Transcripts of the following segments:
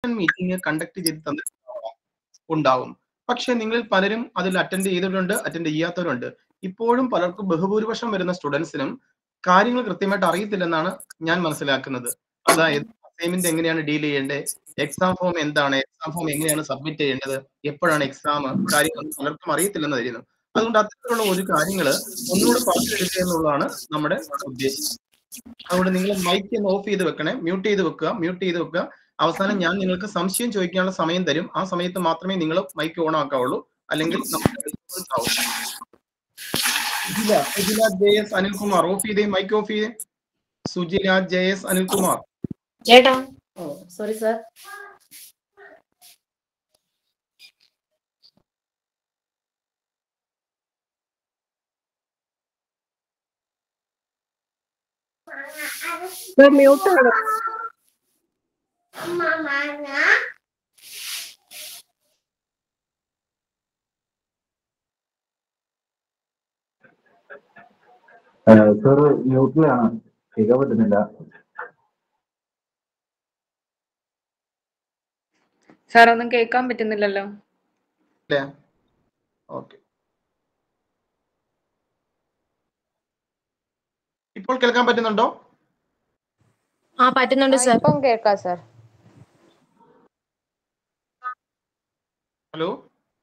Meeting conduct ചെയ്ത് തന്നിട്ടുണ്ടാവാം ഉണ്ടാവും പക്ഷെ നിങ്ങളിൽ പലരും അതിൽ അറ്റൻഡ് ചെയ്തിട്ടുണ്ട് അറ്റൻഡ് ചെയ്യാത്തവരുണ്ട് ഇപ്പോഴും പലർക്കും ബഹുഭൂരിപക്ഷം വരുന്ന സ്റ്റുഡൻസിനും കാര്യങ്ങൾ കൃത്യമായിട്ട് അറിയത്തില്ലെന്നാണ് ഞാൻ മനസ്സിലാക്കുന്നത് അതായത് അസൈൻമെന്റ് എങ്ങനെയാണ് ഡീൽ ചെയ്യേണ്ടത് എക്സാം ഫോം എന്താണ് എക്സാം ഫോം എങ്ങനെയാണ് സബ്മിറ്റ് ചെയ്യേണ്ടത് എപ്പോഴാണ് എക്സാം കാര്യങ്ങൾ പലർക്കും അറിയത്തില്ലെന്ന് തരുന്നു അതുകൊണ്ട് അത്തരത്തിലുള്ള ഒരു കാര്യങ്ങൾ ഒന്നുകൂടെ പറഞ്ഞു തരിക എന്നുള്ളതാണ് നമ്മുടെ ഉദ്ദേശം അതുകൊണ്ട് നിങ്ങൾ മൈക്ക് ഒന്ന് ഓഫ് ചെയ്ത് വെക്കണേ മ്യൂട്ട് ചെയ്ത് വെക്കുക മ്യൂട്ട് ചെയ്ത് വെക്കുക അവസാനം ഞാൻ നിങ്ങൾക്ക് സംശയം ചോദിക്കാനുള്ള സമയം തരും ആ സമയത്ത് മാത്രമേ നിങ്ങൾ മൈക്ക് ഓൺ ആക്കാവുള്ളൂ അല്ലെങ്കിൽ നമുക്ക് ആവും. Sujila Sujila J S Anilkumar off ചെയ്തേ മൈക്ക് ഓഫ് ചെയ്തേ സുജില ജെ എസ് അനിൽകുമാർ ചേട്ടാ ഓ സോറി സർ മ്യൂട്ട് ആണ് സർ മ്യൂട്ടിലാണ് കേൾക്കാൻ പറ്റുന്നില്ല സാർ ഒന്നും കേൾക്കാൻ പറ്റുന്നില്ലല്ലോ അല്ലേ ഓക്കെ ഇപ്പോൾ കേൾക്കാൻ പറ്റുന്നുണ്ടോ ആ പറ്റുന്നുണ്ട് സർ ഇപ്പം കേൾക്കാം സർ ഹലോ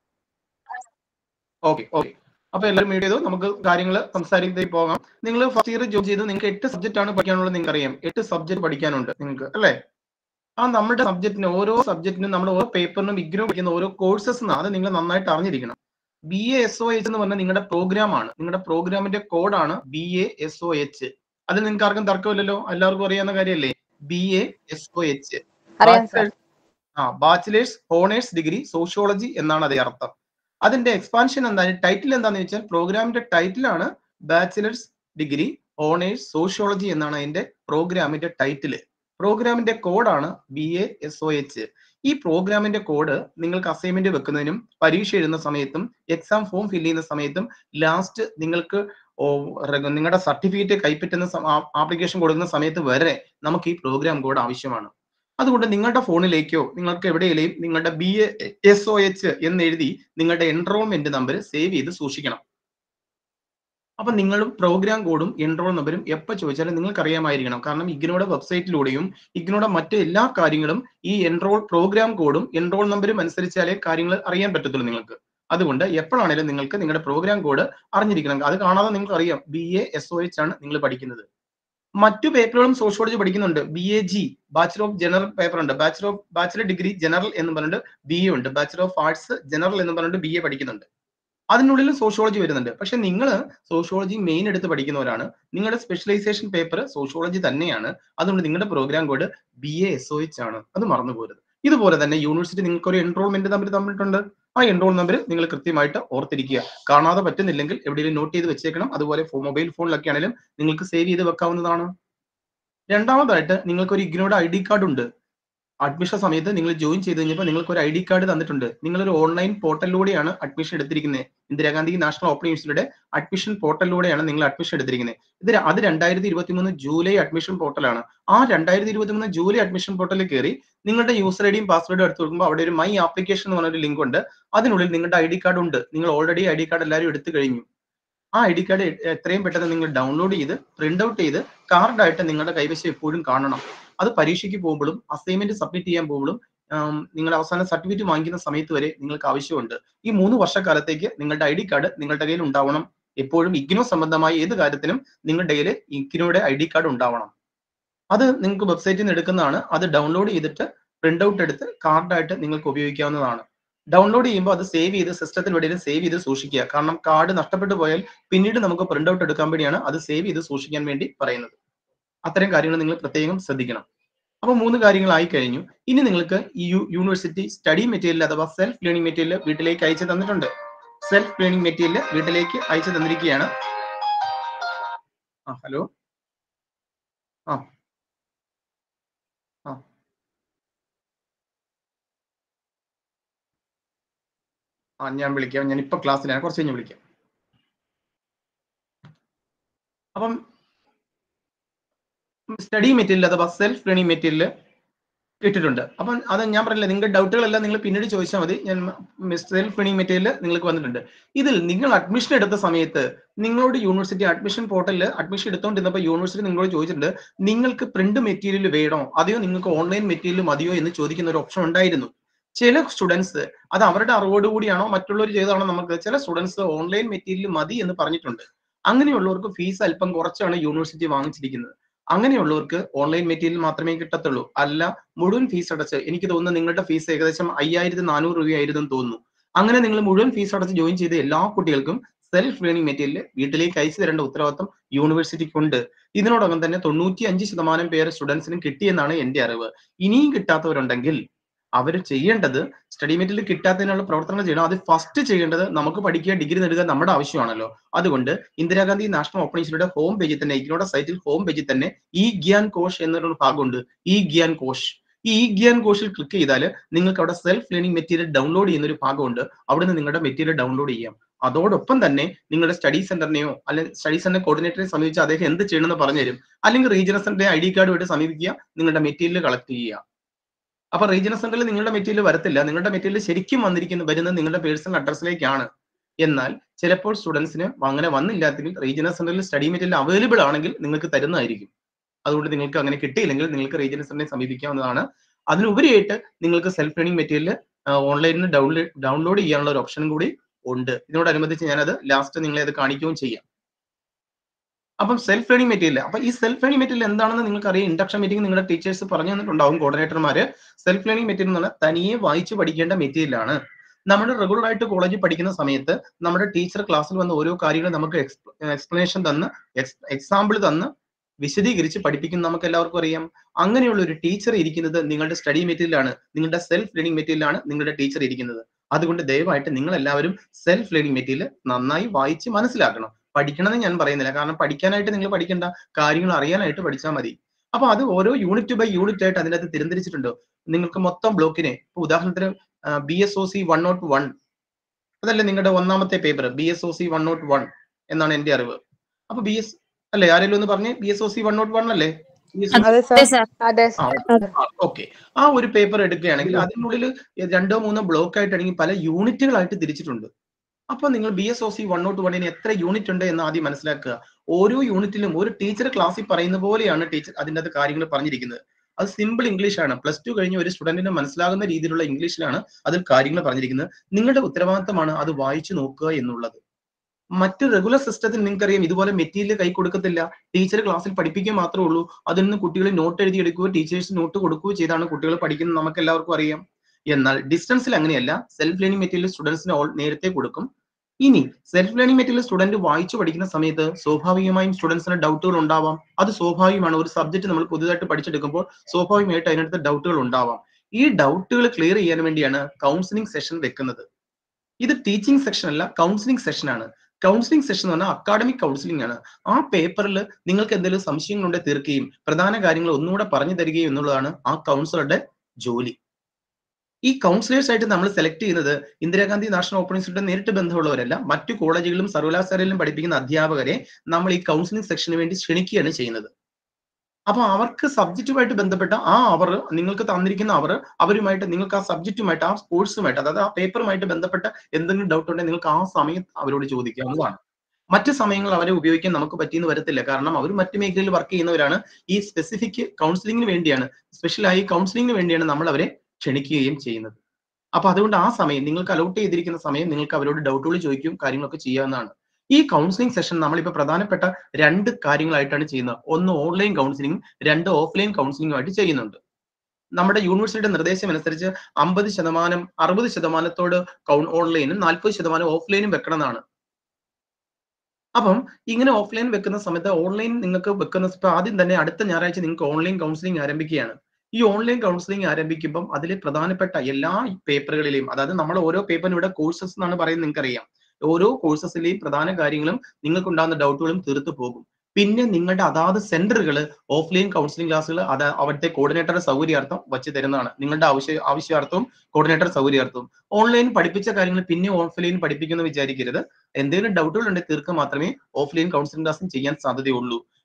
ഓക്കെ ഓക്കെ അപ്പൊ എല്ലാവരും മീറ്റ് ചെയ്തു നമുക്ക് കാര്യങ്ങൾ സംസാരിക്കുന്നതിൽ പോകാം നിങ്ങൾ ഫസ്റ്റ് ഇയർ ജോയിൻ ചെയ്ത് നിങ്ങൾക്ക് എട്ട് സബ്ജക്റ്റ് ആണ് പഠിക്കാനുള്ളത് നിങ്ങൾക്ക് അറിയാം എട്ട് സബ്ജക്ട് പഠിക്കാനുണ്ട് നിങ്ങൾക്ക് അല്ലേ ആ നമ്മുടെ സബ്ജക്റ്റിന് ഓരോ സബ്ജക്റ്റിനും നമ്മൾ ഓരോ പേപ്പറിനും ഇഗ്നോ പഠിക്കുന്ന ഓരോ കോഴ്സസ് അത് നിങ്ങൾ നന്നായിട്ട് അറിഞ്ഞിരിക്കണം B A S O H എന്ന് പറഞ്ഞാൽ നിങ്ങളുടെ പ്രോഗ്രാം ആണ് നിങ്ങളുടെ പ്രോഗ്രാമിന്റെ കോഡാണ് B A S O H അത് നിങ്ങൾക്ക് ആർക്കും തർക്കമില്ലല്ലോ എല്ലാവർക്കും അറിയാവുന്ന കാര്യമല്ലേ B A S O H അറിയാം സർ ആ ബാച്ചിലേഴ്സ് ഓണേഴ്സ് ഡിഗ്രി സോഷ്യോളജി എന്നാണ് അതേ അർത്ഥം അതിന്റെ എക്സ്പാൻഷൻ എന്താണ് ടൈറ്റിൽ എന്താണെന്ന് വെച്ചാൽ പ്രോഗ്രാമിന്റെ ടൈറ്റിലാണ് ബാച്ചിലേഴ്സ് ഡിഗ്രി ഓണേഴ്സ് സോഷ്യോളജി എന്നാണ് അതിന്റെ പ്രോഗ്രാമിന്റെ ടൈറ്റില് പ്രോഗ്രാമിന്റെ കോഡാണ് B A S O H ഈ പ്രോഗ്രാമിന്റെ കോഡ് നിങ്ങൾക്ക് അസൈൻമെന്റ് വെക്കുന്നതിനും പരീക്ഷ എഴുതുന്ന സമയത്തും എക്സാം ഫോം ഫില്ല് ചെയ്യുന്ന സമയത്തും ലാസ്റ്റ് നിങ്ങൾക്ക് നിങ്ങളുടെ സർട്ടിഫിക്കറ്റ് കൈപ്പറ്റുന്ന ആപ്ലിക്കേഷൻ കൊടുക്കുന്ന സമയത്ത് വരെ നമുക്ക് ഈ പ്രോഗ്രാം കോഡ് ആവശ്യമാണ് അതുകൊണ്ട് നിങ്ങളുടെ ഫോണിലേക്കോ നിങ്ങൾക്ക് എവിടെയെങ്കിലും നിങ്ങളുടെ ബി എസ് ഒ എച്ച് എന്ന് എഴുതി നിങ്ങളുടെ എൻറോൾമെന്റ് നമ്പർ സേവ് ചെയ്ത് സൂക്ഷിക്കണം അപ്പൊ നിങ്ങളും പ്രോഗ്രാം കോഡും എൻറോൾ നമ്പറും എപ്പോൾ ചോദിച്ചാലും നിങ്ങൾക്ക് അറിയാമായിരിക്കണം കാരണം ഇഗ്നോയുടെ വെബ്സൈറ്റിലൂടെയും ഇഗ്നോയുടെ മറ്റ് എല്ലാ കാര്യങ്ങളും ഈ എൻറോൾ പ്രോഗ്രാം കോഡും എൻറോൾ നമ്പറും അനുസരിച്ചാലേ കാര്യങ്ങൾ അറിയാൻ പറ്റത്തുള്ളൂ നിങ്ങൾക്ക് അതുകൊണ്ട് എപ്പോഴാണെങ്കിലും നിങ്ങൾക്ക് നിങ്ങളുടെ പ്രോഗ്രാം കോഡ് അറിഞ്ഞിരിക്കണം അത് കാണാതെ നിങ്ങൾക്ക് അറിയാം B A S O H ആണ് നിങ്ങൾ പഠിക്കുന്നത് മറ്റു പേപ്പറുകളും സോഷ്യോളജി പഠിക്കുന്നുണ്ട് B A G bachelor of general paper ഉണ്ട് bachelor of bachelor degree general എന്ന് പറഞ്ഞിട്ട് ബി എ ഉണ്ട് ബാച്ചലർ ഓഫ് ആർട്സ് ജനറൽ എന്ന് പറഞ്ഞിട്ട് ബി എ പഠിക്കുന്നുണ്ട് അതിനുള്ളിൽ സോഷ്യോളജി വരുന്നുണ്ട് പക്ഷെ നിങ്ങൾ സോഷ്യോളജി മെയിൻ എടുത്ത് പഠിക്കുന്നവരാണ് നിങ്ങളുടെ സ്പെഷ്യലൈസേഷൻ പേപ്പർ സോഷ്യോളജി തന്നെയാണ് അതുകൊണ്ട് നിങ്ങളുടെ programme code B A S O H ആണ് അത് മറന്നു പോരുത് ഇതുപോലെ തന്നെ യൂണിവേഴ്സിറ്റി നിങ്ങൾക്ക് ഒരു എൻറോൾമെന്റ് നമ്പർ തന്നിട്ടുണ്ട് ആ എൻറോൾ നമ്പർ നിങ്ങൾ കൃത്യമായിട്ട് ഓർത്തിരിക്കുക കാണാതെ പറ്റുന്നില്ലെങ്കിൽ എവിടെയെങ്കിലും നോട്ട് ചെയ്ത് വെച്ചേക്കണം അതുപോലെ മൊബൈൽ ഫോണിലൊക്കെ ആണെങ്കിലും നിങ്ങൾക്ക് സേവ് ചെയ്ത് വെക്കാവുന്നതാണ് രണ്ടാമതായിട്ട് നിങ്ങൾക്ക് ഒരു ഇഗ്നോയുടെ ഐ ഡി കാർഡ് ഉണ്ട് അഡ്മിഷൻ സമയത്ത് നിങ്ങൾ ജോയിൻ ചെയ്ത് കഴിഞ്ഞപ്പോൾ നിങ്ങൾക്ക് ഒരു ഐ ഡി കാർഡ് തന്നിട്ടുണ്ട് നിങ്ങൾ ഒരു ഓൺലൈൻ പോർട്ടലിലൂടെയാണ് അഡ്മിഷൻ എടുത്തിരിക്കുന്നത് ഇന്ദിരാഗാന്ധി നാഷണൽ ഓപ്പൺ യൂണിവേഴ്സിറ്റിയുടെ അഡ്മിഷൻ പോർട്ടലിലൂടെയാണ് നിങ്ങൾ അഡ്മിഷൻ എടുത്തിരിക്കുന്നത് ഇത് ര- അത് രണ്ടായിരത്തി ഇരുപത്തി മൂന്ന് ജൂലൈ അഡ്മിഷൻ പോർട്ടലാണ് ആ രണ്ടായിരത്തി ഇരുപത്തി മൂന്ന് ജൂലൈ അഡ്മിഷൻ പോർട്ടലിൽ കയറി നിങ്ങളുടെ യൂസർ ഐ ഡിയും പാസ്വേഡും എടുത്ത് കൊടുക്കുമ്പോൾ അവിടെ ഒരു മൈ ആപ്ലിക്കേഷൻ എന്ന് പറഞ്ഞൊരു ലിങ്ക് ഉണ്ട് അതിനുള്ളിൽ നിങ്ങളുടെ ഐ ഡി കാർഡ് ഉണ്ട് നിങ്ങൾ ഓൾറെഡി ഐ ഡി കാർഡ് എല്ലാവരും എടുത്തു കഴിഞ്ഞു ആ ഐ ഡി കാർഡ് എത്രയും പെട്ടെന്ന് നിങ്ങൾ ഡൗൺലോഡ് ചെയ്ത് പ്രിന്റ് ഔട്ട് ചെയ്ത് കാർഡായിട്ട് നിങ്ങളുടെ കൈവശം എപ്പോഴും കാണണം അത് പരീക്ഷയ്ക്ക് പോകുമ്പോഴും അസൈൻമെന്റ് സബ്മിറ്റ് ചെയ്യാൻ പോകുമ്പോഴും നിങ്ങൾ അവസാന സർട്ടിഫിക്കറ്റ് വാങ്ങിക്കുന്ന സമയത്ത് വരെ നിങ്ങൾക്ക് ആവശ്യമുണ്ട് ഈ മൂന്ന് വർഷക്കാലത്തേക്ക് നിങ്ങളുടെ ഐ ഡി കാർഡ് നിങ്ങളുടെ കയ്യിൽ ഉണ്ടാവണം എപ്പോഴും ഇഗ്നോ സംബന്ധമായ ഏത് കാര്യത്തിനും നിങ്ങളുടെ കയ്യിൽ ഇഗ്നോയുടെ ഐ ഡി കാർഡ് ഉണ്ടാവണം അത് നിങ്ങൾക്ക് വെബ്സൈറ്റിൽ നിന്ന് എടുക്കുന്നതാണ് അത് ഡൗൺലോഡ് ചെയ്തിട്ട് പ്രിന്റ് ഔട്ട് എടുത്ത് കാർഡായിട്ട് നിങ്ങൾക്ക് ഉപയോഗിക്കാവുന്നതാണ് ഡൗൺലോഡ് ചെയ്യുമ്പോൾ അത് സേവ് ചെയ്ത് സിസ്റ്റത്തിൽ എവിടെയും സേവ് ചെയ്ത് സൂക്ഷിക്കുക കാരണം കാർഡ് നഷ്ടപ്പെട്ടു പോയാൽ പിന്നീട് നമുക്ക് പ്രിന്റ് ഔട്ട് എടുക്കാൻ വേണ്ടിയാണ് അത് സേവ് ചെയ്ത് സൂക്ഷിക്കാൻ വേണ്ടി പറയുന്നത് അത്തരം കാര്യങ്ങൾ നിങ്ങൾ പ്രത്യേകം ശ്രദ്ധിക്കണം അപ്പൊ മൂന്ന് കാര്യങ്ങളായി കഴിഞ്ഞു ഇനി നിങ്ങൾക്ക് ഈ യു- യൂണിവേഴ്സിറ്റി സ്റ്റഡി മെറ്റീരിയൽ അഥവാ സെൽഫ് ലേണിംഗ് മെറ്റീരിയൽ വീട്ടിലേക്ക് അയച്ചു തന്നിട്ടുണ്ട് സെൽഫ് ലേണിംഗ് മെറ്റീരിയൽ വീട്ടിലേക്ക് അയച്ചു തന്നിരിക്കുകയാണ് ആ ഹലോ ആ ആ ആ ഞാൻ വിളിക്കാം ഞാൻ ഇപ്പൊ ക്ലാസ്സിലാണ് കുറച്ച് കഴിഞ്ഞ് വിളിക്കാം അപ്പം സ്റ്റഡി മെറ്റീരിയൽ അഥവാ സെൽഫ് ലേണിംഗ് മെറ്റീരിയൽ ഇട്ടിട്ടുണ്ട് അപ്പം അത് ഞാൻ പറഞ്ഞില്ല നിങ്ങളുടെ ഡൗട്ടുകളെല്ലാം നിങ്ങൾ പിന്നീട് ചോദിച്ചാൽ മതി ഞാൻ സെൽഫ് ലേണിംഗ് മെറ്റീരിയൽ നിങ്ങൾക്ക് വന്നിട്ടുണ്ട് ഇതിൽ നിങ്ങൾ അഡ്മിഷൻ എടുത്ത സമയത്ത് നിങ്ങളോട് യൂണിവേഴ്സിറ്റി അഡ്മിഷൻ പോർട്ടലിൽ അഡ്മിഷൻ എടുത്തുകൊണ്ടിരുന്നപ്പോൾ യൂണിവേഴ്സിറ്റി നിങ്ങളോട് ചോദിച്ചിട്ടുണ്ട് നിങ്ങൾക്ക് പ്രിന്റ് മെറ്റീരിയൽ വേണോ അതെയോ നിങ്ങൾക്ക് ഓൺലൈൻ മെറ്റീരിയൽ മതിയോ എന്ന് ചോദിക്കുന്ന ഒരു ഓപ്ഷൻ ഉണ്ടായിരുന്നു ചില സ്റ്റുഡൻസ് അത് അവരുടെ അറിവോട് കൂടിയാണോ മറ്റുള്ളവർ ചെയ്തതാണോ നമുക്ക് ചില സ്റ്റുഡൻസ് ഓൺലൈൻ മെറ്റീരിയൽ മതി എന്ന് പറഞ്ഞിട്ടുണ്ട് അങ്ങനെയുള്ളവർക്ക് ഫീസ് അല്പം കുറച്ചാണ് യൂണിവേഴ്സിറ്റി വാങ്ങിച്ചിരിക്കുന്നത് അങ്ങനെയുള്ളവർക്ക് ഓൺലൈൻ മെറ്റീരിയൽ മാത്രമേ കിട്ടത്തുള്ളൂ അല്ല മുഴുവൻ ഫീസ് അടച്ച് എനിക്ക് തോന്നുന്നു നിങ്ങളുടെ ഫീസ് ഏകദേശം അയ്യായിരത്തി നാനൂറ് രൂപയായിരുന്നു എന്ന് തോന്നുന്നു അങ്ങനെ നിങ്ങൾ മുഴുവൻ ഫീസ് അടച്ച് ജോയിൻ ചെയ്ത എല്ലാ കുട്ടികൾക്കും സെൽഫ് ലേണിംഗ് മെറ്റീരിയൽ വീട്ടിലേക്ക് അയച്ചു തരേണ്ട ഉത്തരവാദിത്വം യൂണിവേഴ്സിറ്റിക്കുണ്ട് ഇതിനോടകം തന്നെ തൊണ്ണൂറ്റി അഞ്ച് ശതമാനം പേര് സ്റ്റുഡൻസിനും കിട്ടിയെന്നാണ് എന്റെ അറിവ് ഇനിയും കിട്ടാത്തവരുണ്ടെങ്കിൽ അവർ ചെയ്യേണ്ടത് സ്റ്റഡി മെറ്റീരിയൽ കിട്ടാത്തതിനുള്ള പ്രവർത്തനങ്ങൾ ചെയ്യണം അത് ഫസ്റ്റ് ചെയ്യേണ്ടത് നമുക്ക് പഠിക്കുക ഡിഗ്രി നേടുക നമ്മുടെ ആവശ്യമാണല്ലോ അതുകൊണ്ട് Indira Gandhi national open institute home പേജിൽ തന്നെ ഇഗ്നോയുടെ സൈറ്റിൽ ഹോം പേജിൽ തന്നെ ഈ ഗ്യാൻ കോഷ് എന്നൊരു ഭാഗമുണ്ട് ഈ ഗ്യാൻ കോഷ് ഈ ഇ ഗ്യാൻ കോഷിൽ ക്ലിക്ക് ചെയ്താൽ നിങ്ങൾക്ക് അവിടെ സെൽഫ് ലേണിംഗ് മെറ്റീരിയൽ ഡൗൺലോഡ് ചെയ്യുന്ന ഒരു ഭാഗമുണ്ട് അവിടെ നിന്ന് നിങ്ങളുടെ മെറ്റീരിയൽ ഡൗൺലോഡ് ചെയ്യാം അതോടൊപ്പം തന്നെ നിങ്ങളുടെ സ്റ്റഡി സെന്ററിനെയോ അല്ലെങ്കിൽ സ്റ്റഡി സെന്റർ കോർഡിനേറ്ററെ സമീപിച്ച് അദ്ദേഹം എന്ത് ചെയ്യണമെന്ന് പറഞ്ഞുതരും അല്ലെങ്കിൽ റീജിയണൽ സെന്ററിന്റെ ഐ ഡി കാർഡുമായിട്ട് സമീപിക്കുക നിങ്ങളുടെ മെറ്റീരിയൽ കളക്ട് ചെയ്യുക അപ്പൊ റീജിയണൽ സെന്ററിൽ നിങ്ങളുടെ മെറ്റീരിയൽ വരത്തില്ല നിങ്ങളുടെ മെറ്റീരിയൽ ശരിക്കും വന്നിരിക്കുന്ന വരുന്നത് നിങ്ങളുടെ പേഴ്സണൽ അഡ്രസ്സിലേക്കാണ് എന്നാൽ ചിലപ്പോൾ സ്റ്റുഡൻസിന് അങ്ങനെ വന്നില്ലാത്തെങ്കിൽ റീജിയണൽ സെന്ററിൽ സ്റ്റഡി മെറ്റീരിയൽ അവൈലബിൾ ആണെങ്കിൽ നിങ്ങൾക്ക് തരുന്നതായിരിക്കും അതുകൊണ്ട് നിങ്ങൾക്ക് അങ്ങനെ കിട്ടിയില്ലെങ്കിൽ നിങ്ങൾക്ക് റീജിയണൽ സെന്ററിനെ സമീപിക്കാവുന്നതാണ് അതിനുപരിയായിട്ട് നിങ്ങൾക്ക് സെൽഫ് ലേണിംഗ് മെറ്റീരിയൽ ഓൺലൈനിൽ ഡൗൺലോഡ് ഡൗൺലോഡ് ചെയ്യാനുള്ള ഒരു ഓപ്ഷനും കൂടി ഉണ്ട് ഇതിനോടനുബന്ധിച്ച് ഞാനത് ലാസ്റ്റ് നിങ്ങളെ അത് കാണിക്കുകയും ചെയ്യാം അപ്പം സെൽഫ് ലേണിംഗ് മെറ്റീരിയൽ അപ്പൊ ഈ സെൽഫ് ലേണിംഗ് മെറ്റീരിയൽ എന്താണെന്ന് നിങ്ങൾക്ക് അറിയാം ഇൻഡക്ഷൻ മീറ്റിംഗ് നിങ്ങളുടെ ടീച്ചേഴ്സ് പറഞ്ഞു തന്നിട്ടുണ്ടാവും കോർഡിനേറ്റർമാര് സെൽഫ് ലേണിംഗ് മെറ്റീരിയൽ എന്ന് പറഞ്ഞാൽ തനിയെ വായിച്ച് പഠിക്കേണ്ട മെറ്റീരിയൽ ആണ് നമ്മൾ റെഗുലർ ആയിട്ട് കോളേജിൽ പഠിക്കുന്ന സമയത്ത് നമ്മുടെ ടീച്ചർ ക്ലാസ്സിൽ വന്ന ഓരോ കാര്യങ്ങളും നമുക്ക് എക്സ്പ്ലനേഷൻ തന്ന് എക്സാമ്പിൾ തന്ന് വിശദീകരിച്ച് പഠിപ്പിക്കുന്ന നമുക്ക് എല്ലാവർക്കും അറിയാം അങ്ങനെയുള്ള ഒരു ടീച്ചർ ഇരിക്കുന്നത് നിങ്ങളുടെ സ്റ്റഡി മെറ്റീരിയലാണ് നിങ്ങളുടെ സെൽഫ് ലേണിംഗ് മെറ്റീരിയലാണ് നിങ്ങളുടെ ടീച്ചർ ഇരിക്കുന്നത് അതുകൊണ്ട് ദയവായിട്ട് നിങ്ങൾ എല്ലാവരും സെൽഫ് ലേണിംഗ് മെറ്റീരിയൽ നന്നായി വായിച്ച് മനസ്സിലാക്കണം പഠിക്കണമെന്ന് ഞാൻ പറയുന്നില്ല കാരണം പഠിക്കാനായിട്ട് നിങ്ങൾ പഠിക്കേണ്ട കാര്യങ്ങൾ അറിയാനായിട്ട് പഠിച്ചാൽ മതി അപ്പൊ അത് ഓരോ യൂണിറ്റ് ബൈ യൂണിറ്റ് ആയിട്ട് അതിനകത്ത് തിരഞ്ഞെടുത്തിട്ടുണ്ട് നിങ്ങൾക്ക് മൊത്തം ബ്ലോക്കിനെ ഇപ്പൊ ഉദാഹരണത്തിന് B S O C one not one അതല്ലേ നിങ്ങളുടെ ഒന്നാമത്തെ paper B S O C one not one എന്നാണ് എന്റെ അറിവ് അപ്പൊ ബി എസ് അല്ലേ ആരെങ്കിലും ഒന്ന് പറഞ്ഞേ B S O C one not one അല്ലേ BSOC അതെ അതെ സാർ അതെ ഓക്കെ ആ ഒരു പേപ്പർ എടുക്കുകയാണെങ്കിൽ അതിനുള്ളിൽ രണ്ടോ മൂന്നോ ബ്ലോക്ക് ആയിട്ടാണെങ്കിൽ പല യൂണിറ്റുകളായിട്ട് തിരിച്ചിട്ടുണ്ട് അപ്പൊ നിങ്ങൾ B S O C one nought വണ്ണിന് എത്ര യൂണിറ്റ് ഉണ്ട് എന്ന് ആദ്യം മനസ്സിലാക്കുക ഓരോ യൂണിറ്റിലും ഒരു ടീച്ചർ ക്ലാസ്സിൽ പറയുന്ന പോലെയാണ് ടീച്ചർ അതിൻ്റെ അകത്ത് കാര്യങ്ങൾ പറഞ്ഞിരിക്കുന്നത് അത് സിമ്പിൾ ഇംഗ്ലീഷ് ആണ് പ്ലസ് ടു കഴിഞ്ഞ ഒരു സ്റ്റുഡന്റിന് മനസ്സിലാകുന്ന രീതിയിലുള്ള ഇംഗ്ലീഷിലാണ് അതിൽ കാര്യങ്ങൾ പറഞ്ഞിരിക്കുന്നത് നിങ്ങളുടെ ഉത്തരവാദിത്തമാണ് അത് വായിച്ചു നോക്കുക എന്നുള്ളത് മറ്റ് റെഗുലർ സിസ്റ്റത്തിൽ നിങ്ങൾക്കറിയാം ഇതുപോലെ മെറ്റീരിയൽ കൈ കൊടുക്കത്തില്ല ടീച്ചർ ക്ലാസ്സിൽ പഠിപ്പിക്കുക മാത്രമേ ഉള്ളൂ അതിൽ നിന്ന് കുട്ടികൾ നോട്ട് എഴുതി എടുക്കുകയോ ടീച്ചേഴ്സ് നോട്ട് കൊടുക്കുകയോ ചെയ്താണ് കുട്ടികൾ പഠിക്കുന്നത് നമുക്ക് എല്ലാവർക്കും അറിയാം എന്നാൽ ഡിസ്റ്റൻസിൽ അങ്ങനെയല്ല സെൽഫ് ലേണിംഗ് മെറ്റീരിയൽ സ്റ്റുഡൻസിന് നേരത്തെ കൊടുക്കും ഇനി സെൽഫ് ലേണിംഗ് മെറ്റീരിയൽ സ്റ്റുഡന്റ് വായിച്ചു പഠിക്കുന്ന സമയത്ത് സ്വാഭാവികമായും സ്റ്റുഡൻസിന് ഡൗട്ടുകൾ ഉണ്ടാവാം അത് സ്വാഭാവികമാണ് ഒരു സബ്ജക്ട് നമ്മൾ പുതുതായിട്ട് പഠിച്ചെടുക്കുമ്പോൾ സ്വാഭാവികമായിട്ട് അതിനകത്ത് ഡൗട്ടുകൾ ഉണ്ടാവാം ഈ ഡൗട്ടുകൾ ക്ലിയർ ചെയ്യാൻ വേണ്ടിയാണ് കൗൺസിലിംഗ് സെഷൻ വെക്കുന്നത് ഇത് ടീച്ചിങ് സെഷൻ അല്ല കൗൺസിലിംഗ് സെഷൻ ആണ് കൗൺസിലിംഗ് സെഷൻ എന്ന് പറഞ്ഞാൽ അക്കാഡമിക് കൗൺസിലിംഗ് ആണ് ആ പേപ്പറിൽ നിങ്ങൾക്ക് എന്തെങ്കിലും സംശയങ്ങളുണ്ടെ തീർക്കുകയും പ്രധാന കാര്യങ്ങൾ ഒന്നുകൂടെ പറഞ്ഞു തരികയും എന്നുള്ളതാണ് ആ കൗൺസിലറുടെ ജോലി ഈ കൗൺസിലേഴ്സ് ആയിട്ട് നമ്മൾ സെലക്ട് ചെയ്യുന്നത് ഇന്ദിരാഗാന്ധി നാഷണൽ ഓപ്പൺ ഇൻസ്റ്റിറ്റ്യൂട്ട് നേരിട്ട് ബന്ധമുള്ളവരല്ല മറ്റു കോളേജുകളിലും സർവകലാശാലയിലും പഠിപ്പിക്കുന്ന അധ്യാപകരെ നമ്മൾ ഈ കൗൺസിലിംഗ് സെക്ഷന് വേണ്ടി ക്ഷണിക്കുകയാണ് ചെയ്യുന്നത് അപ്പൊ അവർക്ക് സബ്ജക്റ്റുമായിട്ട് ബന്ധപ്പെട്ട ആ അവർ നിങ്ങൾക്ക് തന്നിരിക്കുന്ന അവർ അവരുമായിട്ട് നിങ്ങൾക്ക് ആ സബ്ജക്റ്റുമായിട്ട് ആ കോഴ്സുമായിട്ട് അതായത് ആ പേപ്പറുമായിട്ട് ബന്ധപ്പെട്ട എന്തെങ്കിലും ഡൗട്ട് ഉണ്ടെങ്കിൽ നിങ്ങൾക്ക് ആ സമയത്ത് അവരോട് ചോദിക്കാവുന്നതാണ് മറ്റ് സമയങ്ങൾ അവരെ ഉപയോഗിക്കാൻ നമുക്ക് പറ്റിയെന്ന് വരത്തില്ല കാരണം അവർ മറ്റു മേഖലയിൽ വർക്ക് ചെയ്യുന്നവരാണ് ഈ സ്പെസിഫിക് കൗൺസിലിംഗിന് വേണ്ടിയാണ് സ്പെഷ്യലായി കൗൺസിലിംഗിന് വേണ്ടിയാണ് നമ്മൾ അവരെ ക്ഷണിക്കുകയും ചെയ്യുന്നത് അപ്പൊ അതുകൊണ്ട് ആ സമയം നിങ്ങൾക്ക് അലോട്ട് ചെയ്തിരിക്കുന്ന സമയം നിങ്ങൾക്ക് അവരോട് ഡൗട്ടുകൾ ചോദിക്കും കാര്യങ്ങളൊക്കെ ചെയ്യാവുന്നതാണ് ഈ കൗൺസിലിംഗ് സെഷൻ നമ്മളിപ്പോൾ പ്രധാനപ്പെട്ട രണ്ട് കാര്യങ്ങളായിട്ടാണ് ചെയ്യുന്നത് ഒന്ന് ഓൺലൈൻ കൗൺസിലിംഗ് രണ്ട് ഓഫ്ലൈൻ കൗൺസിലിംഗുമായിട്ട് ചെയ്യുന്നുണ്ട് നമ്മുടെ യൂണിവേഴ്സിറ്റിയുടെ നിർദ്ദേശം അനുസരിച്ച് അമ്പത് ശതമാനം അറുപത് ശതമാനത്തോട് കൗൺ ഓൺലൈനും നാൽപ്പത് ശതമാനം ഓഫ്ലൈനും വെക്കണം എന്നാണ് അപ്പം ഇങ്ങനെ ഓഫ്ലൈൻ വെക്കുന്ന സമയത്ത് ഓൺലൈൻ നിങ്ങൾക്ക് വെക്കുന്ന ഇപ്പൊ ആദ്യം തന്നെ അടുത്ത ഞായറാഴ്ച നിങ്ങൾക്ക് ഓൺലൈൻ കൗൺസിലിംഗ് ആരംഭിക്കുകയാണ് ഈ ഓൺലൈൻ കൗൺസിലിംഗ് ആരംഭിക്കുമ്പം അതിൽ പ്രധാനപ്പെട്ട എല്ലാ പേപ്പറുകളിലെയും അതായത് നമ്മൾ ഓരോ പേപ്പറിനും ഇവിടെ കോഴ്സസ് എന്നാണ് പറയുന്നത് നിങ്ങൾക്കറിയാം ഓരോ കോഴ്സസിലെയും പ്രധാന കാര്യങ്ങളും നിങ്ങൾക്ക് ഉണ്ടാകുന്ന ഡൗട്ടുകളും തീർത്തു പോകും പിന്നെ നിങ്ങളുടെ അതാത് സെന്ററുകൾ ഓഫ്ലൈൻ കൗൺസിലിംഗ് ക്ലാസ്സുകൾ അത് അവിടുത്തെ കോർഡിനേറ്ററുടെ സൗകര്യാർത്ഥം വച്ച് തരുന്നതാണ് നിങ്ങളുടെ ആവശ്യ ആവശ്യാർത്ഥവും കോർഡിനേറ്റർ സൗകര്യാർത്ഥവും ഓൺലൈൻ പഠിപ്പിച്ച കാര്യങ്ങൾ പിന്നെ ഓഫ്ലൈൻ പഠിപ്പിക്കുമെന്ന് വിചാരിക്കരുത് എന്തെങ്കിലും ഡൗട്ടുകൾ ഉണ്ടെങ്കിൽ തീർക്കുക മാത്രമേ ഓഫ്ലൈൻ കൗൺസിലിംഗ് ക്ലാസ്സും ചെയ്യാൻ സാധ്യതയുള്ളൂ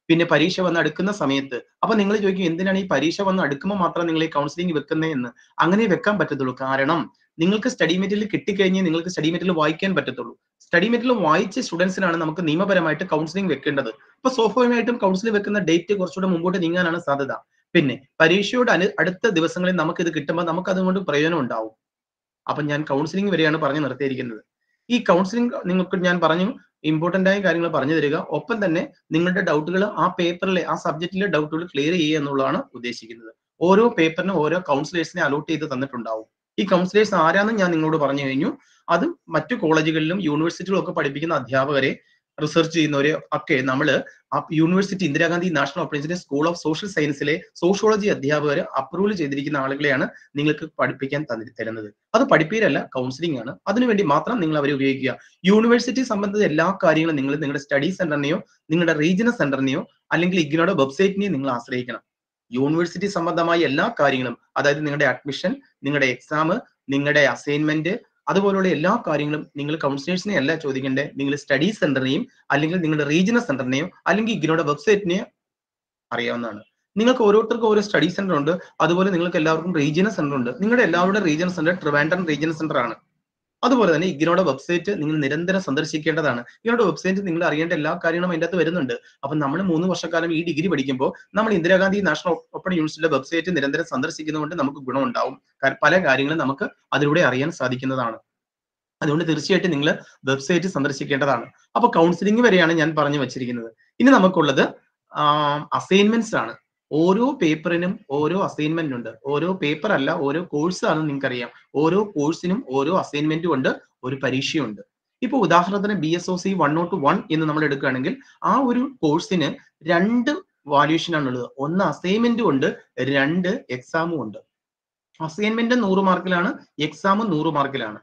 പിന്നെ പരീക്ഷ വന്ന് അടുക്കുന്ന സമയത്ത് അപ്പൊ നിങ്ങൾ ചോദിക്കും എന്തിനാണ് ഈ പരീക്ഷ വന്ന് അടുക്കുമ്പോൾ മാത്രം നിങ്ങൾ ഈ കൗൺസിലിംഗ് വെക്കുന്നേ എന്ന് അങ്ങനെ വെക്കാൻ പറ്റത്തുള്ളൂ കാരണം നിങ്ങൾക്ക് സ്റ്റഡി മെറ്റീരിയൽ കിട്ടിക്കഴിഞ്ഞ് നിങ്ങൾക്ക് സ്റ്റഡി മെറ്റീരിയൽ വായിക്കാൻ പറ്റത്തുള്ളൂ സ്റ്റഡി മെറ്റീരിയൽ വായിച്ച സ്റ്റുഡൻസിനാണ് നമുക്ക് നിയമപരമായിട്ട് കൗൺസിലിംഗ് വെക്കേണ്ടത് ഇപ്പൊ സ്വാഭാവികമായിട്ടും കൗൺസിലിംഗ് വെക്കുന്ന ഡേറ്റ് കുറച്ചുകൂടെ മുമ്പോട്ട് നീങ്ങാനാണ് സാധ്യത പിന്നെ പരീക്ഷയുടെ അനു അടുത്ത ദിവസങ്ങളിൽ നമുക്ക് ഇത് കിട്ടുമ്പോൾ നമുക്ക് അതുകൊണ്ട് പ്രയോജനം ഉണ്ടാവും അപ്പൊ ഞാൻ കൗൺസിലിംഗ് വരെയാണ് പറഞ്ഞു നിർത്തിയിരിക്കുന്നത് ഈ കൗൺസിലിംഗ് നിങ്ങൾക്ക് ഞാൻ പറഞ്ഞു ഇമ്പോർട്ടന്റ് ആയ കാര്യങ്ങൾ പറഞ്ഞു തരിക ഒപ്പം തന്നെ നിങ്ങളുടെ ഡൗട്ടുകൾ ആ പേപ്പറിലെ ആ സബ്ജക്റ്റിലെ ഡൗട്ടുകൾ ക്ലിയർ ചെയ്യുക എന്നുള്ളതാണ് ഉദ്ദേശിക്കുന്നത് ഓരോ പേപ്പറിനും ഓരോ കൗൺസിലേഴ്സിനെ അലോട്ട് ചെയ്ത് തന്നിട്ടുണ്ടാവും ഈ കൗൺസിലേഴ്സ് ആരാന്ന് ഞാൻ നിങ്ങളോട് പറഞ്ഞു കഴിഞ്ഞു അത് മറ്റു കോളേജുകളിലും യൂണിവേഴ്സിറ്റികളും ഒക്കെ പഠിപ്പിക്കുന്ന അധ്യാപകരെ റിസർച്ച് ചെയ്യുന്നവരെ ഒക്കെ നമ്മൾ ആ university Indira Gandhi national open university school of social സയൻസിലെ സോഷ്യോളജി അധ്യാപകർ അപ്രൂവൽ ചെയ്തിരിക്കുന്ന ആളുകളെയാണ് നിങ്ങൾക്ക് പഠിപ്പിക്കാൻ തന്നി- തരുന്നത് അത് പഠിപ്പീരല്ല കൗൺസിലിംഗ് ആണ് അതിനുവേണ്ടി മാത്രം നിങ്ങൾ അവരെ ഉപയോഗിക്കുക യൂണിവേഴ്സിറ്റി സംബന്ധിച്ച എല്ലാ കാര്യങ്ങളും നിങ്ങൾ നിങ്ങളുടെ സ്റ്റഡി സെന്ററിനെയോ നിങ്ങളുടെ റീജിയണൽ സെന്ററിനെയോ അല്ലെങ്കിൽ ഇഗ്നോയുടെ വെബ്സൈറ്റിനെയോ നിങ്ങൾ ആശ്രയിക്കണം യൂണിവേഴ്സിറ്റി സംബന്ധമായ എല്ലാ കാര്യങ്ങളും അതായത് നിങ്ങളുടെ അഡ്മിഷൻ നിങ്ങളുടെ എക്സാം നിങ്ങളുടെ അസൈൻമെന്റ് അതുപോലുള്ള എല്ലാ കാര്യങ്ങളും നിങ്ങൾ കൗൺസിലേഴ്സിനെ അല്ല ചോദിക്കേണ്ടത് നിങ്ങൾ സ്റ്റഡി സെന്ററിനെയും അല്ലെങ്കിൽ നിങ്ങളുടെ റീജിയണൽ സെന്ററിനെയോ അല്ലെങ്കിൽ ഇഗ്നോയുടെ വെബ്സൈറ്റിനെയോ അറിയാവുന്നതാണ് നിങ്ങൾക്ക് ഓരോരുത്തർക്കും ഓരോ സ്റ്റഡി സെന്റർ ഉണ്ട് അതുപോലെ നിങ്ങൾക്ക് എല്ലാവർക്കും റീജിയണൽ സെന്റർ ഉണ്ട് നിങ്ങളുടെ എല്ലാവരുടെ regional centre Trivandrum regional centre ആണ് അതുപോലെ തന്നെ ഇഗ്നോയുടെ വെബ്സൈറ്റ് നിങ്ങൾ നിരന്തരം സന്ദർശിക്കേണ്ടതാണ് ഇഗ്നോയുടെ വെബ്സൈറ്റ് നിങ്ങൾ അറിയേണ്ട എല്ലാ കാര്യങ്ങളും അതിൻ്റെ അകത്ത് വരുന്നുണ്ട് അപ്പൊ നമ്മൾ മൂന്ന് വർഷക്കാലം ഈ ഡിഗ്രി പഠിക്കുമ്പോൾ നമ്മൾ ഇന്ദിരാഗാന്ധി നാഷണൽ ഓപ്പൺ യൂണിവേഴ്സിറ്റിയുടെ വെബ്സൈറ്റ് നിരന്തരം സന്ദർശിക്കുന്നതുകൊണ്ട് നമുക്ക് ഗുണമുണ്ടാവും കാ- പല കാര്യങ്ങളും നമുക്ക് അതിലൂടെ അറിയാൻ സാധിക്കുന്നതാണ് അതുകൊണ്ട് തീർച്ചയായിട്ടും നിങ്ങൾ വെബ്സൈറ്റ് സന്ദർശിക്കേണ്ടതാണ് അപ്പൊ കൗൺസിലിംഗ് വരെയാണ് ഞാൻ പറഞ്ഞു വെച്ചിരിക്കുന്നത് ഇനി നമുക്കുള്ളത് അസൈൻമെന്റ്സ് ആണ് ഓരോ പേപ്പറിനും ഓരോ അസൈൻമെന്റ് ഉണ്ട് ഓരോ പേപ്പർ അല്ല ഓരോ കോഴ്സ് ആണെന്ന് നിങ്ങൾക്കറിയാം ഓരോ കോഴ്സിനും ഓരോ അസൈൻമെന്റും ഉണ്ട് ഒരു പരീക്ഷയുണ്ട് ഇപ്പൊ ഉദാഹരണത്തിന് B S O C one not one എന്ന് നമ്മൾ എടുക്കുകയാണെങ്കിൽ ആ ഒരു കോഴ്സിന് രണ്ട് വാല്യൂഷൻ ആണുള്ളത് ഒന്ന് അസൈൻമെന്റും ഉണ്ട് രണ്ട് എക്സാമും ഉണ്ട് അസൈൻമെന്റ് നൂറ് മാർക്കിലാണ് എക്സാം നൂറ് മാർക്കിലാണ്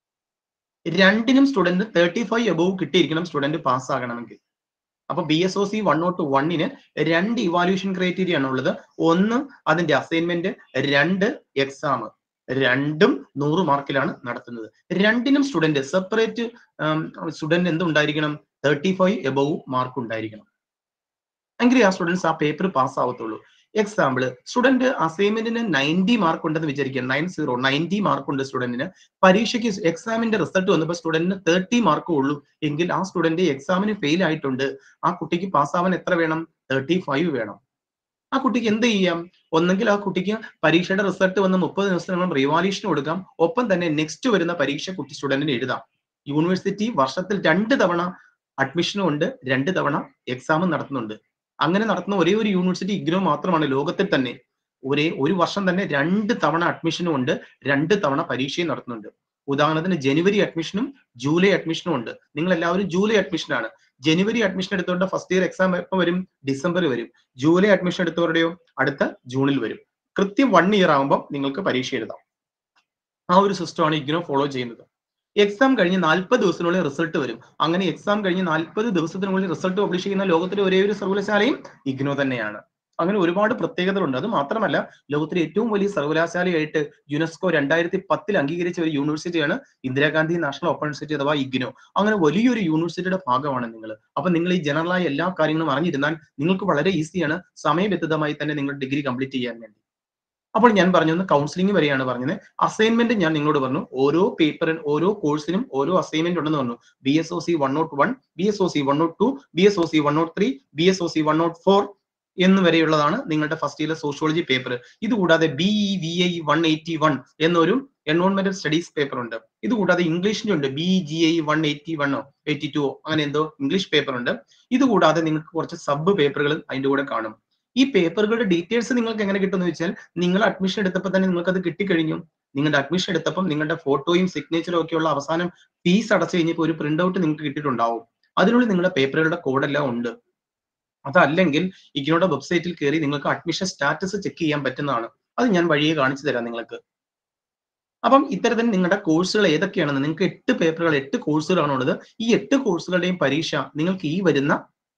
രണ്ടിനും സ്റ്റുഡന്റ് തേർട്ടി ഫൈവ് എബോവ് കിട്ടിയിരിക്കണം സ്റ്റുഡന്റ് പാസ് ആകണമെങ്കിൽ അപ്പൊ B S O C one nought വണ്ണിന് രണ്ട് ഇവാലുവേഷൻ ക്രൈറ്റീരിയ ആണ് ഉള്ളത് ഒന്ന് അതിന്റെ അസൈൻമെന്റ് രണ്ട് എക്സാം രണ്ടും നൂറ് മാർക്കിലാണ് നടത്തുന്നത് രണ്ടിനും സ്റ്റുഡന്റ് സെപ്പറേറ്റ് സ്റ്റുഡന്റ് എന്ത് ഉണ്ടായിരിക്കണം തേർട്ടി ഫൈവ് എബോവ് മാർക്ക് ഉണ്ടായിരിക്കണം എങ്കിലേ ആ സ്റ്റുഡൻസ് ആ പേപ്പർ പാസ് ആവത്തുള്ളൂ എക്സാമ്പിൾ സ്റ്റുഡന്റ് അസൈൻമെന്റിന് നയൻറ്റി മാർക്ക് ഉണ്ടെന്ന് വിചാരിക്കുക നയൻ സീറോ നയൻറ്റി മാർക്ക് ഉണ്ട് സ്റ്റുഡന്റിന് പരീക്ഷയ്ക്ക് എക്സാമിന്റെ റിസൾട്ട് വന്നപ്പോൾ സ്റ്റുഡന്റിന് തേർട്ടി മാർക്ക് ഉള്ളൂ എങ്കിൽ ആ സ്റ്റുഡന്റ് എക്സാമിന് ഫെയിൽ ആയിട്ടുണ്ട് ആ കുട്ടിക്ക് പാസ്സാവാൻ എത്ര വേണം തേർട്ടി ഫൈവ് വേണം ആ കുട്ടിക്ക് എന്ത് ചെയ്യാം ഒന്നെങ്കിൽ ആ കുട്ടിക്ക് പരീക്ഷയുടെ റിസൾട്ട് വന്ന് മുപ്പത് ദിവസത്തിനകം റിവാല്യൂഷൻ കൊടുക്കാം ഒപ്പം തന്നെ നെക്സ്റ്റ് വരുന്ന പരീക്ഷ കുട്ടി സ്റ്റുഡന്റിന് എഴുതാം യൂണിവേഴ്സിറ്റി വർഷത്തിൽ രണ്ട് തവണ അഡ്മിഷനും ഉണ്ട് രണ്ട് തവണ എക്സാമും നടത്തുന്നുണ്ട് അങ്ങനെ നടത്തുന്ന ഒരേ ഒരു യൂണിവേഴ്സിറ്റി ഇഗ്നോ മാത്രമാണ് ലോകത്തിൽ തന്നെ ഒരേ ഒരു വർഷം തന്നെ രണ്ട് തവണ അഡ്മിഷനും ഉണ്ട് രണ്ട് തവണ പരീക്ഷയും നടത്തുന്നുണ്ട് ഉദാഹരണത്തിന് ജനുവരി അഡ്മിഷനും ജൂലൈ അഡ്മിഷനും ഉണ്ട് നിങ്ങൾ എല്ലാവരും ജൂലൈ അഡ്മിഷനാണ് ജനുവരി അഡ്മിഷൻ എടുത്തവരുടെ ഫസ്റ്റ് ഇയർ എക്സാം എപ്പോൾ വരും ഡിസംബർ വരും ജൂലൈ അഡ്മിഷൻ എടുത്തവരുടെയോ അടുത്ത ജൂണിൽ വരും കൃത്യം വൺ ഇയർ ആകുമ്പോൾ നിങ്ങൾക്ക് പരീക്ഷ എഴുതാം ആ ഒരു സിസ്റ്റമാണ് ഇഗ്നോ ഫോളോ ചെയ്യുന്നത് എക്സാം കഴിഞ്ഞ് നാൽപ്പത് ദിവസത്തിനുള്ളിൽ റിസൾട്ട് വരും അങ്ങനെ എക്സാം കഴിഞ്ഞ് നാൽപ്പത് ദിവസത്തിനുള്ളിൽ റിസൾട്ട് പബ്ലിഷ് ചെയ്യുന്ന ലോകത്തിലെ ഒരേ ഒരു സർവകലാശാലയും ഇഗ്നോ തന്നെയാണ് അങ്ങനെ ഒരുപാട് പ്രത്യേകതകളുണ്ട് അത് മാത്രമല്ല ലോകത്തിലെ ഏറ്റവും വലിയ സർവകലാശാലയായിട്ട് യുനെസ്കോ രണ്ടായിരത്തി പത്തിൽ അംഗീകരിച്ച ഒരു യൂണിവേഴ്സിറ്റിയാണ് ഇന്ദിരാഗാന്ധി നാഷണൽ ഓപ്പൺ യൂണിവേഴ്സിറ്റി അഥവാ ഇഗ്നോ അങ്ങനെ വലിയൊരു യൂണിവേഴ്സിറ്റിയുടെ ഭാഗമാണ് നിങ്ങൾ അപ്പൊ നിങ്ങൾ ഈ ജനറലായ എല്ലാ കാര്യങ്ങളും അറിഞ്ഞിരുന്നാൽ നിങ്ങൾക്ക് വളരെ ഈസിയാണ് സമയബന്ധിതമായി തന്നെ നിങ്ങൾ ഡിഗ്രി കംപ്ലീറ്റ് ചെയ്യാൻ വേണ്ടി അപ്പോൾ ഞാൻ പറഞ്ഞത് കൗൺസിലിംഗ് വരെയാണ് പറഞ്ഞത് അസൈൻമെന്റ് ഞാൻ നിങ്ങളോട് പറഞ്ഞു ഓരോ പേപ്പറിനും ഓരോ കോഴ്സിനും ഓരോ അസൈൻമെന്റ് ഉണ്ടെന്ന് പറഞ്ഞു B S O C one not one B S O C one not two B S O C one not three B S O C one not four എന്ന് വരെയുള്ളതാണ് നിങ്ങളുടെ ഫസ്റ്റ് ഇയറിലെ സോഷ്യോളജി പേപ്പർ ഇതുകൂടാതെ B E V I one eighty one എന്നൊരു എൻവോൺമെന്റൽ studies paper ഉണ്ട് ഇതുകൂടാതെ ഇംഗ്ലീഷിന്റെ ഉണ്ട് B G I one eighty വണ്ണോ എയ്റ്റി ടു അങ്ങനെ എന്തോ ഇംഗ്ലീഷ് പേപ്പർ ഉണ്ട് ഇതുകൂടാതെ നിങ്ങൾക്ക് കുറച്ച് സബ് പേപ്പറുകൾ അതിന്റെ കൂടെ കാണും ഈ പേപ്പറുകളുടെ ഡീറ്റെയിൽസ് നിങ്ങൾക്ക് എങ്ങനെ കിട്ടുമെന്ന് വെച്ചാൽ നിങ്ങൾ അഡ്മിഷൻ എടുത്തപ്പോൾ തന്നെ നിങ്ങൾക്ക് അത് കിട്ടിക്കഴിഞ്ഞു നിങ്ങളുടെ അഡ്മിഷൻ എടുത്തപ്പം നിങ്ങളുടെ ഫോട്ടോയും സിഗ്നേച്ചറും ഒക്കെയുള്ള അവസാനം ഫീസ് അടച്ചു കഴിഞ്ഞപ്പോൾ ഒരു പ്രിന്റ് ഔട്ട് നിങ്ങൾക്ക് കിട്ടിയിട്ടുണ്ടാവും അതിനുള്ളിൽ നിങ്ങളുടെ പേപ്പറുകളുടെ കോഡെല്ലാം ഉണ്ട് അതല്ലെങ്കിൽ ഇഗ്നോയുടെ വെബ്സൈറ്റിൽ കയറി നിങ്ങൾക്ക് അഡ്മിഷൻ സ്റ്റാറ്റസ് ചെക്ക് ചെയ്യാൻ പറ്റുന്നതാണ് അത് ഞാൻ വഴിയെ കാണിച്ചു തരാം നിങ്ങൾക്ക് അപ്പം ഇത്തരത്തിൽ നിങ്ങളുടെ കോഴ്സുകൾ ഏതൊക്കെയാണെന്ന് നിങ്ങൾക്ക് എട്ട് പേപ്പറുകൾ എട്ട് കോഴ്സുകളാണ് ഉള്ളത് ഈ എട്ട് കോഴ്സുകളുടെയും പരീക്ഷ നിങ്ങൾക്ക് ഈ വരുന്ന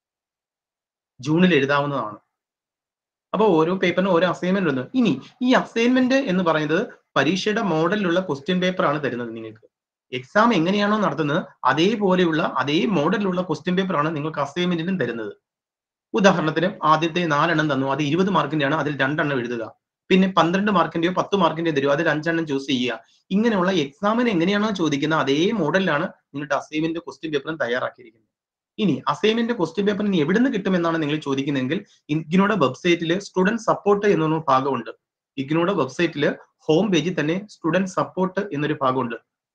ജൂണിൽ എഴുതാവുന്നതാണ് അപ്പൊ ഓരോ പേപ്പറിനും ഓരോ അസൈൻമെന്റ് ഉണ്ട് ഇനി ഈ അസൈൻമെന്റ് എന്ന് പറയുന്നത് പരീക്ഷയുടെ മോഡലിലുള്ള ക്വസ്റ്റ്യൻ പേപ്പർ ആണ് തരുന്നത് നിങ്ങൾക്ക് എക്സാം എങ്ങനെയാണോ നടത്തുന്നത് അതേപോലെയുള്ള അതേ മോഡലിലുള്ള ക്വസ്റ്റ്യൻ പേപ്പർ ആണ് നിങ്ങൾക്ക് അസൈൻമെന്റിനും തരുന്നത് ഉദാഹരണത്തിന് ആദ്യത്തെ നാലെണ്ണം തന്നു അത് ഇരുപത് മാർക്കിന്റെയാണ് അതിൽ രണ്ടെണ്ണം എഴുതുക പിന്നെ പന്ത്രണ്ട് മാർക്കിന്റെയോ പത്ത് മാർക്കിന്റെയോ തരും അതിൽ അഞ്ചെണ്ണം ചൂസ് ചെയ്യുക ഇങ്ങനെയുള്ള എക്സാമിന് എങ്ങനെയാണോ ചോദിക്കുന്നത് അതേ മോഡലിലാണ് നിങ്ങളുടെ അസൈൻമെന്റ് ക്വസ്റ്റ്യൻ പേപ്പറും തയ്യാറാക്കിയിരിക്കുന്നത് ഇനി അസൈൻമെന്റ് ക്വസ്റ്റ്യൻ പേപ്പർ ഇനി എവിടുന്ന് കിട്ടുമെന്നാണ് നിങ്ങൾ ചോദിക്കുന്നതെങ്കിൽ ഇഗ്നോയുടെ വെബ്സൈറ്റിൽ സ്റ്റുഡന്റ് സപ്പോർട്ട് എന്നൊരു ഭാഗമുണ്ട് ഇഗ്നോയുടെ വെബ്സൈറ്റിൽ ഹോം പേജിൽ തന്നെ സ്റ്റുഡന്റ് സപ്പോർട്ട് എന്നൊരു ഭാഗമുണ്ട്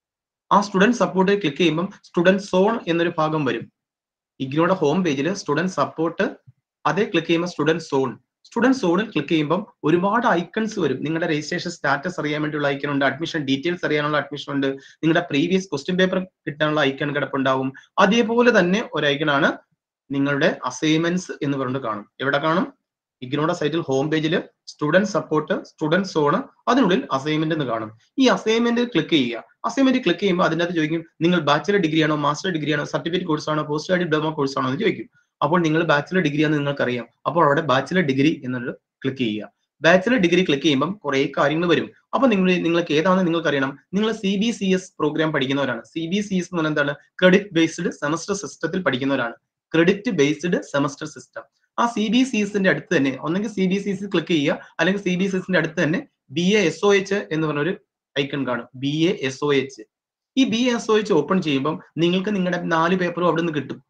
ആ സ്റ്റുഡന്റ് സപ്പോർട്ട് ക്ലിക്ക് ചെയ്യുമ്പോൾ സ്റ്റുഡന്റ് സോൺ എന്നൊരു ഭാഗം വരും ഇഗ്നോയുടെ ഹോം പേജിൽ സ്റ്റുഡന്റ് സപ്പോർട്ട് അതേ ക്ലിക്ക് ചെയ്യുമ്പോൾ സ്റ്റുഡന്റ് സോൺ സ്റ്റുഡന്റ് സോണിൽ ക്ലിക്ക് ചെയ്യുമ്പോൾ ഒരുപാട് ഐക്കൺസ് വരും നിങ്ങളുടെ രജിസ്ട്രേഷൻ സ്റ്റാറ്റസ് അറിയാൻ വേണ്ടിയുള്ള ഐക്കൺ ഉണ്ട് അഡ്മിഷൻ ഡീറ്റെയിൽസ് അറിയാനുള്ള അഡ്മിഷൻ ഉണ്ട് നിങ്ങളുടെ പ്രീവിയസ് ക്വസ്റ്റ്യൻ പേപ്പർ കിട്ടാനുള്ള ഐക്കൺ കിടപ്പുണ്ടാവും അതേപോലെ തന്നെ ഒരു ഐക്കണാണ് നിങ്ങളുടെ അസൈൻമെന്റ്സ് എന്ന് പറഞ്ഞിട്ട് കാണും എവിടെ കാണും ഇഗ്നോയുടെ സൈറ്റിൽ ഹോം പേജിൽ സ്റ്റുഡന്റ് സപ്പോർട്ട് സ്റ്റുഡന്റ് സോൺ അതിനുള്ളിൽ അസൈൻമെന്റ് എന്ന് കാണും ഈ അസൈൻമെന്റ് ക്ലിക്ക് ചെയ്യുക അസൈൻമെന്റ് ക്ലിക്ക് ചെയ്യുമ്പോൾ അതിനകത്ത് ചോദിക്കും നിങ്ങൾ ബാച്ചിലർ ഡിഗ്രി ആണോ മാസ്റ്റർ ഡിഗ്രി ആണോ സർട്ടിഫിക്കറ്റ് കോഴ്സ് ആണോ പോസ്റ്റ് ഗ്രാജുവേറ്റ് ഡിപ്ലോമ കോഴ്സ് ആണോ എന്ന് ചോദിക്കും അപ്പോൾ നിങ്ങൾ ബാച്ചിലർ ഡിഗ്രി ആണെന്ന് നിങ്ങൾക്കറിയാം അപ്പോൾ അവിടെ ബാച്ചിലർ ഡിഗ്രി എന്നുള്ളത് ക്ലിക്ക് ചെയ്യുക ബാച്ചിലർ ഡിഗ്രി ക്ലിക്ക് ചെയ്യുമ്പോൾ കുറെ കാര്യങ്ങൾ വരും അപ്പൊ നിങ്ങൾ നിങ്ങൾക്ക് ഏതാണെന്ന് നിങ്ങൾക്ക് അറിയണം നിങ്ങൾ C B C S programme പഠിക്കുന്നവരാണ് സി ബി സി എസ് എന്ന് പറഞ്ഞാൽ എന്താണ് ക്രെഡിറ്റ് ബേസ്ഡ് സെമസ്റ്റർ സിസ്റ്റത്തിൽ പഠിക്കുന്നവരാണ് ക്രെഡിറ്റ് ബേസ്ഡ് സെമസ്റ്റർ സിസ്റ്റം ആ സി ബി സി എസിന്റെ അടുത്ത് തന്നെ ഒന്നെങ്കിൽ C B C S click ചെയ്യുക അല്ലെങ്കിൽ സി ബി സി എസിന്റെ അടുത്ത് തന്നെ B A S O H എന്ന് പറഞ്ഞൊരു ഐക്കൺ കാണും B A S O H ഈ B S O H open ചെയ്യുമ്പോൾ നിങ്ങൾക്ക് നിങ്ങളുടെ നാല് പേപ്പറും അവിടെ നിന്ന് കിട്ടും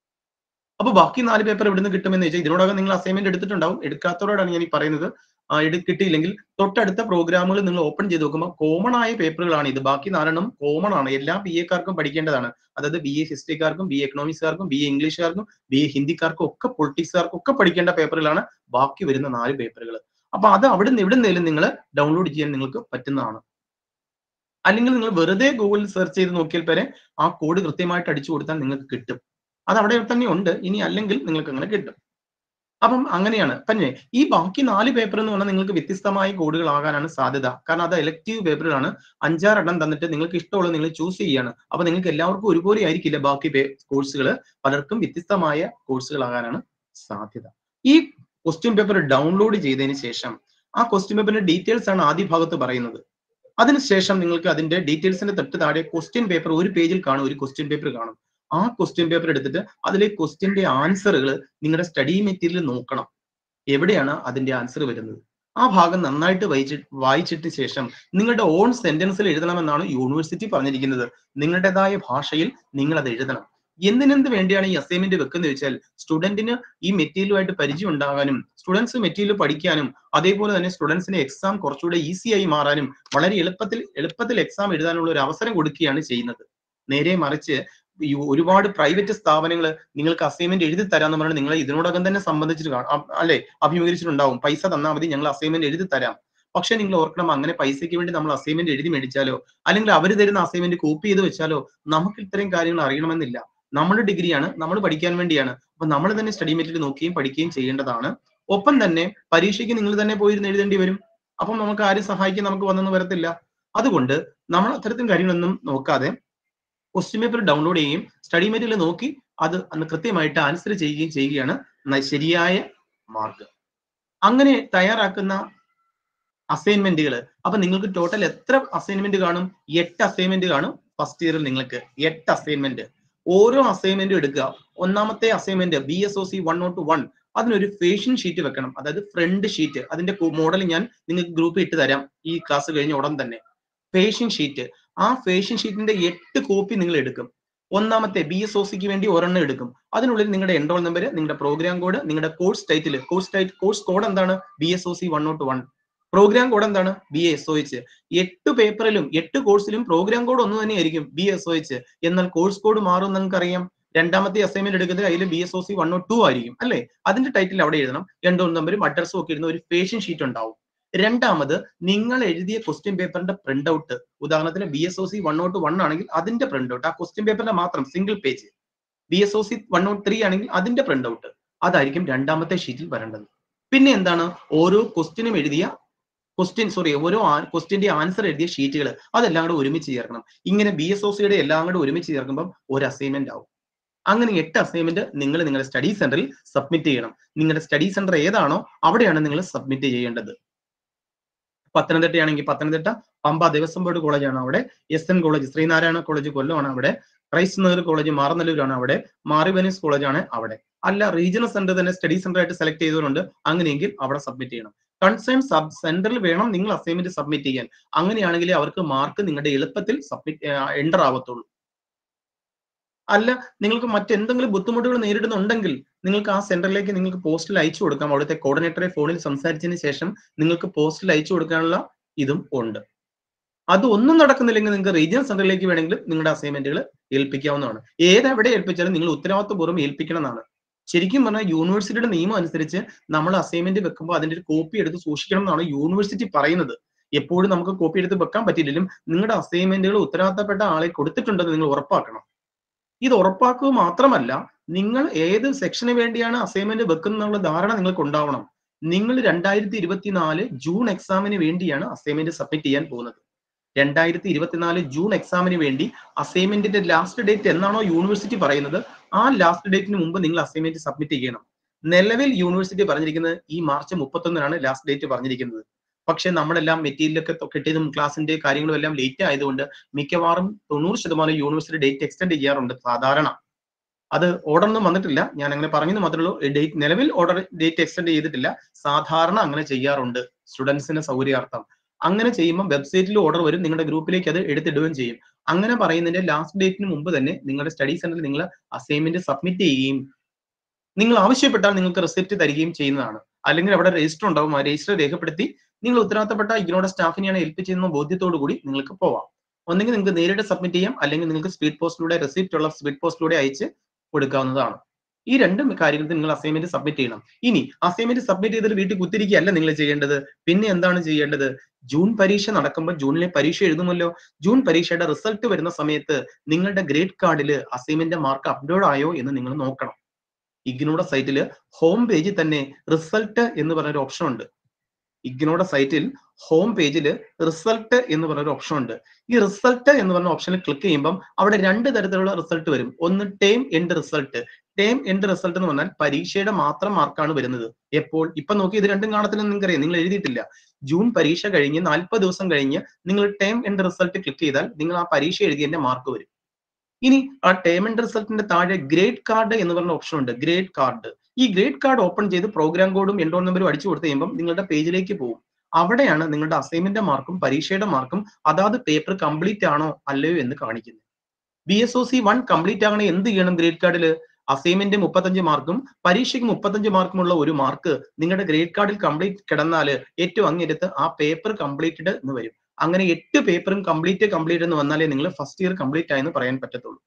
അപ്പൊ ബാക്കി നാല് പേപ്പർ എവിടെ നിന്ന് കിട്ടുമെന്ന് ചോദിച്ചാൽ ഇതിനോടകം നിങ്ങൾ അസൈൻമെന്റ് എടുത്തിട്ടുണ്ടാവും എടുക്കാത്തവരോടാണ് ഞാൻ ഈ പറയുന്നത് ആ, എടു കിട്ടിയില്ലെങ്കിൽ തൊട്ടടുത്ത പ്രോഗ്രാമുകൾ നിങ്ങൾ ഓപ്പൺ ചെയ്ത് നോക്കുമ്പോൾ കോമൺ ആയ പേപ്പറുകളാണ് ഇത് ബാക്കി നാലെണ്ണം കോമൺ ആണ് എല്ലാ ബി എക്കാർക്കും പഠിക്കേണ്ടതാണ് അതായത് ബി എ ഹിസ്റ്ററിക്കാർക്കും ബി എ എക്കണോമിക്സുകാർക്കും ബി എ ഇംഗ്ലീഷുകാർക്കും ബി എ ഹിന്ദിക്കാർക്കും ഒക്കെ പൊളിറ്റിക്സുകാർക്കും ഒക്കെ പഠിക്കേണ്ട പേപ്പറുകളാണ് ബാക്കി വരുന്ന നാല് പേപ്പറുകൾ അപ്പൊ അത് അവിടെ നിന്ന് എവിടെ നിന്നെങ്കിലും നിങ്ങൾ ഡൗൺലോഡ് ചെയ്യാൻ നിങ്ങൾക്ക് പറ്റുന്നതാണ് അല്ലെങ്കിൽ നിങ്ങൾ വെറുതെ ഗൂഗിളിൽ സെർച്ച് ചെയ്ത് നോക്കിയാൽ വരെ ആ കോഡ് കൃത്യമായിട്ട് അടിച്ചു കൊടുത്താൽ നിങ്ങൾക്ക് കിട്ടും അത് അവിടെ തന്നെ ഉണ്ട് ഇനി അല്ലെങ്കിൽ നിങ്ങൾക്ക് അങ്ങനെ കിട്ടും അപ്പം അങ്ങനെയാണ് പിന്നെ ഈ ബാക്കി നാല് പേപ്പർ എന്ന് പറഞ്ഞാൽ നിങ്ങൾക്ക് വ്യത്യസ്തമായ കോഡുകളാകാനാണ് സാധ്യത കാരണം അത് എലക്റ്റീവ് പേപ്പറുകളാണ് അഞ്ചാറെണ്ണം തന്നിട്ട് നിങ്ങൾക്ക് ഇഷ്ടമുള്ളത് നിങ്ങൾ ചൂസ് ചെയ്യാണ് അപ്പൊ നിങ്ങൾക്ക് എല്ലാവർക്കും ഒരുപോലെ ആയിരിക്കില്ല ബാക്കി കോഴ്സുകൾ പലർക്കും വ്യത്യസ്തമായ കോഴ്സുകളാകാനാണ് സാധ്യത ഈ ക്വസ്റ്റ്യൻ പേപ്പർ ഡൗൺലോഡ് ചെയ്തതിന് ശേഷം ആ ക്വസ്റ്റ്യൻ പേപ്പറിന്റെ ഡീറ്റെയിൽസ് ആണ് ആദ്യ ഭാഗത്ത് പറയുന്നത് അതിനുശേഷം നിങ്ങൾക്ക് അതിന്റെ ഡീറ്റെയിൽസിന്റെ തൊട്ട് താഴെ ക്വസ്റ്റ്യൻ പേപ്പർ ഒരു പേജിൽ കാണും ഒരു ക്വസ്റ്റ്യൻ പേപ്പർ കാണും ആ ക്വസ്റ്റ്യൻ പേപ്പർ എടുത്തിട്ട് അതിലെ ക്വസ്റ്റ്യന്റെ ആൻസറുകൾ നിങ്ങളുടെ സ്റ്റഡി മെറ്റീരിയൽ നോക്കണം എവിടെയാണ് അതിന്റെ ആൻസർ വരുന്നത് ആ ഭാഗം നന്നായിട്ട് വായിച്ച് വായിച്ചിട്ട് ശേഷം നിങ്ങളുടെ ഓൺ സെന്റൻസിൽ എഴുതണമെന്നാണ് യൂണിവേഴ്സിറ്റി പറഞ്ഞിരിക്കുന്നത് നിങ്ങളുടേതായ ഭാഷയിൽ നിങ്ങൾ അത് എഴുതണം എന്തിനെന്ത് വേണ്ടിയാണ് ഈ അസൈൻമെന്റ് വെക്കുന്നത് വെച്ചാൽ സ്റ്റുഡന്റിന് ഈ മെറ്റീരിയലുമായിട്ട് പരിചയം ഉണ്ടാകാനും സ്റ്റുഡൻസ് മെറ്റീരിയൽ പഠിക്കാനും അതേപോലെ തന്നെ സ്റ്റുഡൻസിന് എക്സാം കുറച്ചുകൂടെ ഈസി ആയി മാറാനും വളരെ എളുപ്പത്തിൽ എളുപ്പത്തിൽ എക്സാം എഴുതാനുള്ള ഒരു അവസരം കൊടുക്കുകയാണ് ചെയ്യുന്നത് നേരെ മറിച്ച് ഈ ഒരുപാട് പ്രൈവറ്റ് സ്ഥാപനങ്ങൾ നിങ്ങൾക്ക് അസൈൻമെന്റ് എഴുതി തരാന്ന് പറഞ്ഞാൽ നിങ്ങളെ ഇതിനോടകം തന്നെ സംബന്ധിച്ചിട്ട് കാണും അ- അല്ലെ അഭിമുഖീകരിച്ചിട്ടുണ്ടാവും പൈസ തന്നാൽ മതി ഞങ്ങൾ അസൈൻമെന്റ് എഴുതി തരാം പക്ഷെ നിങ്ങൾ ഓർക്കണം അങ്ങനെ പൈസയ്ക്ക് വേണ്ടി നമ്മൾ അസൈൻമെന്റ് എഴുതി മേടിച്ചാലോ അല്ലെങ്കിൽ അവർ തരുന്ന അസൈൻമെന്റ് കോപ്പി ചെയ്ത് വെച്ചാലോ നമുക്ക് ഇത്രയും കാര്യങ്ങൾ അറിയണമെന്നില്ല നമ്മുടെ ഡിഗ്രിയാണ് നമ്മൾ പഠിക്കാൻ വേണ്ടിയാണ് അപ്പൊ നമ്മൾ തന്നെ സ്റ്റഡി മെറ്റീരിയൽ നോക്കുകയും പഠിക്കുകയും ചെയ്യേണ്ടതാണ് ഒപ്പം തന്നെ പരീക്ഷയ്ക്ക് നിങ്ങൾ തന്നെ പോയിരുന്ന് എഴുതേണ്ടി വരും അപ്പം നമുക്ക് ആരും സഹായിക്കാൻ നമുക്ക് വന്നെന്ന് വരത്തില്ല അതുകൊണ്ട് നമ്മൾ അത്തരത്തിൽ കാര്യങ്ങളൊന്നും നോക്കാതെ ക്വസ്റ്റ്യൻ പേപ്പർ ഡൗൺലോഡ് ചെയ്യുകയും സ്റ്റഡി മെറ്റീരിയൽ നോക്കി അത് അന്ന് കൃത്യമായിട്ട് ആൻസർ ചെയ്യുകയും ചെയ്യുകയാണ് ന- ശരിയായ മാർഗം അങ്ങനെ തയ്യാറാക്കുന്ന അസൈൻമെന്റുകൾ അപ്പൊ നിങ്ങൾക്ക് ടോട്ടൽ എത്ര അസൈൻമെന്റ് കാണും എട്ട് അസൈൻമെന്റ് കാണും ഫസ്റ്റ് ഇയറിൽ നിങ്ങൾക്ക് എട്ട് അസൈൻമെന്റ് ഓരോ അസൈൻമെന്റും എടുക്കുക ഒന്നാമത്തെ assignment B S O C one not one അതിനൊരു ഫേഷ്യൻ ഷീറ്റ് വെക്കണം അതായത് ഫ്രണ്ട് ഷീറ്റ് അതിന്റെ മോഡൽ ഞാൻ നിങ്ങൾക്ക് ഗ്രൂപ്പിൽ ഇട്ട് തരാം ഈ ക്ലാസ് കഴിഞ്ഞ ഉടൻ തന്നെ ഫേഷ്യൻ ഷീറ്റ് ആ ഫേഷ്യൻ ഷീറ്റിന്റെ എട്ട് കോപ്പി നിങ്ങൾ എടുക്കും ഒന്നാമത്തെ ബി എസ് ഒ സിക്ക് വേണ്ടി ഒരെണ്ണം എടുക്കും അതിനുള്ളിൽ നിങ്ങളുടെ എൻറോൾ നമ്പർ നിങ്ങളുടെ പ്രോഗ്രാം കോഡ് നിങ്ങളുടെ course title course tight course code എന്താണ് B S O C one not one programme code എന്താണ് ബി എസ് ഒ എച്ച് എട്ട് പേപ്പറിലും എട്ട് കോഴ്സിലും പ്രോഗ്രാം കോഡ് ഒന്ന് തന്നെയായിരിക്കും ബി എസ് ഒ എച്ച് എന്നാൽ കോഴ്സ് കോഡ് മാറും നിങ്ങൾക്കറിയാം രണ്ടാമത്തെ അസൈൻമെന്റ് എടുക്കുന്നത് അതിൽ B S O C one not two ആയിരിക്കും അല്ലേ അതിന്റെ ടൈറ്റിൽ അവിടെ എഴുതണം എൻറോൾ നമ്പറും അഡ്രസ്സും ഒക്കെ ഇടുന്ന ഒരു ഫേഷ്യൻ ഷീറ്റ് ഉണ്ടാവും രണ്ടാമത് നിങ്ങൾ എഴുതിയ ക്വസ്റ്റ്യൻ പേപ്പറിന്റെ പ്രിന്റ് ഔട്ട് ഉദാഹരണത്തിന് B S O C one not one ആണെങ്കിൽ അതിന്റെ പ്രിന്റ് ഔട്ട് ആ ക്വസ്റ്റ്യൻ പേപ്പറിന്റെ മാത്രം single page B S O C one not three ആണെങ്കിൽ അതിന്റെ പ്രിന്റ് ഔട്ട് അതായിരിക്കും രണ്ടാമത്തെ ഷീറ്റിൽ വരേണ്ടത് പിന്നെ എന്താണ് ഓരോ ക്വസ്റ്റ്യനും എഴുതിയ ക്വസ്റ്റ്യൻ സോറി ഓരോ ക്വസ്റ്റ്യന്റെ ആൻസർ എഴുതിയ ഷീറ്റുകൾ അതെല്ലാം കൂടെ ഒരുമിച്ച് ചേർക്കണം ഇങ്ങനെ ബി എസ് ഒ സിയുടെ എല്ലാം കൂടെ ഒരുമിച്ച് ചേർക്കുമ്പോൾ ഒരു അസൈൻമെന്റ് ആവും അങ്ങനെ എട്ട് അസൈൻമെന്റ് നിങ്ങൾ നിങ്ങളുടെ സ്റ്റഡി സെന്ററിൽ സബ്മിറ്റ് ചെയ്യണം നിങ്ങളുടെ സ്റ്റഡി സെന്റർ ഏതാണോ അവിടെയാണ് നിങ്ങൾ സബ്മിറ്റ് ചെയ്യേണ്ടത് പത്തനംതിട്ടയാണെങ്കിൽ പത്തനംതിട്ട പമ്പ ദേവസ്വം ബോർഡ് കോളേജാണ് അവിടെ S N college Sree Narayana college കൊല്ലമാണ് അവിടെ ക്രൈസ്റ്റ് നഗർ കോളേജ് മാറനല്ലൂരാണ് അവിടെ മാറിവനീസ് കോളേജാണ് അവിടെ അല്ല റീജിയണൽ സെന്റർ തന്നെ സ്റ്റഡി സെന്റർ ആയിട്ട് സെലക്ട് ചെയ്തവരുണ്ട് അങ്ങനെയെങ്കിൽ അവിടെ സബ്മിറ്റ് ചെയ്യണം കൺസേൺ സബ് സെന്ററിൽ വേണം നിങ്ങൾ അസൈൻമെന്റ് സബ്മിറ്റ് ചെയ്യാൻ അങ്ങനെയാണെങ്കിൽ അവർക്ക് മാർക്ക് നിങ്ങളുടെ എളുപ്പത്തിൽ സബ്മിറ്റ് എൻ്റർ ആവത്തുള്ളൂ അല്ല നിങ്ങൾക്ക് മറ്റെന്തെങ്കിലും ബുദ്ധിമുട്ടുകൾ നേരിടുന്നുണ്ടെങ്കിൽ നിങ്ങൾക്ക് ആ സെന്ററിലേക്ക് നിങ്ങൾക്ക് പോസ്റ്റിൽ അയച്ചു കൊടുക്കാം അവിടുത്തെ കോർഡിനേറ്ററെ ഫോണിൽ സംസാരിച്ചതിന് ശേഷം നിങ്ങൾക്ക് പോസ്റ്റിൽ അയച്ചു കൊടുക്കാനുള്ള ഇതും ഉണ്ട് അത് ഒന്നും നടക്കുന്നില്ലെങ്കിൽ നിങ്ങൾക്ക് റീജിയണൽ സെന്ററിലേക്ക് വേണമെങ്കിൽ നിങ്ങളുടെ അസൈൻമെന്റുകൾ ഏൽപ്പിക്കാവുന്നതാണ് ഏതെവിടെ ഏൽപ്പിച്ചാലും നിങ്ങൾ ഉത്തരവാദിത്വപൂർവ്വം ഏൽപ്പിക്കണം എന്നാണ് ശരിക്കും പറഞ്ഞാൽ യൂണിവേഴ്സിറ്റിയുടെ നിയമം അനുസരിച്ച് നമ്മൾ അസൈൻമെന്റ് വെക്കുമ്പോൾ അതിന്റെ ഒരു കോപ്പി എടുത്ത് സൂക്ഷിക്കണം എന്നാണ് യൂണിവേഴ്സിറ്റി പറയുന്നത് എപ്പോഴും നമുക്ക് കോപ്പി എടുത്ത് വെക്കാൻ പറ്റിയില്ലെങ്കിലും നിങ്ങളുടെ അസൈൻമെന്റുകൾ ഉത്തരവാദിത്തപ്പെട്ട ആളെ കൊടുത്തിട്ടുണ്ടെന്ന് നിങ്ങൾ ഉറപ്പാക്കണം ഇത് ഉറപ്പാക്കുക മാത്രമല്ല നിങ്ങൾ ഏത് സെക്ഷന് വേണ്ടിയാണ് അസൈൻമെന്റ് വെക്കുന്നുള്ള ധാരണ നിങ്ങൾക്ക് ഉണ്ടാവണം നിങ്ങൾ രണ്ടായിരത്തി ഇരുപത്തിനാല് ജൂൺ എക്സാമിന് വേണ്ടിയാണ് അസൈൻമെന്റ് സബ്മിറ്റ് ചെയ്യാൻ പോകുന്നത് രണ്ടായിരത്തി ഇരുപത്തിനാല് ജൂൺ എക്സാമിന് വേണ്ടി അസൈൻമെന്റിന്റെ ലാസ്റ്റ് ഡേറ്റ് എന്നാണോ യൂണിവേഴ്സിറ്റി പറയുന്നത് ആ ലാസ്റ്റ് ഡേറ്റിന് മുമ്പ് നിങ്ങൾ അസൈൻമെന്റ് സബ്മിറ്റ് ചെയ്യണം നിലവിൽ യൂണിവേഴ്സിറ്റി പറഞ്ഞിരിക്കുന്നത് ഈ മാർച്ച് മുപ്പത്തൊന്നിനാണ് ലാസ്റ്റ് ഡേറ്റ് പറഞ്ഞിരിക്കുന്നത് പക്ഷെ നമ്മളെല്ലാം മെറ്റീരിയലൊക്കെ കിട്ടിയതും ക്ലാസിന്റെ കാര്യങ്ങളും എല്ലാം ലേറ്റ് ആയതുകൊണ്ട് മിക്കവാറും തൊണ്ണൂറ് ശതമാനം യൂണിവേഴ്സിറ്റി ഡേറ്റ് എക്സ്റ്റെൻഡ് ചെയ്യാറുണ്ട് സാധാരണ അത് ഓർഡർ ഒന്നും വന്നിട്ടില്ല ഞാൻ അങ്ങനെ പറഞ്ഞെന്ന് മാത്രമേ ഉള്ളൂ ഡേറ്റ് നിലവിൽ ഓർഡർ ഡേറ്റ് എക്സ്റ്റെൻഡ് ചെയ്തിട്ടില്ല സാധാരണ അങ്ങനെ ചെയ്യാറുണ്ട് സ്റ്റുഡൻസിന് സൗകര്യാർത്ഥം അങ്ങനെ ചെയ്യുമ്പോൾ വെബ്സൈറ്റിൽ ഓർഡർ വരും നിങ്ങളുടെ ഗ്രൂപ്പിലേക്ക് അത് എടുത്തിടുകയും ചെയ്യും അങ്ങനെ പറയുന്നതിന്റെ ലാസ്റ്റ് ഡേറ്റിന് മുമ്പ് തന്നെ നിങ്ങളുടെ സ്റ്റഡി സെന്ററിൽ നിങ്ങൾ അസൈൻമെന്റ് സബ്മിറ്റ് ചെയ്യുകയും നിങ്ങൾ ആവശ്യപ്പെട്ടാൽ നിങ്ങൾക്ക് റിസിപ്റ്റ് തരികയും ചെയ്യുന്നതാണ് അല്ലെങ്കിൽ അവിടെ രജിസ്റ്റർ ഉണ്ടാവും ആ രജിസ്റ്റർ രേഖപ്പെടുത്തി നിങ്ങൾ ഉത്തരവാദിത്തപ്പെട്ട ഇഗ്നോയുടെ സ്റ്റാഫിനെയാണ് ഏൽപ്പിച്ചതെന്ന ബോധ്യത്തോടു കൂടി നിങ്ങൾക്ക് പോവാം ഒന്നെങ്കിൽ നിങ്ങൾക്ക് നേരിട്ട് സബ്മിറ്റ് ചെയ്യാം അല്ലെങ്കിൽ നിങ്ങൾക്ക് സ്പീഡ് പോസ്റ്റിലൂടെ റെസിപ്റ്റ് ഉള്ള സ്പീഡ് പോസ്റ്റിലൂടെ അയച്ച് കൊടുക്കാവുന്നതാണ് ഈ രണ്ട് കാര്യത്തിൽ നിങ്ങൾ അസൈൻമെന്റ് സബ്മിറ്റ് ചെയ്യണം ഇനി അസൈൻമെന്റ് സബ്മിറ്റ് ചെയ്തിട്ട് വീട്ടിൽ കുത്തിരിക്കുകയല്ല നിങ്ങൾ ചെയ്യേണ്ടത് പിന്നെ എന്താണ് ചെയ്യേണ്ടത് ജൂൺ പരീക്ഷ നടക്കുമ്പോൾ ജൂണിലെ പരീക്ഷ എഴുതുമല്ലോ ജൂൺ പരീക്ഷയുടെ റിസൾട്ട് വരുന്ന സമയത്ത് നിങ്ങളുടെ ഗ്രേഡ് കാർഡിൽ അസൈൻമെന്റ് മാർക്ക് അപ്ലോഡ് ആയോ എന്ന് നിങ്ങൾ നോക്കണം ഇഗ്നോയുടെ സൈറ്റിൽ ഹോം പേജിൽ തന്നെ റിസൾട്ട് എന്ന് പറഞ്ഞൊരു ഓപ്ഷൻ ഉണ്ട് ഇഗ്നോയുടെ സൈറ്റിൽ ഹോം പേജിൽ റിസൾട്ട് എന്ന് പറഞ്ഞൊരു ഓപ്ഷൻ ഉണ്ട് ഈ റിസൾട്ട് എന്ന് പറഞ്ഞ ഓപ്ഷനിൽ ക്ലിക്ക് ചെയ്യുമ്പം അവിടെ രണ്ട് തരത്തിലുള്ള റിസൾട്ട് വരും ഒന്ന് term end result term end result എന്ന് പറഞ്ഞാൽ പരീക്ഷയുടെ മാത്രം മാർക്കാണ് വരുന്നത് എപ്പോൾ ഇപ്പൊ നോക്കി ഇത് രണ്ടും കാണത്തില്ലെന്ന് നിങ്ങൾക്കറിയാം നിങ്ങൾ എഴുതിയിട്ടില്ല ജൂൺ പരീക്ഷ കഴിഞ്ഞ് നാൽപ്പത് ദിവസം കഴിഞ്ഞ് നിങ്ങൾ ടേം എൻഡ് റിസൾട്ട് ക്ലിക്ക് ചെയ്താൽ നിങ്ങൾ ആ പരീക്ഷ എഴുതിയതിന്റെ മാർക്ക് വരും ഇനി ആ ടേം എൻഡ് റിസൾട്ടിന്റെ താഴെ ഗ്രേഡ് കാർഡ് എന്ന് പറഞ്ഞ ഓപ്ഷൻ ഉണ്ട് ഗ്രേഡ് കാർഡ് ഈ ഗ്രേഡ് കാർഡ് ഓപ്പൺ ചെയ്ത് പ്രോഗ്രാം കോഡും എൻറോൾ നമ്പറും അടിച്ചു കൊടുത്തു കഴിയുമ്പോൾ നിങ്ങളുടെ പേജിലേക്ക് പോകും അവിടെയാണ് നിങ്ങളുടെ അസൈൻമെന്റ് മാർക്കും പരീക്ഷയുടെ മാർക്കും അതാത് പേപ്പർ കംപ്ലീറ്റ് ആണോ അല്ലയോ എന്ന് കാണിക്കുന്നത് B S O C one complete ആകണേ എന്ത് ചെയ്യണം ഗ്രേഡ് കാർഡിൽ അസൈൻമെന്റ് മുപ്പത്തഞ്ച് മാർക്കും പരീക്ഷയ്ക്ക് മുപ്പത്തഞ്ച് മാർക്കുമുള്ള ഒരു മാർക്ക് നിങ്ങളുടെ ഗ്രേഡ് കാർഡിൽ കംപ്ലീറ്റ് കിടന്നാൽ ഏറ്റവും അങ്ങേരത്ത് ആ പേപ്പർ കംപ്ലീറ്റഡ് എന്ന് വരും അങ്ങനെ എട്ട് പേപ്പറും കംപ്ലീറ്റ് കംപ്ലീറ്റ് എന്ന് വന്നാലേ നിങ്ങൾ ഫസ്റ്റ് ഇയർ കംപ്ലീറ്റ് ആയെന്ന് പറയാൻ പറ്റത്തുള്ളൂ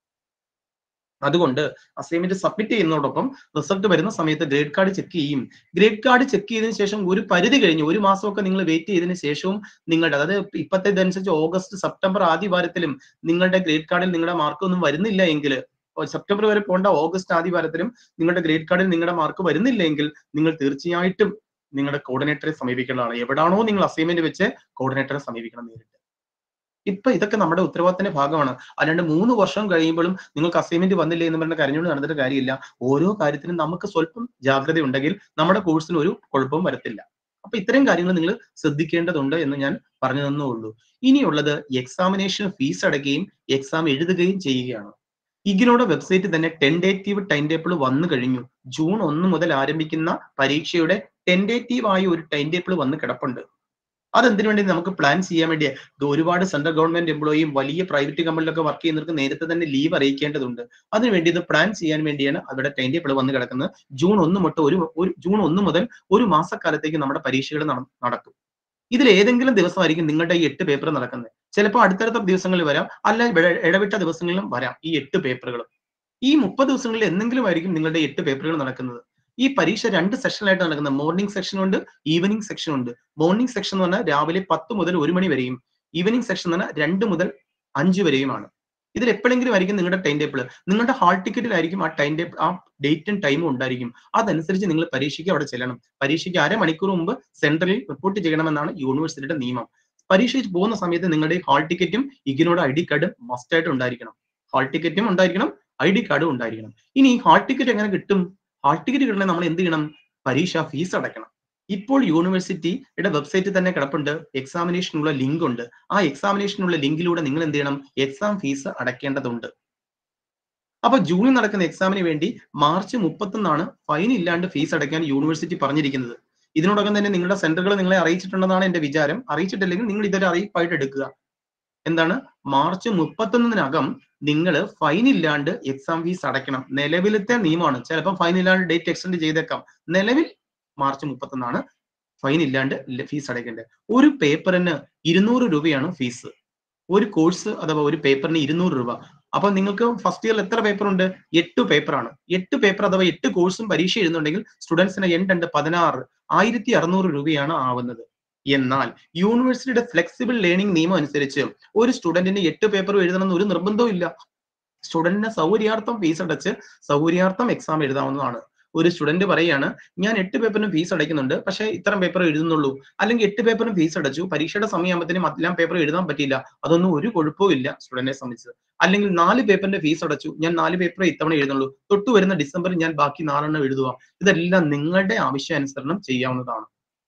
അതുകൊണ്ട് അസൈൻമെന്റ് സബ്മിറ്റ് ചെയ്യുന്നതോടൊപ്പം റിസൾട്ട് വരുന്ന സമയത്ത് ഗ്രേഡ് കാർഡ് ചെക്ക് ചെയ്യും ഗ്രേഡ് കാർഡ് ചെക്ക് ചെയ്തതിനു ശേഷം ഒരു പരിധി കഴിഞ്ഞ് ഒരു മാസമൊക്കെ നിങ്ങൾ വെയിറ്റ് ചെയ്തതിനു ശേഷവും നിങ്ങളുടെ അതായത് ഇപ്പോഴത്തെ ഇതനുസരിച്ച് ഓഗസ്റ്റ് സെപ്റ്റംബർ ആദ്യ വാരത്തിലും നിങ്ങളുടെ ഗ്രേഡ് കാർഡിൽ നിങ്ങളുടെ മാർക്ക് ഒന്നും വരുന്നില്ല എങ്കിൽ സെപ്റ്റംബർ വരെ പോകേണ്ട ഓഗസ്റ്റ് ആദ്യ വാരത്തിലും നിങ്ങളുടെ ഗ്രേഡ് കാർഡിൽ നിങ്ങളുടെ മാർക്ക് വരുന്നില്ല എങ്കിൽ നിങ്ങൾ തീർച്ചയായിട്ടും നിങ്ങളുടെ കോർഡിനേറ്ററെ സമീപിക്കേണ്ടതാണ് എവിടാണോ നിങ്ങൾ അസൈൻമെന്റ് വെച്ച് കോർഡിനേറ്ററെ സമീപിക്കണം നേരിട്ട് ഇപ്പൊ ഇതൊക്കെ നമ്മുടെ ഉത്തരവാദിത്തത്തിന്റെ ഭാഗമാണ് അല്ലാണ്ട് മൂന്ന് വർഷം കഴിയുമ്പോഴും നിങ്ങൾക്ക് അസൈൻമെന്റ് വന്നില്ലേ എന്ന് പറഞ്ഞ കരഞ്ഞുകൊണ്ട് നടന്നിട്ട് കാര്യമില്ല ഓരോ കാര്യത്തിനും നമുക്ക് സ്വല്പം ജാഗ്രത ഉണ്ടെങ്കിൽ നമ്മുടെ കോഴ്സിന് ഒരു കുഴപ്പവും വരത്തില്ല അപ്പൊ ഇത്തരം കാര്യങ്ങൾ നിങ്ങൾ ശ്രദ്ധിക്കേണ്ടതുണ്ട് എന്ന് ഞാൻ പറഞ്ഞു തന്നേ ഉള്ളൂ ഇനിയുള്ളത് എക്സാമിനേഷൻ ഫീസ് അടയ്ക്കുകയും എക്സാം എഴുതുകയും ചെയ്യുകയാണ് ഇഗ്നോയുടെ വെബ്സൈറ്റിൽ തന്നെ ടെൻഡേറ്റീവ് ടൈം ടേബിൾ വന്നു കഴിഞ്ഞു ജൂൺ ഒന്ന് മുതൽ ആരംഭിക്കുന്ന പരീക്ഷയുടെ ടെൻഡേറ്റീവ് ആയ ഒരു ടൈം ടേബിൾ വന്ന് കിടപ്പുണ്ട് അതെന്തിനു വേണ്ടി നമുക്ക് പ്ലാൻ ചെയ്യാൻ വേണ്ടി ഇത് ഒരുപാട് സെൻട്രൽ ഗവൺമെന്റ് എംപ്ലോയിയും വലിയ പ്രൈവറ്റ് കമ്പനിയിലൊക്കെ വർക്ക് ചെയ്യുന്നവർക്ക് നേരത്തെ തന്നെ ലീവ് അറിയിക്കേണ്ടതുണ്ട് അതിനുവേണ്ടി ഇത് പ്ലാൻ ചെയ്യാൻ വേണ്ടിയാണ് അവിടെ ടൈം ടേബിൾ വന്ന് കിടക്കുന്നത് ജൂൺ ഒന്ന് തൊട്ട് ഒരു ഒരു ജൂൺ ഒന്ന് മുതൽ ഒരു മാസക്കാലത്തേക്ക് നമ്മുടെ പരീക്ഷകൾ നട- നടക്കും ഇതിൽ ഏതെങ്കിലും ദിവസമായിരിക്കും നിങ്ങളുടെ ഈ എട്ട് പേപ്പർ നടക്കുന്നത് ചിലപ്പോൾ അടുത്തടുത്ത ദിവസങ്ങളിൽ വരാം അല്ല ഇട- ഇടവിട്ട ദിവസങ്ങളിലും വരാം ഈ എട്ട് പേപ്പറുകൾ ഈ മുപ്പത് ദിവസങ്ങളിൽ എന്തെങ്കിലും ആയിരിക്കും നിങ്ങളുടെ എട്ട് പേപ്പറുകൾ നടക്കുന്നത് ഈ പരീക്ഷ രണ്ട് സെഷനിലായിട്ട് നടക്കുന്നത് മോർണിംഗ് സെക്ഷൻ ഉണ്ട് ഈവനിങ് സെക്ഷൻ ഉണ്ട് മോർണിംഗ് സെക്ഷൻ എന്ന് പറഞ്ഞാൽ രാവിലെ പത്ത് മുതൽ ഒരു മണി വരെയും ഈവനിങ് സെക്ഷൻ എന്ന് പറഞ്ഞാൽ രണ്ട് മുതൽ അഞ്ച് വരെയുമാണ് ഇതിൽ എപ്പോഴെങ്കിലും ആയിരിക്കും നിങ്ങളുടെ ടൈം ടേബിൾ നിങ്ങളുടെ ഹാൾ ടിക്കറ്റിലായിരിക്കും ആ ടൈം ടേബിൾ ആ ഡേറ്റും ടൈമും ഉണ്ടായിരിക്കും അതനുസരിച്ച് നിങ്ങൾ പരീക്ഷയ്ക്ക് അവിടെ ചെല്ലണം പരീക്ഷയ്ക്ക് അരമണിക്കൂർ മുമ്പ് സെൻട്രലിൽ റിപ്പോർട്ട് ചെയ്യണമെന്നാണ് യൂണിവേഴ്സിറ്റിയുടെ നിയമം പരീക്ഷയ്ക്ക് പോകുന്ന സമയത്ത് നിങ്ങളുടെ ഹാൾ ടിക്കറ്റും ഇഗ്നോയുടെ ഐ ഡി കാർഡും മസ്റ്റ് ആയിട്ട് ഉണ്ടായിരിക്കണം ഹാൾ ടിക്കറ്റും ഉണ്ടായിരിക്കണം ഐ ഡി കാർഡും ഉണ്ടായിരിക്കണം ഇനി ഈ ഹാൾ ടിക്കറ്റ് എങ്ങനെ കിട്ടും ഹാൾ ടിക്കറ്റ് കിട്ടണമെങ്കിൽ നമ്മൾ എന്ത് ചെയ്യണം പരീക്ഷ ഫീസ് അടയ്ക്കണം ഇപ്പോൾ യൂണിവേഴ്സിറ്റിയുടെ വെബ്സൈറ്റിൽ തന്നെ കിടപ്പുണ്ട് എക്സാമിനേഷനുള്ള ലിങ്ക് ഉണ്ട് ആ എക്സാമിനേഷനുള്ള ലിങ്കിലൂടെ നിങ്ങൾ എന്ത് ചെയ്യണം എക്സാം ഫീസ് അടയ്ക്കേണ്ടതുണ്ട് അപ്പൊ ജൂണിൽ നടക്കുന്ന എക്സാമിന് വേണ്ടി മാർച്ച് മുപ്പത്തൊന്നാണ് ഫൈൻ ഇല്ലാണ്ട് ഫീസ് അടയ്ക്കാൻ യൂണിവേഴ്സിറ്റി പറഞ്ഞിരിക്കുന്നത് ഇതിനോടകം തന്നെ നിങ്ങളുടെ സെന്ററുകൾ നിങ്ങളെ അറിയിച്ചിട്ടുണ്ടെന്നാണ് എന്റെ വിചാരം അറിയിച്ചിട്ടില്ലെങ്കിൽ നിങ്ങൾ ഇതൊരു അറിയിപ്പായിട്ട് എടുക്കുക എന്താണ് മാർച്ച് മുപ്പത്തൊന്നിനകം നിങ്ങൾ ഫൈൻ ഇല്ലാണ്ട് എക്സാം ഫീസ് അടയ്ക്കണം നിലവിലത്തെ നിയമമാണ് ചിലപ്പോൾ ഫൈൻ ഇല്ലാണ്ട് ഡേറ്റ് എക്സ്റ്റെൻഡ് ചെയ്തേക്കാം നിലവിൽ മാർച്ച് മുപ്പത്തൊന്നാണ് ഫൈൻ ഇല്ലാണ്ട് ഫീസ് അടയ്ക്കേണ്ടത് ഒരു പേപ്പറിന് ഇരുന്നൂറ് രൂപയാണ് ഫീസ് ഒരു കോഴ്സ് അഥവാ ഒരു പേപ്പറിന് ഇരുന്നൂറ് രൂപ അപ്പൊ നിങ്ങൾക്ക് ഫസ്റ്റ് ഇയറിൽ എത്ര പേപ്പർ ഉണ്ട് എട്ട് പേപ്പറാണ് എട്ട് പേപ്പർ അഥവാ എട്ട് കോഴ്സും പരീക്ഷ എഴുതുന്നുണ്ടെങ്കിൽ സ്റ്റുഡൻസിന് എണ്ട് പതിനാറ് ആയിരത്തി അറുന്നൂറ് രൂപയാണ് ആവുന്നത് എന്നാൽ യൂണിവേഴ്സിറ്റിയുടെ ഫ്ലെക്സിബിൾ ലേണിംഗ് നിയമം അനുസരിച്ച് ഒരു സ്റ്റുഡന്റിന് എട്ട് പേപ്പർ എഴുതണമെന്ന് ഒരു നിർബന്ധവും ഇല്ല സ്റ്റുഡന്റിന് സൗകര്യാർത്ഥം ഫീസ് അടച്ച് സൗകര്യാർത്ഥം എക്സാം എഴുതാവുന്നതാണ് ഒരു സ്റ്റുഡന്റ് പറയാണ് ഞാൻ എട്ട് പേപ്പറിന് ഫീസ് അടയ്ക്കുന്നുണ്ട് പക്ഷേ ഇത്തരം പേപ്പർ എഴുതുന്നുള്ളൂ അല്ലെങ്കിൽ എട്ട് പേപ്പറിന് ഫീസ് അടച്ചു പരീക്ഷയുടെ സമയമാകുമ്പോഴത്തേനും എല്ലാം പേപ്പർ എഴുതാൻ പറ്റിയില്ല അതൊന്നും ഒരു കുഴപ്പവും ഇല്ല സ്റ്റുഡന്റിനെ സംബന്ധിച്ച് അല്ലെങ്കിൽ നാല് പേപ്പറിന്റെ ഫീസ് അടച്ചു ഞാൻ നാല് പേപ്പർ ഇത്തവണ എഴുതുന്നുള്ളൂ തൊട്ട് വരുന്ന ഡിസംബറിൽ ഞാൻ ബാക്കി നാലെണ്ണം എഴുതുക ഇതെല്ലാം നിങ്ങളുടെ ആവശ്യാനുസരണം ചെയ്യാവുന്നതാണ്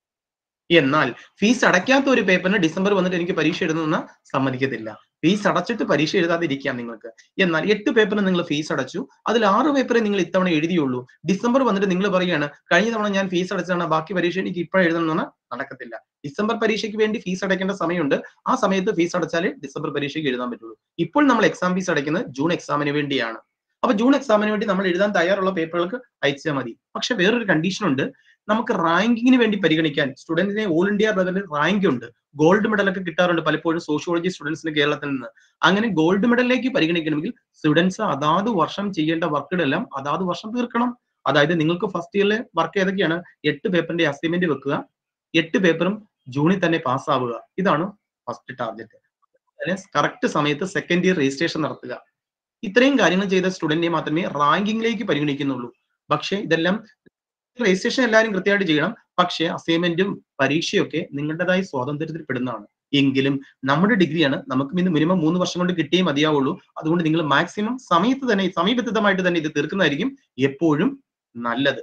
എന്നാൽ ഫീസ് അടയ്ക്കാത്ത ഒരു പേപ്പറിന് ഡിസംബർ വന്നിട്ട് എനിക്ക് പരീക്ഷ എഴുതുന്ന സമ്മതിക്കത്തില്ല ഫീസ് അടച്ചിട്ട് പരീക്ഷ എഴുതാതിരിക്കാം നിങ്ങൾക്ക് എന്നാൽ എട്ട് പേപ്പറിന് നിങ്ങൾ ഫീസ് അടച്ചു അതിൽ ആറ് പേപ്പറെ നിങ്ങൾ ഇത്തവണ എഴുതിയുള്ളൂ ഡിസംബർ വന്നിട്ട് നിങ്ങൾ പറയുകയാണ് കഴിഞ്ഞ തവണ ഞാൻ ഫീസ് അടച്ചാണ് ബാക്കി പരീക്ഷ എനിക്ക് ഇപ്പോഴും എഴുതണം എന്ന് പറഞ്ഞാൽ നടക്കത്തില്ല ഡിസംബർ പരീക്ഷയ്ക്ക് വേണ്ടി ഫീസ് അടയ്ക്കേണ്ട സമയമുണ്ട് ആ സമയത്ത് ഫീസ് അടച്ചാലേ ഡിസംബർ പരീക്ഷയ്ക്ക് എഴുതാൻ പറ്റുള്ളൂ ഇപ്പോൾ നമ്മൾ എക്സാം ഫീസ് അടയ്ക്കുന്നത് ജൂൺ എക്സാമിന് വേണ്ടിയാണ് അപ്പൊ ജൂൺ എക്സാമിന് വേണ്ടി നമ്മൾ എഴുതാൻ തയ്യാറുള്ള പേപ്പറുകൾക്ക് അയച്ചാൽ മതി പക്ഷെ വേറൊരു കണ്ടീഷൻ ഉണ്ട് നമുക്ക് റാങ്കിങ്ങിന് വേണ്ടി പരിഗണിക്കാൻ സ്റ്റുഡന്റിനെ ഓൾ ഇന്ത്യ ലെവലിൽ റാങ്ക് ഉണ്ട് ഗോൾഡ് മെഡൽ ഒക്കെ കിട്ടാറുണ്ട് പലപ്പോഴും സോഷ്യോളജി സ്റ്റുഡൻസിന് കേരളത്തിൽ നിന്ന് അങ്ങനെ ഗോൾഡ് മെഡലിലേക്ക് പരിഗണിക്കണമെങ്കിൽ സ്റ്റുഡൻസ് അതാത് വർഷം ചെയ്യേണ്ട വർക്കുകളെല്ലാം അതാത് വർഷം തീർക്കണം അതായത് നിങ്ങൾക്ക് ഫസ്റ്റ് ഇയറിലെ വർക്ക് ഏതൊക്കെയാണ് എട്ട് പേപ്പറിന്റെ അസൈൻമെന്റ് വെക്കുക എട്ട് പേപ്പറും ജൂണിൽ തന്നെ പാസ്സാവുക ഇതാണ് ഫസ്റ്റ് ടാർഗറ്റ് കറക്റ്റ് സമയത്ത് സെക്കൻഡ് ഇയർ രജിസ്ട്രേഷൻ നടത്തുക ഇത്രയും കാര്യങ്ങൾ ചെയ്ത സ്റ്റുഡന്റിനെ മാത്രമേ റാങ്കിങ്ങിലേക്ക് പരിഗണിക്കുന്നുള്ളൂ പക്ഷേ ഇതെല്ലാം രജിസ്ട്രേഷൻ എല്ലാവരും കൃത്യമായിട്ട് ചെയ്യണം പക്ഷേ അസൈൻമെന്റും പരീക്ഷയൊക്കെ നിങ്ങളുടേതായ സ്വാതന്ത്ര്യത്തിൽ പെടുന്നതാണ് എങ്കിലും നമ്മുടെ ഡിഗ്രിയാണ് നമുക്ക് ഇന്ന് മിനിമം മൂന്ന് വർഷം കൊണ്ട് കിട്ടിയേ മതിയാവുള്ളൂ അതുകൊണ്ട് നിങ്ങൾ മാക്സിമം സമയത്ത് തന്നെ സമീപത്തിതമായിട്ട് തന്നെ ഇത് തീർക്കുന്നതായിരിക്കും എപ്പോഴും നല്ലത്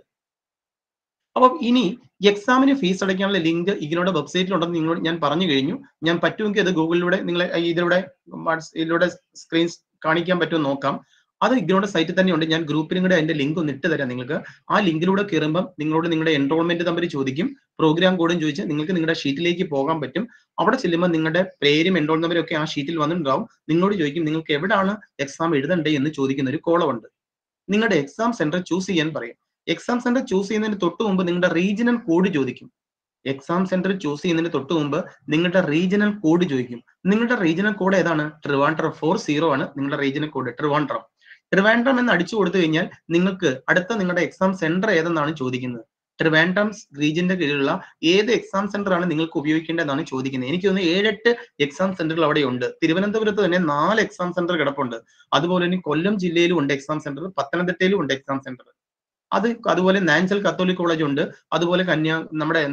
അപ്പം ഇനി എക്സാമിന് ഫീസ് അടയ്ക്കാനുള്ള ലിങ്ക് ഇഗ്നോയുടെ വെബ്സൈറ്റിൽ ഉണ്ടെന്ന് നിങ്ങളോട് ഞാൻ പറഞ്ഞു കഴിഞ്ഞു ഞാൻ പറ്റുമെങ്കിൽ അത് ഗൂഗിളിലൂടെ നിങ്ങളെ ഇതിലൂടെ വാട്സ് ഇതിലൂടെ സ്ക്രീൻസ് കാണിക്കാൻ പറ്റുമോ നോക്കാം അത് ഇഗ്നോയുടെ സൈറ്റിൽ തന്നെ ഉണ്ട് ഞാൻ ഗ്രൂപ്പിലും കൂടെ അതിന്റെ ലിങ്ക് ഒന്ന് ഇട്ട് തരാം നിങ്ങൾക്ക് ആ ലിങ്കിലൂടെ കയറുമ്പോൾ നിങ്ങളോട് നിങ്ങളുടെ എൻറോൾമെന്റ് നമ്പർ ചോദിക്കും പ്രോഗ്രാം കോഡും ചോദിച്ച് നിങ്ങൾക്ക് നിങ്ങളുടെ ഷീറ്റിലേക്ക് പോകാൻ പറ്റും അവിടെ ചെല്ലുമ്പോൾ നിങ്ങളുടെ പേരും എൻറോൾ നമ്പരും ഒക്കെ ആ ഷീറ്റിൽ വന്നിട്ടുണ്ടാവും നിങ്ങളോട് ചോദിക്കും നിങ്ങൾക്ക് എവിടാണ് എക്സാം എഴുതണ്ടേ എന്ന് ചോദിക്കുന്ന ഒരു കോളമുണ്ട് നിങ്ങളുടെ എക്സാം സെന്റർ ചൂസ് ചെയ്യാൻ പറയും എക്സാം സെന്റർ ചൂസ് ചെയ്യുന്നതിന് തൊട്ട് മുമ്പ് നിങ്ങളുടെ റീജിയണൽ കോഡ് ചോദിക്കും എക്സാം സെന്റർ ചൂസ് ചെയ്യുന്നതിന് തൊട്ട് മുമ്പ് നിങ്ങളുടെ റീജിയണൽ കോഡ് ചോദിക്കും നിങ്ങളുടെ റീജിയണൽ കോഡ് ഏതാണ് ട്രിവാൻഡ്രം ഫോർ സീറോ ആണ് നിങ്ങളുടെ റീജിയണൽ കോഡ് ട്രിവാൻഡ്രം ട്രിവാൻഡ്രം എന്ന് അടിച്ചു കൊടുത്തു കഴിഞ്ഞാൽ നിങ്ങൾക്ക് അടുത്ത നിങ്ങളുടെ എക്സാം സെന്റർ ഏതെന്നാണ് ചോദിക്കുന്നത് ട്രിവാൻഡ്രം റീജിയന്റെ കീഴിലുള്ള ഏത് എക്സാം സെന്റർ ആണ് നിങ്ങൾക്ക് ഉപയോഗിക്കേണ്ടതെന്നാണ് ചോദിക്കുന്നത് എനിക്ക് തോന്നുന്നു ഏഴെട്ട് എക്സാം സെന്ററുകൾ അവിടെ ഉണ്ട് തിരുവനന്തപുരത്ത് തന്നെ നാല് എക്സാം സെന്റർ കിടപ്പുണ്ട് അതുപോലെ തന്നെ കൊല്ലം ജില്ലയിലും ഉണ്ട് എക്സാം സെന്റർ പത്തനംതിട്ടയിലും ഉണ്ട് എക്സാം സെന്റർ അത് അതുപോലെ നാൻസൽ കത്തോലിക് കോളേജ് ഉണ്ട് അതുപോലെ കന്യാ നമ്മുടെ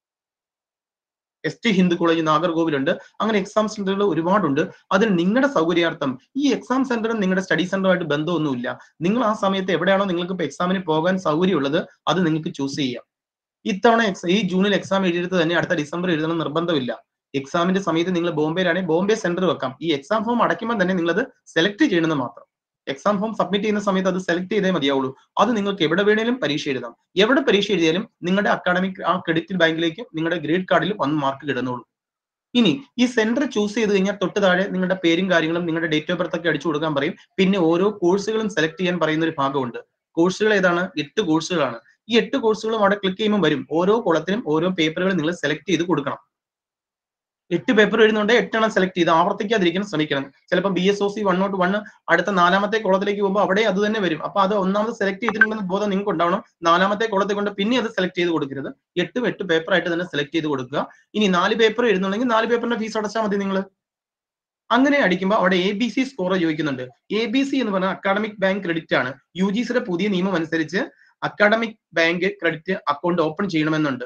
എസ് ടി ഹിന്ദു കോളേജ് നാഗർകോവിലുണ്ട് അങ്ങനെ എക്സാം സെന്ററുകൾ ഒരുപാടുണ്ട് അതിൽ നിങ്ങളുടെ സൗകര്യാർത്ഥം ഈ എക്സാം സെന്ററും നിങ്ങളുടെ സ്റ്റഡി സെന്ററുമായിട്ട് ബന്ധമൊന്നുമില്ല നിങ്ങൾ ആ സമയത്ത് എവിടെയാണോ നിങ്ങൾക്ക് ഇപ്പോൾ എക്സാമിന് പോകാൻ സൗകര്യമുള്ളത് അത് നിങ്ങൾക്ക് ചൂസ് ചെയ്യാം ഇത്തവണ ഈ ജൂണിൽ എക്സാം എഴുതിയിട്ട് തന്നെ അടുത്ത ഡിസംബർ എഴുതണം നിർബന്ധമില്ല എക്സാമിന്റെ സമയത്ത് നിങ്ങൾ ബോംബെയിലാണെങ്കിൽ ബോംബെ സെന്റർ വെക്കാം ഈ എക്സാം ഫോം അടയ്ക്കുമ്പോൾ തന്നെ നിങ്ങൾ അത് സെലക്ട് ചെയ്യണമെന്ന് മാത്രം എക്സാം ഫോം സബ്മിറ്റ് ചെയ്യുന്ന സമയത്ത് അത് സെലക്ട് ചെയ്തേ മതിയാവുള്ളൂ അത് നിങ്ങൾക്ക് എവിടെ വേണേലും പരീക്ഷ എഴുതാം എവിടെ പരീക്ഷ എഴുതിയാലും നിങ്ങളുടെ അക്കാഡമിക് ആ ക്രെഡിറ്റ് ബാങ്കിലേക്ക് നിങ്ങളുടെ ഗ്രേഡ് കാർഡിൽ വന്ന് മാർക്ക് കിടന്നോളൂ ഇനി ഈ സെന്റർ ചൂസ് ചെയ്ത് കഴിഞ്ഞാൽ തൊട്ട് താഴെ നിങ്ങളുടെ പേരും കാര്യങ്ങളും നിങ്ങളുടെ ഡേറ്റ് ഓഫ് ബർത്ത് ഒക്കെ അടിച്ചു കൊടുക്കാൻ പറയും പിന്നെ ഓരോ കോഴ്സുകളും സെലക്ട് ചെയ്യാൻ പറയുന്ന ഒരു ഭാഗമുണ്ട് കോഴ്സുകൾ ഏതാണ് എട്ട് കോഴ്സുകളാണ് ഈ എട്ട് കോഴ്സുകളും അവിടെ ക്ലിക്ക് ചെയ്യുമ്പോൾ വരും ഓരോ കുളത്തിനും ഓരോ പേപ്പറുകൾ നിങ്ങൾ സെലക്ട് ചെയ്ത് കൊടുക്കണം എട്ട് പേപ്പർ എഴുതുന്നുണ്ട് എട്ടെണ്ണം സെലക്ട് ചെയ്ത് ആവർത്തിക്കാതിരിക്കാൻ ശ്രമിക്കണം ചിലപ്പോൾ B S O C one not one അടുത്ത നാലാമത്തെ കുളത്തിലേക്ക് പോകുമ്പോൾ അവിടെ അത് തന്നെ വരും അപ്പൊ അത് ഒന്നാമത് സെലക്ട് ചെയ്തിട്ടുണ്ടെന്ന് ബോധം നിങ്ങൾക്ക് ഉണ്ടാവണം നാലാമത്തെ കുളത്തെ കൊണ്ട് പിന്നെ അത് സെലക്ട് ചെയ്ത് കൊടുക്കരുത് എട്ടും എട്ട് പേപ്പർ ആയിട്ട് തന്നെ സെലക്ട് ചെയ്ത് കൊടുക്കുക ഇനി നാല് പേപ്പർ എഴുതുന്നുണ്ടെങ്കിൽ നാല് പേപ്പറിന്റെ ഫീസ് അടച്ചാൽ മതി നിങ്ങൾ അങ്ങനെ അടിക്കുമ്പോൾ അവിടെ എ ബി സി സ്കോർ ചോദിക്കുന്നുണ്ട് എ ബി സി എന്ന് പറഞ്ഞാൽ അക്കാഡമിക് ബാങ്ക് ക്രെഡിറ്റ് ആണ് യു ജി സിയുടെ പുതിയ നിയമം അനുസരിച്ച് academic bank credit account open ചെയ്യണമെന്നുണ്ട്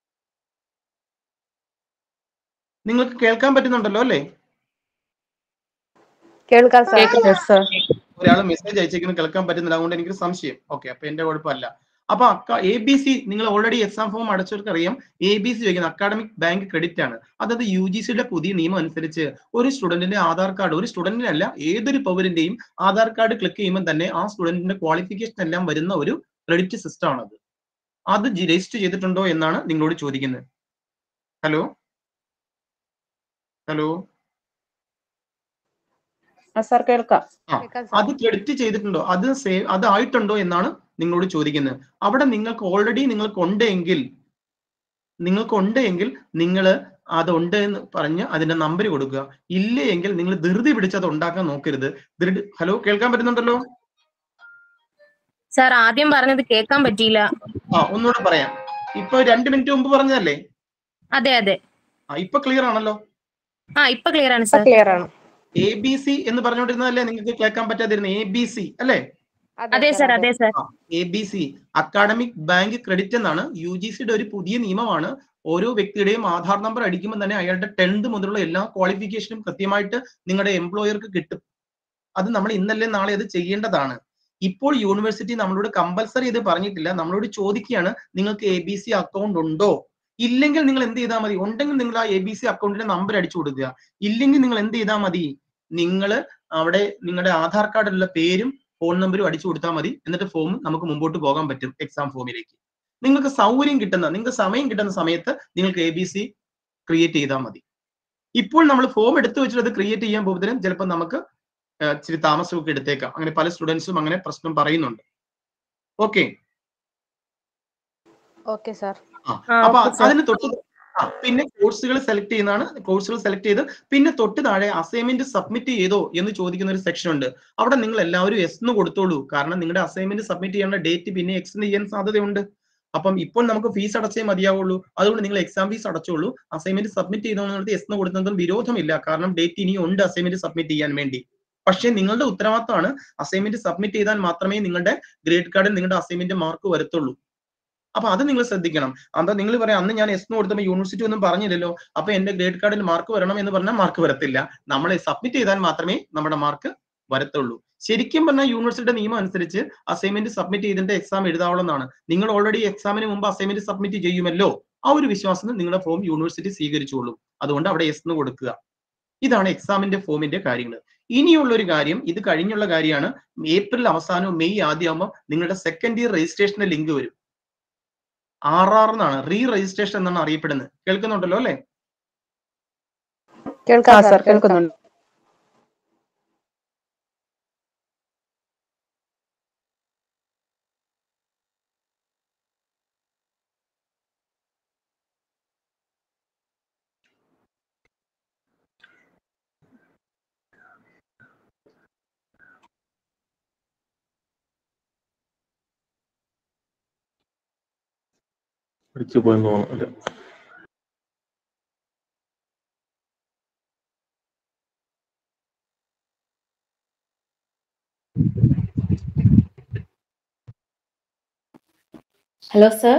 നിങ്ങൾക്ക് കേൾക്കാൻ പറ്റുന്നുണ്ടല്ലോ അല്ലേ കേൾക്കാം സാർ സർ ഒരാൾ മെസ്സേജ് അയച്ചേക്കുന്നത് കേൾക്കാൻ പറ്റുന്നില്ല അതുകൊണ്ട് എനിക്കൊരു സംശയം ഓക്കെ അപ്പൊ എന്റെ കുഴപ്പമല്ല അപ്പൊ എ ബി സി നിങ്ങൾ ഓൾറെഡി എക്സാം ഫോം അടച്ചവർക്ക് അറിയാം എ ബി സി ചോദിക്കുന്നത് അക്കാഡമിക് ബാങ്ക് ക്രെഡിറ്റ് ആണ് അതായത് യു ജി സിയുടെ പുതിയ നിയമം അനുസരിച്ച് ഒരു സ്റ്റുഡന്റിന്റെ ആധാർ കാർഡ് ഒരു സ്റ്റുഡന്റിനല്ല ഏതൊരു പൗരന്റെയും ആധാർ കാർഡ് ക്ലിക്ക് ചെയ്യുമ്പോൾ തന്നെ ആ സ്റ്റുഡന്റിന്റെ ക്വാളിഫിക്കേഷൻ എല്ലാം വരുന്ന ഒരു ക്രെഡിറ്റ് സിസ്റ്റം ആണത് അത് രജിസ്റ്റർ ചെയ്തിട്ടുണ്ടോ എന്നാണ് നിങ്ങളോട് ചോദിക്കുന്നത് ഹലോ ഹലോ സാർ കേൾക്കാം അത് ക്രെഡിറ്റ് ചെയ്തിട്ടുണ്ടോ അത് സേവ് അതായിട്ടുണ്ടോ എന്നാണ് നിങ്ങളോട് ചോദിക്കുന്നത് അവിടെ നിങ്ങൾക്ക് ഓൾറെഡി നിങ്ങൾക്ക് ഉണ്ടെങ്കിൽ നിങ്ങൾക്ക് ഉണ്ടെങ്കിൽ നിങ്ങൾ അതുണ്ട് എന്ന് പറഞ്ഞ് അതിന്റെ നമ്പർ കൊടുക്കുക ഇല്ല എങ്കിൽ നിങ്ങൾ ധൃതി പിടിച്ച് അത് ഉണ്ടാക്കാൻ നോക്കരുത് ധൃതി ഹലോ കേൾക്കാൻ പറ്റുന്നുണ്ടല്ലോ സാർ ആദ്യം പറഞ്ഞത് കേൾക്കാൻ പറ്റിയില്ല ആ ഒന്നുകൂടെ പറയാം ഇപ്പൊ രണ്ട് മിനിറ്റ് മുമ്പ് പറഞ്ഞതല്ലേ അതെ അതെ ആ ഇപ്പൊ ക്ലിയർ ആണല്ലോ ആ ഇപ്പൊ ക്ലിയർ ആണ് സാർ ക്ലിയർ ആണ് എ ബി സി എന്ന് പറഞ്ഞുകൊണ്ടിരുന്നതല്ലേ നിങ്ങൾക്ക് കേൾക്കാൻ പറ്റാതിരുന്നത് എ ബി സി അല്ലേ അതെ സാർ അതെ sir A B C academic bank credit എന്നാണ് യു ജി സിയുടെ ഒരു പുതിയ നിയമമാണ് ഓരോ വ്യക്തിയുടെയും ആധാർ നമ്പർ അടിക്കുമ്പോൾ തന്നെ അയാളുടെ ടെൻത്ത് മുതലുള്ള എല്ലാ ക്വാളിഫിക്കേഷനും കൃത്യമായിട്ട് നിങ്ങളുടെ എംപ്ലോയർക്ക് കിട്ടും അത് നമ്മൾ ഇന്നല്ലേ നാളെ അത് ചെയ്യേണ്ടതാണ് ഇപ്പോൾ യൂണിവേഴ്സിറ്റി നമ്മളോട് കമ്പൽസറി ഇത് പറഞ്ഞിട്ടില്ല നമ്മളോട് ചോദിക്കുകയാണ് നിങ്ങൾക്ക് എ ബി സി അക്കൗണ്ട് ഉണ്ടോ ഇല്ലെങ്കിൽ നിങ്ങൾ എന്ത് ചെയ്താൽ മതി ഉണ്ടെങ്കിൽ നിങ്ങൾ ആ എ ബി സി അക്കൗണ്ടിന്റെ നമ്പർ അടിച്ചു കൊടുക്കുക ഇല്ലെങ്കിൽ നിങ്ങൾ എന്ത് ചെയ്താൽ മതി നിങ്ങൾ അവിടെ നിങ്ങളുടെ ആധാർ കാർഡിലുള്ള പേരും ഫോൺ നമ്പറും അടിച്ചു കൊടുത്താൽ മതി എന്നിട്ട് ഫോം നമുക്ക് മുമ്പോട്ട് പോകാൻ പറ്റും എക്സാം ഫോമിലേക്ക് നിങ്ങൾക്ക് സൗകര്യം കിട്ടുന്ന നിങ്ങൾക്ക് സമയം കിട്ടുന്ന സമയത്ത് നിങ്ങൾക്ക് എ ബി സി ക്രിയേറ്റ് ചെയ്താൽ മതി ഇപ്പോൾ നമ്മൾ ഫോം എടുത്തു വെച്ചിട്ട് അത് ക്രിയേറ്റ് ചെയ്യാൻ പോകുന്നതിനും ചിലപ്പോൾ നമുക്ക് ആ, ഇച്ചിരി താമസമൊക്കെ എടുത്തേക്കാം അങ്ങനെ പല സ്റ്റുഡൻസും അങ്ങനെ പ്രശ്നം പറയുന്നുണ്ട് ഓക്കെ ഓക്കെ സാർ ആ, അപ്പൊ okay, sir. അതിന് തൊട്ട് ആ, പിന്നെ കോഴ്സുകൾ സെലക്ട് ചെയ്യുന്നതാണ് കോഴ്സുകൾ സെലക്ട് ചെയ്ത് പിന്നെ തൊട്ട് താഴെ അസൈൻമെന്റ് സബ്മിറ്റ് ചെയ്തോ എന്ന് ചോദിക്കുന്ന ഒരു സെക്ഷൻ ഉണ്ട് അവിടെ നിങ്ങൾ എല്ലാവരും എസ് എന്ന് കൊടുത്തോളൂ കാരണം നിങ്ങളുടെ അസൈൻമെന്റ് സബ്മിറ്റ് ചെയ്യേണ്ട ഡേറ്റ് പിന്നെ എക്സ്റ്റെൻഡ് ചെയ്യാൻ സാധ്യതയുണ്ട് അപ്പം ഇപ്പോൾ നമുക്ക് ഫീസ് അടച്ചേ മതിയാവുള്ളൂ അതുകൊണ്ട് നിങ്ങൾ എക്സാം ഫീസ് അടച്ചോളൂ അസൈൻമെന്റ് സബ്മിറ്റ് ചെയ്തോന്നത് എസ് എന്ന് കൊടുക്കുന്നതും വിരോധമില്ല കാരണം ഡേറ്റ് ഇനിയും ഉണ്ട് അസൈൻമെന്റ് സബ്മിറ്റ് ചെയ്യാൻ വേണ്ടി പക്ഷേ നിങ്ങളുടെ ഉത്തരവാദിത്തമാണ് അസൈൻമെന്റ് സബ്മിറ്റ് ചെയ്താൽ മാത്രമേ നിങ്ങളുടെ ഗ്രേഡ് കാർഡിൽ നിങ്ങളുടെ അസൈൻമെന്റ് മാർക്ക് വരത്തുള്ളൂ അപ്പൊ അത് നിങ്ങൾ ശ്രദ്ധിക്കണം എന്താ നിങ്ങൾ പറയാം അന്ന് ഞാൻ എസ് കൊടുത്തപ്പോൾ യൂണിവേഴ്സിറ്റി ഒന്നും പറഞ്ഞില്ലല്ലോ അപ്പൊ എന്റെ ഗ്രേഡ് കാർഡിൽ മാർക്ക് വരണം എന്ന് പറഞ്ഞാൽ മാർക്ക് വരത്തില്ല നമ്മൾ സബ്മിറ്റ് ചെയ്താൽ മാത്രമേ നമ്മുടെ മാർക്ക് വരത്തുള്ളൂ ശരിക്കും പറഞ്ഞാൽ യൂണിവേഴ്സിറ്റിയുടെ നിയമം അനുസരിച്ച് അസൈൻമെന്റ് സബ്മിറ്റ് ചെയ്തിട്ട് എക്സാം എഴുതാവുന്നതാണ് നിങ്ങൾ ഓൾറെഡി എക്സാമിന് മുമ്പ് അസൈൻമെന്റ് സബ്മിറ്റ് ചെയ്യുമല്ലോ ആ ഒരു വിശ്വാസം നിങ്ങളുടെ ഫോം യൂണിവേഴ്സിറ്റി സ്വീകരിച്ചോളൂ അതുകൊണ്ട് അവിടെ എസ് എന്ന് കൊടുക്കുക ഇതാണ് എക്സാമിന്റെ ഫോമിന്റെ കാര്യങ്ങൾ ഇനിയുള്ള ഒരു കാര്യം ഇത് കഴിഞ്ഞുള്ള കാര്യമാണ് ഏപ്രിൽ അവസാനവും മെയ് ആദ്യമാകുമ്പോൾ നിങ്ങളുടെ സെക്കൻഡ് ഇയർ രജിസ്ട്രേഷന്റെ ലിങ്ക് വരും ആർ ആർ എന്നാണ് റീ രജിസ്ട്രേഷൻ എന്നാണ് അറിയപ്പെടുന്നത് കേൾക്കുന്നുണ്ടല്ലോ അല്ലെ കേൾക്കാം സാർ കേൾക്കുന്നുണ്ട് അടിച്ചു പോയെന്ന് തോന്നുന്നു hello sir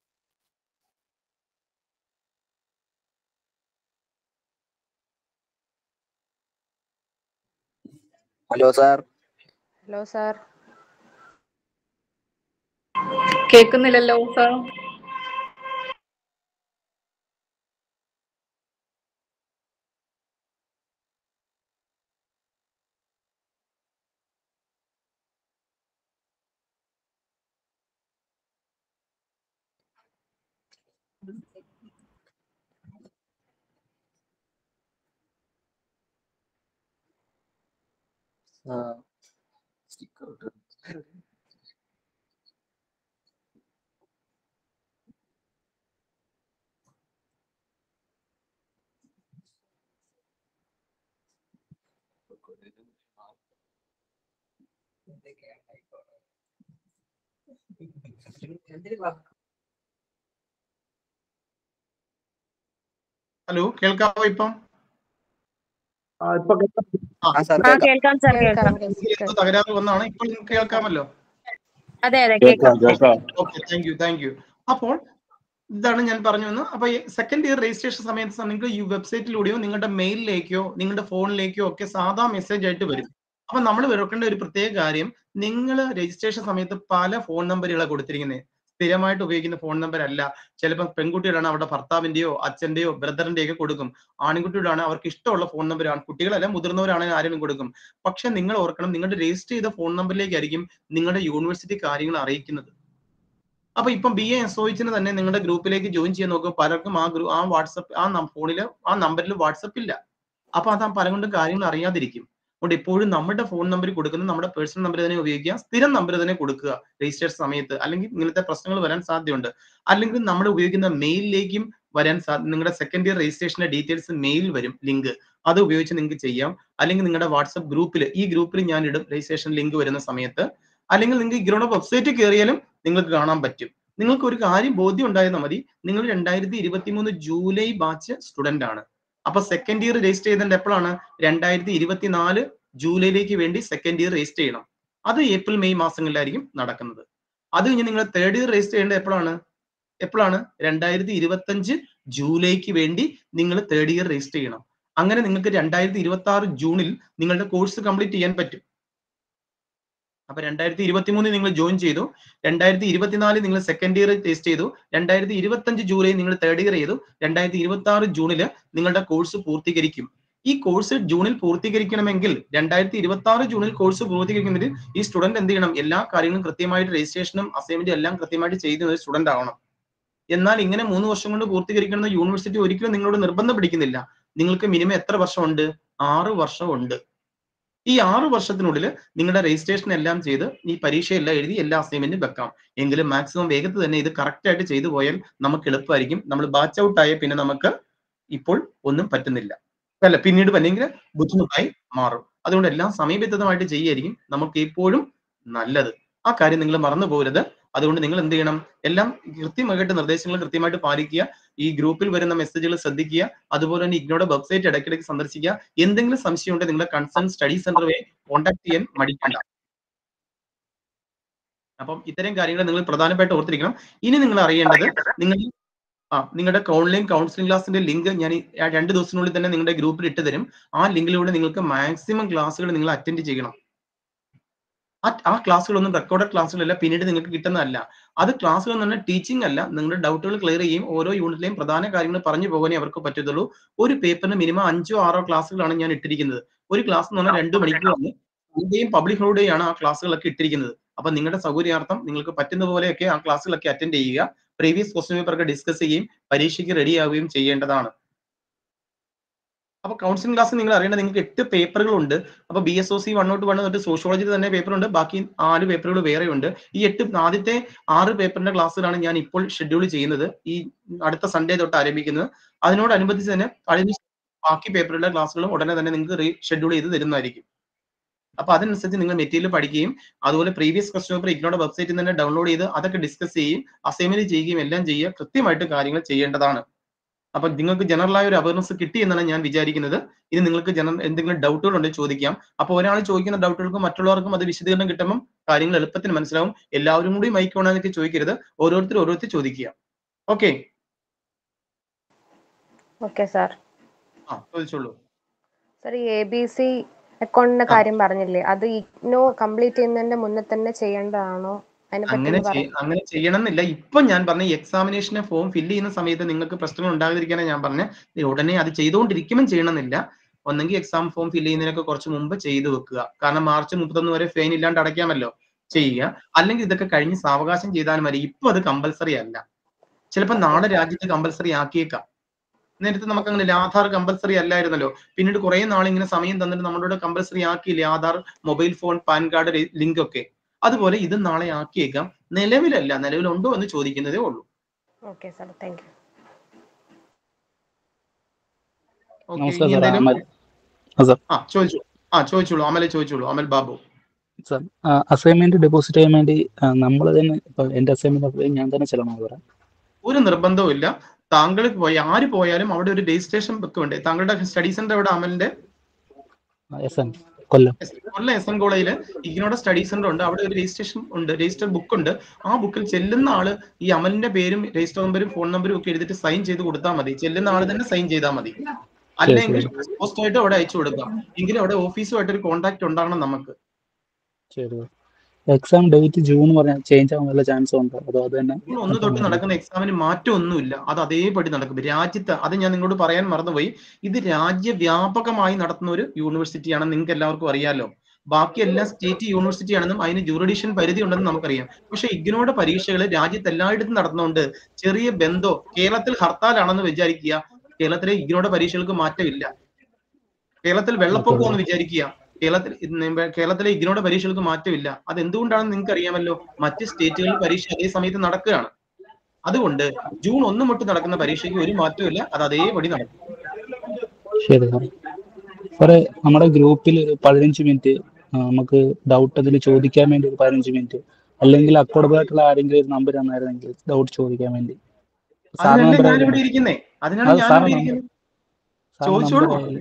hello sir hello sir കേൾക്കുന്നില്ലല്ലോ സാർ ഹലോ കേൾക്കാവോ ഇപ്പം ആ സാർ ആ കേൾക്കാം കേൾക്കാം സാർ കേൾക്കാം എന്തോ തകരാറ് വന്നാണ് ഇപ്പോൾ നിങ്ങൾക്ക് കേൾക്കാമല്ലോ അതെ അതെ കേൾക്കാം okay thank you thank you അപ്പോൾ ഇതാണ് ഞാൻ പറഞ്ഞു വന്നത് അപ്പൊ സെക്കൻഡ് ഇയർ രജിസ്ട്രേഷൻ സമയത്ത് നിങ്ങൾക്ക് ഈ വെബ്സൈറ്റിലൂടെയോ നിങ്ങളുടെ മെയിലിലേക്കോ നിങ്ങളുടെ ഫോണിലേക്കോ ഒക്കെ സാധാ മെസ്സേജ് ആയിട്ട് വരും അപ്പൊ നമ്മൾ വെറുക്കേണ്ട ഒരു പ്രത്യേക കാര്യം നിങ്ങൾ രജിസ്ട്രേഷൻ സമയത്ത് പല ഫോൺ നമ്പറുകളാണ് കൊടുത്തിരിക്കുന്നത് സ്ഥിരമായിട്ട് ഉപയോഗിക്കുന്ന ഫോൺ നമ്പർ അല്ല ചിലപ്പോൾ പെൺകുട്ടികളാണ് അവരുടെ ഭർത്താവിന്റെയോ അച്ഛന്റെയോ ബ്രദറിന്റെയോ ഒക്കെ കൊടുക്കും ആൺകുട്ടികളാണ് അവർക്ക് ഇഷ്ടമുള്ള ഫോൺ നമ്പർ കുട്ടികളല്ല മുതിർന്നവരാണെങ്കിൽ ആരെങ്കിലും കൊടുക്കും പക്ഷെ നിങ്ങൾ ഓർക്കണം നിങ്ങളുടെ രജിസ്റ്റർ ചെയ്ത ഫോൺ നമ്പറിലേക്കായിരിക്കും നിങ്ങളുടെ യൂണിവേഴ്സിറ്റി കാര്യങ്ങൾ അറിയിക്കുന്നത് അപ്പൊ ഇപ്പം ബി എ എസ് ഒയിച്ചിന് തന്നെ നിങ്ങളുടെ ഗ്രൂപ്പിലേക്ക് ജോയിൻ ചെയ്യാൻ നോക്കുക പലർക്കും ആ ഗ്രൂ ആ വാട്സപ്പ് ആ ഫോണിൽ ആ നമ്പറിൽ വാട്സപ്പ് ഇല്ല അപ്പൊ അത് ആ പല കൊണ്ടും കാര്യങ്ങൾ അറിയാതിരിക്കും അതുകൊണ്ട് എപ്പോഴും നമ്മുടെ ഫോൺ നമ്പർ കൊടുക്കുന്നത് നമ്മുടെ പേഴ്സണൽ നമ്പർ തന്നെ ഉപയോഗിക്കുക സ്ഥിരം നമ്പർ തന്നെ കൊടുക്കുക രജിസ്റ്റർ സമയത്ത് അല്ലെങ്കിൽ ഇങ്ങനത്തെ പ്രശ്നങ്ങൾ വരാൻ സാധ്യതയുണ്ട് അല്ലെങ്കിൽ നമ്മൾ ഉപയോഗിക്കുന്ന മെയിലിലേക്കും വരാൻ സാധ്യത നിങ്ങളുടെ സെക്കൻഡ് ഇയർ രജിസ്ട്രേഷന്റെ ഡീറ്റെയിൽസ് മെയിൽ വരും ലിങ്ക് അത് ഉപയോഗിച്ച് നിങ്ങൾക്ക് ചെയ്യാം അല്ലെങ്കിൽ നിങ്ങളുടെ വാട്സപ്പ് ഗ്രൂപ്പിൽ ഈ ഗ്രൂപ്പിൽ ഞാൻ ഇടും രജിസ്ട്രേഷൻ ലിങ്ക് വരുന്ന സമയത്ത് അല്ലെങ്കിൽ നിങ്ങൾക്ക് ഇഗ്രോയുടെ വെബ്സൈറ്റ് കയറിയാലും നിങ്ങൾക്ക് കാണാൻ പറ്റും നിങ്ങൾക്ക് ഒരു കാര്യം ബോധ്യം ഉണ്ടായിരുന്നാൽ മതി നിങ്ങൾ രണ്ടായിരത്തി ഇരുപത്തി മൂന്ന് ജൂലൈ ബാച്ച് സ്റ്റുഡന്റ് ആണ് അപ്പൊ സെക്കൻഡ് ഇയർ രജിസ്റ്റർ ചെയ്തതിന്റെ എപ്പോഴാണ് രണ്ടായിരത്തി ഇരുപത്തിനാല് ജൂലൈയിലേക്ക് വേണ്ടി സെക്കൻഡ് ഇയർ രജിസ്റ്റർ ചെയ്യണം അത് ഏപ്രിൽ മെയ് മാസങ്ങളിലായിരിക്കും നടക്കുന്നത് അത് കഴിഞ്ഞ് നിങ്ങൾ തേർഡ് ഇയർ രജിസ്റ്റർ ചെയ്യേണ്ടത് എപ്പോഴാണ് എപ്പോഴാണ് രണ്ടായിരത്തി ഇരുപത്തഞ്ച് ജൂലൈക്ക് വേണ്ടി നിങ്ങൾ തേർഡ് ഇയർ രജിസ്റ്റർ ചെയ്യണം അങ്ങനെ നിങ്ങൾക്ക് രണ്ടായിരത്തി ഇരുപത്തി ആറ് ജൂണിൽ നിങ്ങളുടെ കോഴ്സ് കംപ്ലീറ്റ് ചെയ്യാൻ പറ്റും അപ്പൊ രണ്ടായിരത്തി ഇരുപത്തി മൂന്നിൽ നിങ്ങൾ ജോയിൻ ചെയ്തു രണ്ടായിരത്തി ഇരുപത്തിനാലിൽ നിങ്ങൾ സെക്കൻഡ് ഇയർ രജിസ്റ്റർ ചെയ്തു രണ്ടായിരത്തി ഇരുപത്തഞ്ച് ജൂലൈ നിങ്ങൾ തേർഡ് ഇയർ ചെയ്തു രണ്ടായിരത്തി ഇരുപത്തി ആറ് ജൂണിൽ നിങ്ങളുടെ കോഴ്സ് പൂർത്തീകരിക്കും ഈ കോഴ്സ് ജൂണിൽ പൂർത്തീകരിക്കണമെങ്കിൽ രണ്ടായിരത്തി ഇരുപത്തി ആറ് ജൂണിൽ കോഴ്സ് പൂർത്തീകരിക്കുന്നതിൽ ഈ സ്റ്റുഡന്റ് എന്ത് ചെയ്യണം എല്ലാ കാര്യങ്ങളും കൃത്യമായിട്ട് രജിസ്ട്രേഷനും അസൈൻമെന്റും എല്ലാം കൃത്യമായിട്ട് ചെയ്യുന്ന ഒരു സ്റ്റുഡന്റ് ആവണം എന്നാൽ ഇങ്ങനെ മൂന്ന് വർഷം കൊണ്ട് പൂർത്തീകരിക്കണമെന്ന് യൂണിവേഴ്സിറ്റി ഒരിക്കലും നിങ്ങളോട് നിർബന്ധം പിടിക്കുന്നില്ല നിങ്ങൾക്ക് മിനിമം എത്ര വർഷമുണ്ട് ആറ് വർഷമുണ്ട് ഈ ആറ് വർഷത്തിനുള്ളിൽ നിങ്ങളുടെ രജിസ്ട്രേഷൻ എല്ലാം ചെയ്ത് ഈ പരീക്ഷയെല്ലാം എഴുതി എല്ലാ അസൈൻമെന്റും വെക്കാം എങ്കിലും മാക്സിമം വേഗത്തിൽ തന്നെ ഇത് കറക്റ്റ് ആയിട്ട് ചെയ്തു പോയാൽ നമുക്ക് എളുപ്പമായിരിക്കും നമ്മൾ ബാച്ച് ഔട്ട് ആയ പിന്നെ നമുക്ക് ഇപ്പോൾ ഒന്നും പറ്റുന്നില്ല അല്ല പിന്നീട് അല്ലെങ്കിൽ ബുദ്ധിമുട്ടായി മാറും അതുകൊണ്ട് എല്ലാം സമയബന്ധിതമായിട്ട് ചെയ്യായിരിക്കും നമുക്ക് എപ്പോഴും നല്ലത് ആ കാര്യം നിങ്ങൾ മറന്നു പോകരുത് അതുകൊണ്ട് നിങ്ങൾ എന്ത് ചെയ്യണം എല്ലാം കൃത്യമായിട്ട് നിർദ്ദേശങ്ങൾ കൃത്യമായിട്ട് പാലിക്കുക ഈ ഗ്രൂപ്പിൽ വരുന്ന മെസ്സേജുകൾ ശ്രദ്ധിക്കുക അതുപോലെ തന്നെ ഇഗ്നോയുടെ വെബ്സൈറ്റ് ഇടയ്ക്കിടയ്ക്ക് സന്ദർശിക്കുക എന്തെങ്കിലും സംശയം ഉണ്ടെങ്കിൽ നിങ്ങളുടെ കൺസേൺ സ്റ്റഡി സെന്റർ വഴി കോൺടാക്ട് ചെയ്യാൻ മടിക്കണ്ട അപ്പം ഇത്തരം കാര്യങ്ങൾ നിങ്ങൾ പ്രധാനമായിട്ട് ഓർത്തിരിക്കണം ഇനി നിങ്ങൾ അറിയേണ്ടത് നിങ്ങൾ ആ നിങ്ങളുടെ ഓൺലൈൻ കൗൺസിലിംഗ് ക്ലാസിന്റെ ലിങ്ക് ഞാൻ ഈ രണ്ട് ദിവസത്തിനുള്ളിൽ തന്നെ നിങ്ങളുടെ ഗ്രൂപ്പിൽ ഇട്ട് തരും ആ ലിങ്കിലൂടെ നിങ്ങൾക്ക് മാക്സിമം ക്ലാസ്സുകൾ നിങ്ങൾ അറ്റൻഡ് ചെയ്യണം ആ ആ ക്ലാസ്സുകളൊന്നും റെക്കോർഡഡ് ക്ലാസ്സുകളല്ല പിന്നീട് നിങ്ങൾക്ക് കിട്ടുന്നതല്ല അത് ക്ലാസ്സുകൾ എന്ന് പറഞ്ഞാൽ ടീച്ചിങ് അല്ല നിങ്ങളുടെ ഡൗട്ടുകൾ ക്ലിയർ ചെയ്യും ഓരോ യൂണിറ്റിലെയും പ്രധാന കാര്യങ്ങൾ പറഞ്ഞു പോകാനേ അവർക്ക് പറ്റത്തുള്ളൂ ഒരു പേപ്പറിന് മിനിമം അഞ്ചോ ആറോ ക്ലാസ്സുകളാണ് ഞാൻ ഇട്ടിരിക്കുന്നത് ഒരു ക്ലാസ് എന്ന് പറഞ്ഞാൽ രണ്ട് മണിക്കൂറാണ് സൺഡേയും പബ്ലിക് ഹോളിഡേയാണ് ആ ക്ലാസ്സുകളൊക്കെ ഇട്ടിരിക്കുന്നത് അപ്പൊ നിങ്ങളുടെ സൗകര്യാർത്ഥം നിങ്ങൾക്ക് പറ്റുന്ന പോലെയൊക്കെ ആ ക്ലാസ്സുകളൊക്കെ അറ്റൻഡ് ചെയ്യുക പ്രീവിയസ് ക്വസ്റ്റ്യൻ പേപ്പർ ഒക്കെ ഡിസ്കസ് ചെയ്യുകയും പരീക്ഷയ്ക്ക് റെഡി ആവുകയും ചെയ്യേണ്ടതാണ് അപ്പൊ കൗൺസിലിംഗ് ക്ലാസ് നിങ്ങൾ അറിയേണ്ടത് നിങ്ങൾക്ക് എട്ട് പേപ്പറുകൾ ഉണ്ട് അപ്പൊ B S O C one തൊട്ട് വൺ തൊട്ട് സോഷ്യോളജി തന്നെ പേപ്പർ ഉണ്ട് ബാക്കി നാല് പേപ്പറുകൾ വേറെ ഉണ്ട് ഈ എട്ട് ആദ്യത്തെ ആറ് പേപ്പറിന്റെ ക്ലാസ്സുകളാണ് ഞാൻ ഇപ്പോൾ ഷെഡ്യൂൾ ചെയ്യുന്നത് ഈ അടുത്ത സൺഡേ തൊട്ട് ആരംഭിക്കുന്നത് അതിനോടനുബന്ധിച്ച് തന്നെ അതിന് ബാക്കി പേപ്പറുകളുടെ ക്ലാസ്സുകളും ഉടനെ തന്നെ നിങ്ങൾക്ക് റീ ഷെഡ്യൂൾ ചെയ്ത് തരുന്നതായിരിക്കും അപ്പൊ അതനുസരിച്ച് നിങ്ങൾ മെറ്റീരിയൽ പഠിക്കുകയും അതുപോലെ പ്രീവിയസ് ക്വസ്റ്റ്യൻ പേപ്പർ ഇഗ്നോയുടെ വെബ്സൈറ്റിൽ തന്നെ ഡൗൺലോഡ് ചെയ്ത് അതൊക്കെ ഡിസ്കസ് ചെയ്യുകയും അസൈൻമെന്റ് ചെയ്യുകയും എല്ലാം ചെയ്യുക കൃത്യമായിട്ട് കാര്യങ്ങൾ ചെയ്യേണ്ടതാണ് അപ്പൊ നിങ്ങൾക്ക് ജനറൽ ആയ ഒരു അവയർനെസ് കിട്ടി എന്നാണ് ഞാൻ വിചാരിക്കുന്നത് ഇനി നിങ്ങൾക്ക് ജനറൽ എന്തെങ്കിലും ഡൗട്ടുകൾ ഉണ്ടെങ്കിൽ ചോദിക്കാം അപ്പൊ ഒരാൾ ചോദിക്കുന്ന ഡൗട്ടുകൾക്ക് മറ്റുള്ളവർക്കും അത് വിശദീകരണം കിട്ടുമ്പോൾ കാര്യങ്ങൾ എളുപ്പത്തിന് മനസ്സിലാവും എല്ലാവരും കൂടി മൈക്ക് ഓണാന്നൊക്കെ ചോദിക്കരുത് ഓരോരുത്തർ ഓരോരുത്തർ ചോദിക്കുക ഓക്കെ ഓക്കെ സാർ ആ ചോദിച്ചോളൂ സാർ ഈ എ ബി സി അക്കൗണ്ടിന്റെ കാര്യം പറഞ്ഞില്ലേ അത് ഇഗ്നോ കംപ്ലീറ്റ് ചെയ്യുന്നതിന്റെ മുന്നേ തന്നെ ചെയ്യേണ്ടതാണോ അതിനെപ്പറ്റി അങ്ങനെ ഒന്ന് ചെയ്യ- അങ്ങനെ ചെയ്യണം എന്നില്ല ഇപ്പൊ ഞാൻ പറഞ്ഞ എക്സാമിനേഷന് ഫോം ഫില്ല് ചെയ്യുന്ന സമയത്ത് നിങ്ങൾക്ക് പ്രശ്നങ്ങൾ ഉണ്ടാകാതിരിക്കാനാണ് ഞാൻ പറഞ്ഞ ഉടനെ അത് ചെയ്തുകൊണ്ടിരിക്കുമ്പോൾ ചെയ്യണമെന്നില്ല ഒന്നെങ്കിൽ എക്സാം ഫോം ഫില്ല് ചെയ്യുന്നതിനൊക്കെ കുറച്ച് മുമ്പ് ചെയ്തു വെക്കുക കാരണം മാർച്ച് മുപ്പത്തൊന്ന് വരെ ഫെയിൻ ഇല്ലാണ്ട് അടയ്ക്കാമല്ലോ ചെയ്യുക അല്ലെങ്കിൽ ഇതൊക്കെ കഴിഞ്ഞ് സാവകാശം ചെയ്താലും മതി ഇപ്പൊ അത് കമ്പൽസറി അല്ല ചിലപ്പോൾ നാളെ രാജ്യത്ത് കമ്പൽസറി ആക്കിയേക്കാം നേരത്തെ നമുക്ക് അങ്ങനെ ആധാർ കമ്പൽസറി അല്ലായിരുന്നല്ലോ പിന്നീട് കുറെ നാൾ ഇങ്ങനെ സമയം തന്നിട്ട് നമ്മളോട് കമ്പൽസറി ആക്കിയില്ലേ Aadhaar mobile phone PAN card link ഒക്കെ അതുപോലെ ഇത് നാളെ ആക്കിയേക്കാം നിലവിലല്ല നിലവിലുണ്ടോ എന്ന് ചോദിക്കുന്നതേ ഉള്ളൂ okay sir thank you Okay, നമസ്കാരം ഇനി സാർ എന്തെങ്കിലും- അമൽ ആ, സാർ. ആ ചോദിച്ചു ആ ചോദിച്ചോളൂ അമലെ ചോദിച്ചോളൂ Amal Babu sir assignment deposit ചെയ്യാൻ വേണ്ടി നമ്മൾ തന്നെ ഇപ്പൊ എന്റെ അസൈൻമെന്റ് ഞാൻ തന്നെ ചെല്ലണോ സാറേ ഒരു നിർബന്ധവും ഇല്ല താങ്കൾ പോയി ആര് പോയാലും അവിടെ ഒരു രജിസ്ട്രേഷൻ ബുക്ക് ഉണ്ട് താങ്കളുടെ സ്റ്റഡി സെന്റർ അവിടെ അമലിന്റെ S N Kollam Kollam S N കോളേജില് ഇഗ്നോയുടെ സ്റ്റഡി സെന്റർ ഉണ്ട് അവിടെ ഒരു രജിസ്ട്രേഷൻ ഉണ്ട് രജിസ്റ്റർ ബുക്ക് ഉണ്ട് ആ ബുക്കിൽ ചെല്ലുന്ന ആള് ഈ അമലിന്റെ പേരും രജിസ്റ്റർ നമ്പരും ഫോൺ നമ്പരും ഒക്കെ എഴുതിയിട്ട് സൈൻ ചെയ്ത് കൊടുത്താൽ മതി ചെല്ലുന്ന ആള് തന്നെ സൈൻ ചെയ്താൽ മതി അല്ലെങ്കിൽ പോസ്റ്റ് ആയിട്ട് അവിടെ അയച്ചു കൊടുക്കാം എങ്കിലും അവിടെ ഓഫീസുമായിട്ട് ഒരു കോൺടാക്ട് ഉണ്ടാകണം നമുക്ക് ശരി എക്സാം ഡേറ്റ് ജൂൺ പറഞ്ഞാൽ ചേഞ്ച് ആവാൻ വല്ല ചാൻസ് ഉണ്ടോ അതോ അത് തന്നെ ജൂൺ ഒന്ന് തൊട്ട് നടക്കുന്ന എക്സാമിന് മാറ്റമൊന്നുമില്ല അത് അതേപടി നടക്കും രാജ്യത്ത് അത് ഞാൻ നിങ്ങളോട് പറയാൻ മറന്നുപോയി ഇത് രാജ്യവ്യാപകമായി നടത്തുന്ന ഒരു യൂണിവേഴ്സിറ്റിയാണ് നിങ്ങൾക്ക് എല്ലാവർക്കും അറിയാലോ ബാക്കി എല്ലാ സ്റ്റേറ്റ് യൂണിവേഴ്സിറ്റി ആണെന്നും അതിന് ജൂറിഡിഷൻ പരിധി ഉണ്ടെന്ന് നമുക്കറിയാം പക്ഷെ ഇഗ്നോയുടെ പരീക്ഷകൾ രാജ്യത്ത് എല്ലായിടത്തും നടത്തുന്നതുകൊണ്ട് ചെറിയ ബന്ധോ കേരളത്തിൽ ഹർത്താലാണെന്ന് വിചാരിക്കുക കേരളത്തിലെ ഇഗ്നോയുടെ പരീക്ഷകൾക്ക് മാറ്റമില്ല കേരളത്തിൽ വെള്ളപ്പൊക്കമെന്ന് വിചാരിക്കുക കേരളത്തിൽ ഇന്ന് കേരളത്തിലെ ഇഗ്നോയുടെ പരീക്ഷകൾക്ക് മാറ്റമില്ല അത് എന്തുകൊണ്ടാണെന്ന് നിങ്ങൾക്ക് അറിയാമല്ലോ മറ്റ് സ്റ്റേറ്റുകളിൽ പരീക്ഷ അതേ സമയത്ത് നടക്കുകയാണ് അതുകൊണ്ട് ജൂൺ ഒന്ന് മുട്ട് നടക്കുന്ന പരീക്ഷയ്ക്ക് ഒരു മാറ്റമില്ല അത് അതേപടി നടക്കും ശരി സാർ സാറേ നമ്മുടെ ഗ്രൂപ്പിൽ ഒരു പതിനഞ്ച് മിനിറ്റ് നമുക്ക് ഡൗട്ട് അതിൽ ചോദിക്കാൻ വേണ്ടി ഒരു പതിനഞ്ച് മിനിറ്റ് അല്ലെങ്കിൽ അക്കോർഡബിൾ ആയിട്ടുള്ള ആരെങ്കിലും ഒരു നമ്പർ തന്നായിരുന്നെങ്കിൽ ഡൗട്ട് ചോദിക്കാൻ വേണ്ടി സാറിന് അതിനല്ലേ നമ്പർ ഞാനിവിടെ ഇരിക്കുന്നേ അതിനാണ് അത് ഞാൻ സാറിന് ഇവിടെ ഇരിക്കുന്നത് സാറിന് ചോദിച്ചോളൂ. നമ്പർ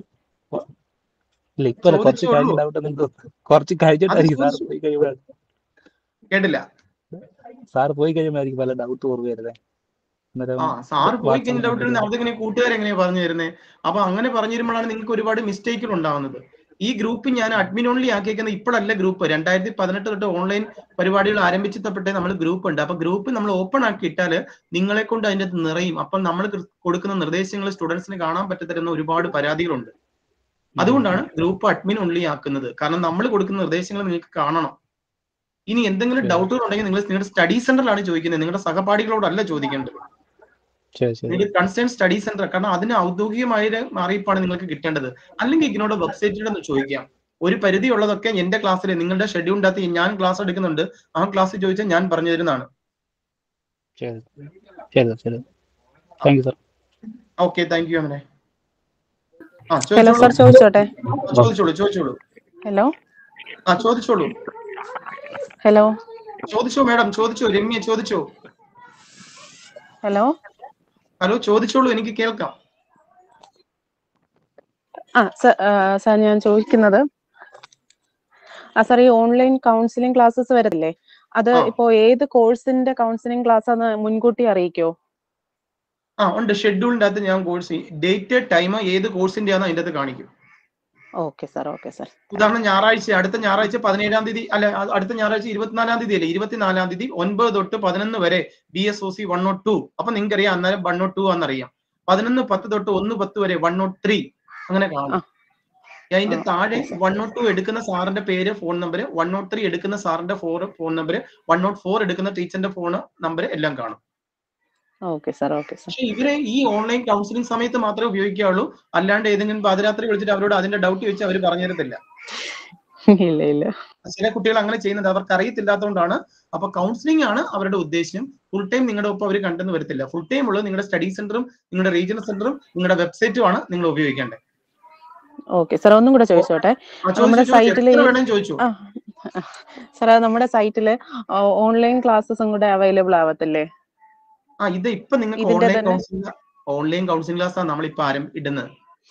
ഇല്ല ഇപ്പൊ അല്ല, കുറച്ച് ചോദിച്ചോളൂ. കഴിഞ്ഞ ഡൗട്ട് നിങ്ങൾക്ക് കുറച്ച് കഴിഞ്ഞിട്ടായിരിക്കും സാർ ചോദിച്ചോ. പോയി കഴിയുമ്പോൾ കേട്ടില്ല സാർ പോയി കഴിയുമ്പോഴായിരിക്കും പല ഡൗട്ട് ഓർമ്മ വരുന്നത് അന്നേരം ആ സാറ് പോയി വാട്സാപ്പ് കഴിഞ്ഞ ഡൗട്ട് നമ്പർ അതെങ്ങനെ കൂട്ടുകാരെങ്ങനെയാ പറഞ്ഞു തരുന്നത് അപ്പൊ അങ്ങനെ പറഞ്ഞു തരുമ്പോഴാണ് നിങ്ങൾക്ക് ഒരുപാട് മിസ്റ്റേക്കുകൾ ഉണ്ടാവുന്നത് ഈ ഗ്രൂപ്പ് ഞാൻ അഡ്മിൻ ഓൺലി ആക്കിയേക്കുന്നത് ഇപ്പോഴല്ല ഗ്രൂപ്പ് രണ്ടായിരത്തി പതിനെട്ട് തൊട്ട് ഓൺലൈൻ പരിപാടികൾ ആരംഭിച്ചപ്പോഴേ നമ്മൾ ഗ്രൂപ്പ് ഉണ്ട് അപ്പൊ ഗ്രൂപ്പ് നമ്മൾ ഓപ്പൺ ആക്കി ഇട്ടാൽ നിങ്ങളെ കൊണ്ട് അതിന്റെ അകത്ത് നിറയും അപ്പൊ നമ്മൾ കൊടുക്കുന്ന നിർദ്ദേശങ്ങൾ സ്റ്റുഡൻസിന് കാണാൻ പറ്റത്തരുന്ന ഒരുപാട് പരാതികളുണ്ട് അതുകൊണ്ടാണ് ഗ്രൂപ്പ് അഡ്മിൻ ഓൺലി ആക്കുന്നത് കാരണം നമ്മൾ കൊടുക്കുന്ന നിർദ്ദേശങ്ങൾ നിങ്ങൾക്ക് കാണണം ഇനി എന്തെങ്കിലും ശരി. ഡൗട്ടുകൾ ഉണ്ടെങ്കിൽ നിങ്ങൾ നിങ്ങളുടെ സ്റ്റഡി സെന്ററിലാണ് ചോദിക്കുന്നത് നിങ്ങളുടെ സഹപാഠികളോടല്ല ചോദിക്കേണ്ടത് ശരി ശരി നിങ്ങൾക്ക് കൺസേൺ സ്റ്റഡി സെന്റർ കാരണം അതിന് ഔദ്യോഗികമായ ഒരു അറിയിപ്പാണ് നിങ്ങൾക്ക് കിട്ടേണ്ടത് അല്ലെങ്കിൽ ഇഗ്നോയുടെ വെബ്സൈറ്റിൽ ഒന്ന് ചോദിക്കാം ഒരു പരിധി ഉള്ളതൊക്കെ എന്റെ ക്ലാസ്സിൽ നിങ്ങളുടെ ഷെഡ്യൂളിൻ്റെ അകത്ത് ഞാൻ ക്ലാസ് എടുക്കുന്നുണ്ട് ആ ക്ലാസ് ചോദിച്ചാൽ ഞാൻ പറഞ്ഞു തരുന്നതാണ് ശരി ശരി ശരി thank you sir okay thank you അങ്ങനെ ആ ഹലോ സാർ ചോദിച്ചോളൂ ചോദിച്ചോട്ടെ ചോദിച്ചോളൂ ചോദിച്ചോളൂ ഹലോ ആ ചോദിച്ചോളൂ ഹലോ ചോദിച്ചോ മാഡം ചോദിച്ചോ രമ്യ ചോദിച്ചോ ഹലോ ഹലോ ചോദിച്ചോളൂ എനിക്ക് കേൾക്കാം ആ സ- ആ, സാർ ഞാൻ ചോദിക്കുന്നത് ആ സാർ ഈ ഓൺലൈൻ കൗൺസിലിംഗ് ക്ലാസ്സസ് വരില്ലേ അത് ആ. ഇപ്പോ ഏത് കോഴ്സിന്റെ കൗൺസിലിംഗ് ക്ലാസ് ആണെന്ന് മുൻകൂട്ടി അറിയിക്കോ ആ ഉണ്ട് ഷെഡ്യൂളിൻ്റെ അകത്ത് ഞാൻ കോഴ്സ് ഡേറ്റ് ടൈം ഏത് കോഴ്സിന്റെ ആണെന്ന് അതിൻ്റെ അകത്ത് കാണിക്കും ഓക്കെ സാർ ഓക്കെ സാർ ഉദാഹരണം ഞായറാഴ്ച അടുത്ത ഞായറാഴ്ച പതിനേഴാം തീയതി അല്ല അ- അടുത്ത ഞായറാഴ്ച ഇരുപത്തിനാലാം തീയതി അല്ലേ ഇരുപത്തിനാലാം തീയതി ഒൻപത് തൊട്ട് പതിനൊന്ന് വരെ B S O C one not two അപ്പൊ നിങ്ങൾക്ക് അറിയാം അന്നേരം വൺ നോട്ട് ടു ആണെന്നറിയാം പതിനൊന്ന് പത്ത് തൊട്ട് ഒന്ന് പത്ത് വരെ വൺ നോട്ട് ത്രീ അങ്ങനെ കാണും അതിന്റെ ആ, താഴെ okay, sir. One not two എടുക്കുന്ന സാറിന്റെ പേര് phone number one not three എടുക്കുന്ന സാറിന്റെ four phone number one not four എടുക്കുന്ന ടീച്ചറിന്റെ ഫോൺ നമ്പർ എല്ലാം കാണും ഓക്കെ സാർ ഓക്കെ സാർ പക്ഷെ ഇവരെ ഈ ഓൺലൈൻ കൗൺസിലിംഗ് സമയത്ത് മാത്രമേ ഉപയോഗിക്കാവുള്ളൂ അല്ലാണ്ട് ഏതെങ്കിലും പാതിരാത്രി വിളിച്ചിട്ട് അവരോട് അതിന്റെ ഡൗട്ട് ചോദിച്ചാൽ അവർ പറഞ്ഞു തരത്തില്ല ഇല്ല ഇല്ല ചില കുട്ടികൾ അങ്ങനെ ചെയ്യുന്നുണ്ട് അവർക്ക് അറിയത്തില്ലാത്തതുകൊണ്ടാണ് അപ്പൊ കൗൺസിലിംഗ് ആണ് അവരുടെ ഉദ്ദേശം ഫുൾ ടൈം നിങ്ങളുടെ ഒപ്പം അവർ കണ്ടെന്ന് വരത്തില്ല ഫുൾ ടൈം ഉള്ളത് നിങ്ങളുടെ സ്റ്റഡി സെന്ററും നിങ്ങളുടെ റീജിയണൽ സെന്ററും നിങ്ങളുടെ വെബ്സൈറ്റും ആണ് നിങ്ങൾ ഉപയോഗിക്കേണ്ടത് ഓക്കെ സാർ ഒന്നും കൂടെ ചോദിച്ചോട്ടെ ആ, ചോദിച്ചോ, നമ്മുടെ ചോദിച്ചോ. സൈറ്റിൽ എത്ര വേണേലും ചോദിച്ചോ ആ സാർ നമ്മുടെ സൈറ്റില് ഓൺലൈൻ ക്ലാസ്സസും കൂടെ അവൈലബിൾ ആവത്തില്ലേ ആ ഇത് ഇപ്പൊ നിങ്ങൾക്ക് ഇതിന്റെ ഓൺലൈൻ തന്നെ- കൗൺസിലിംഗ് ഓൺലൈൻ കൗൺസിലിംഗ് ക്ലാസ് ആണ് നമ്മൾ ഇപ്പൊ ആരം ഇടുന്നത്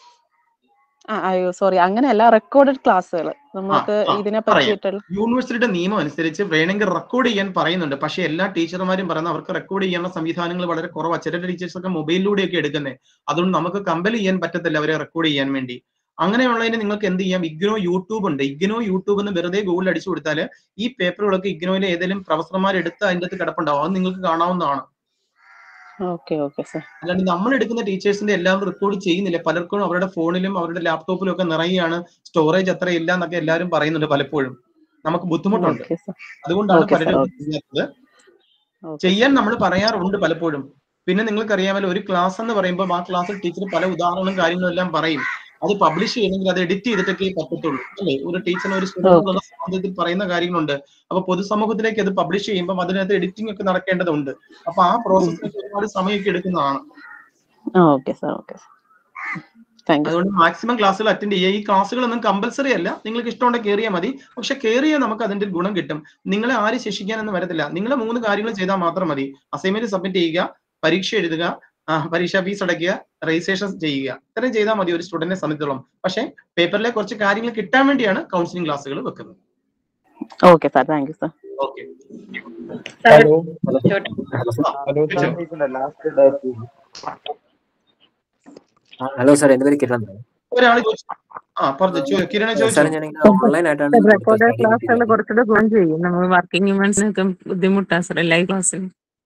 ആ അയ്യോ സോറി അങ്ങനെയല്ല റെക്കോർഡഡ് ക്ലാസ്സുകൾ നമുക്ക് ആ, ഇതിനെ പറയാം. പറ്റിയിട്ടുള്ള യൂണിവേഴ്സിറ്റിയുടെ നിയമം അനുസരിച്ച് വേണമെങ്കിൽ റെക്കോർഡ് ചെയ്യാൻ പറയുന്നുണ്ട് പക്ഷെ എല്ലാ ടീച്ചർമാരും പറയുന്നത് അവർക്ക് റെക്കോർഡ് ചെയ്യാനുള്ള സംവിധാനങ്ങൾ വളരെ കുറവാണ് ചില ടീച്ചേഴ്സ് ഒക്കെ മൊബൈലിലൂടെയൊക്കെ എടുക്കുന്നത് അതുകൊണ്ട് നമുക്ക് കമ്പൽ ചെയ്യാൻ പറ്റത്തില്ല അവരെ റെക്കോർഡ് ചെയ്യാൻ വേണ്ടി അങ്ങനെയുള്ളതിന് നിങ്ങൾക്ക് എന്ത് ചെയ്യാം ഇഗ്നോ യൂട്യൂബ് ഉണ്ട് ഇഗ്നോ യൂട്യൂബ് എന്ന് വെറുതെ ഗൂഗിളിൽ അടിച്ചു കൊടുത്താൽ ഈ പേപ്പറുകളൊക്കെ ഇഗ്നോയിലെ ഏതെങ്കിലും പ്രൊഫസർമാർ എടുത്ത് അതിൻ്റെ അകത്ത് കിടപ്പുണ്ടാവും അത് നിങ്ങൾക്ക് കാണാവുന്നതാണ് ഓക്കെ ഓക്കെ സാർ അല്ലാണ്ട് നമ്മൾ എടുക്കുന്ന ടീച്ചേഴ്സിന്റെ എല്ലാം റെക്കോർഡ് ചെയ്യുന്നില്ല പലർക്കും അവരുടെ ഫോണിലും അവരുടെ ലാപ്ടോപ്പിലും ഒക്കെ നിറയുകയാണ് സ്റ്റോറേജ് അത്ര ഇല്ല എന്നൊക്കെ എല്ലാവരും പറയുന്നുണ്ട് പലപ്പോഴും നമുക്ക് ബുദ്ധിമുട്ടുണ്ട് ഓക്കെ സാർ അതുകൊണ്ടാണ് Okay, sir, പലരും okay. ചെയ്യാത്തത് ഓക്കെ ചെയ്യാൻ നമ്മൾ പറയാറുണ്ട് പലപ്പോഴും പിന്നെ നിങ്ങൾക്ക് അറിയാമല്ലോ ഒരു ക്ലാസ് എന്ന് പറയുമ്പോൾ ആ ക്ലാസ്സിൽ ടീച്ചർ പല ഉദാഹരണങ്ങളും കാര്യങ്ങളും എല്ലാം പറയും അത് പബ്ലിഷ് ചെയ്യണമെങ്കിൽ അത് എഡിറ്റ് ചെയ്തിട്ടൊക്കെ പറ്റത്തുള്ളൂ അല്ലേ ഒരു ടീച്ചറിന് ഒരു സ്റ്റുഡന്റിനുള്ള സ്വാതന്ത്ര്യത്തിൽ പറയുന്ന കാര്യങ്ങളുണ്ട് അപ്പൊ പൊതുസമൂഹത്തിലേക്ക് അത് പബ്ലിഷ് ചെയ്യുമ്പോൾ അതിനകത്ത് എഡിറ്റിംഗ് ഒക്കെ നടക്കേണ്ടതുണ്ട് അപ്പൊ ആ പ്രോസസ്സിനൊക്കെ ഒരുപാട് സമയമൊക്കെ എടുക്കുന്നതാണ് okay sir okay thank you അതുകൊണ്ട് മാക്സിമം ക്ലാസ്സുകൾ അറ്റൻഡ് ചെയ്യുക ഈ ക്ലാസ്സുകളൊന്നും കമ്പൽസറി അല്ല നിങ്ങൾക്ക് ഇഷ്ടമുണ്ടെങ്കിൽ കയറിയാൽ മതി പക്ഷെ കയറിയാൽ നമുക്ക് അതിന്റെ ഗുണം കിട്ടും നിങ്ങളെ ആര് ശിക്ഷിക്കാനൊന്നും വരത്തില്ല നിങ്ങൾ മൂന്ന് കാര്യങ്ങൾ ചെയ്താൽ മാത്രം മതി അസൈൻമെന്റ് സബ്മിറ്റ് ചെയ്യുക പരീക്ഷ എഴുതുക ആ, പരീക്ഷാ ഫീസ് അടയ്ക്കുക രജിസ്ട്രേഷൻ ചെയ്യുക ഇത്രയും ചെയ്താൽ മതി ഒരു സ്റ്റുഡന്റിനെ സംബന്ധിച്ചോളം പക്ഷേ പേപ്പറിലെ കുറച്ച് കാര്യങ്ങൾ കിട്ടാൻ വേണ്ടിയാണ് കൗൺസിലിംഗ് ക്ലാസ്സുകൾ വെക്കുന്നത് okay sir thank you sir okay hello hello last date hello sir എന്റെ പേര് കിരൺ ഒരാൾ ചോദിച്ചു ആ പറഞ്ഞു ചോ- കിരണെ സാർ ചോദിച്ചു ഞാനിങ്ങനെ ഓൺലൈൻ ആയിട്ടാണ് റെക്കോർഡ് ക്ലാസ്സുകൾ കുറച്ചുകൂടെ ഗുണം ചെയ്യും നമ്മൾ വർക്കിംഗ് വുമൻസിനൊക്കെ ബുദ്ധിമുട്ടാ സാറേ ലൈവ് ക്ലാസ്സിൽ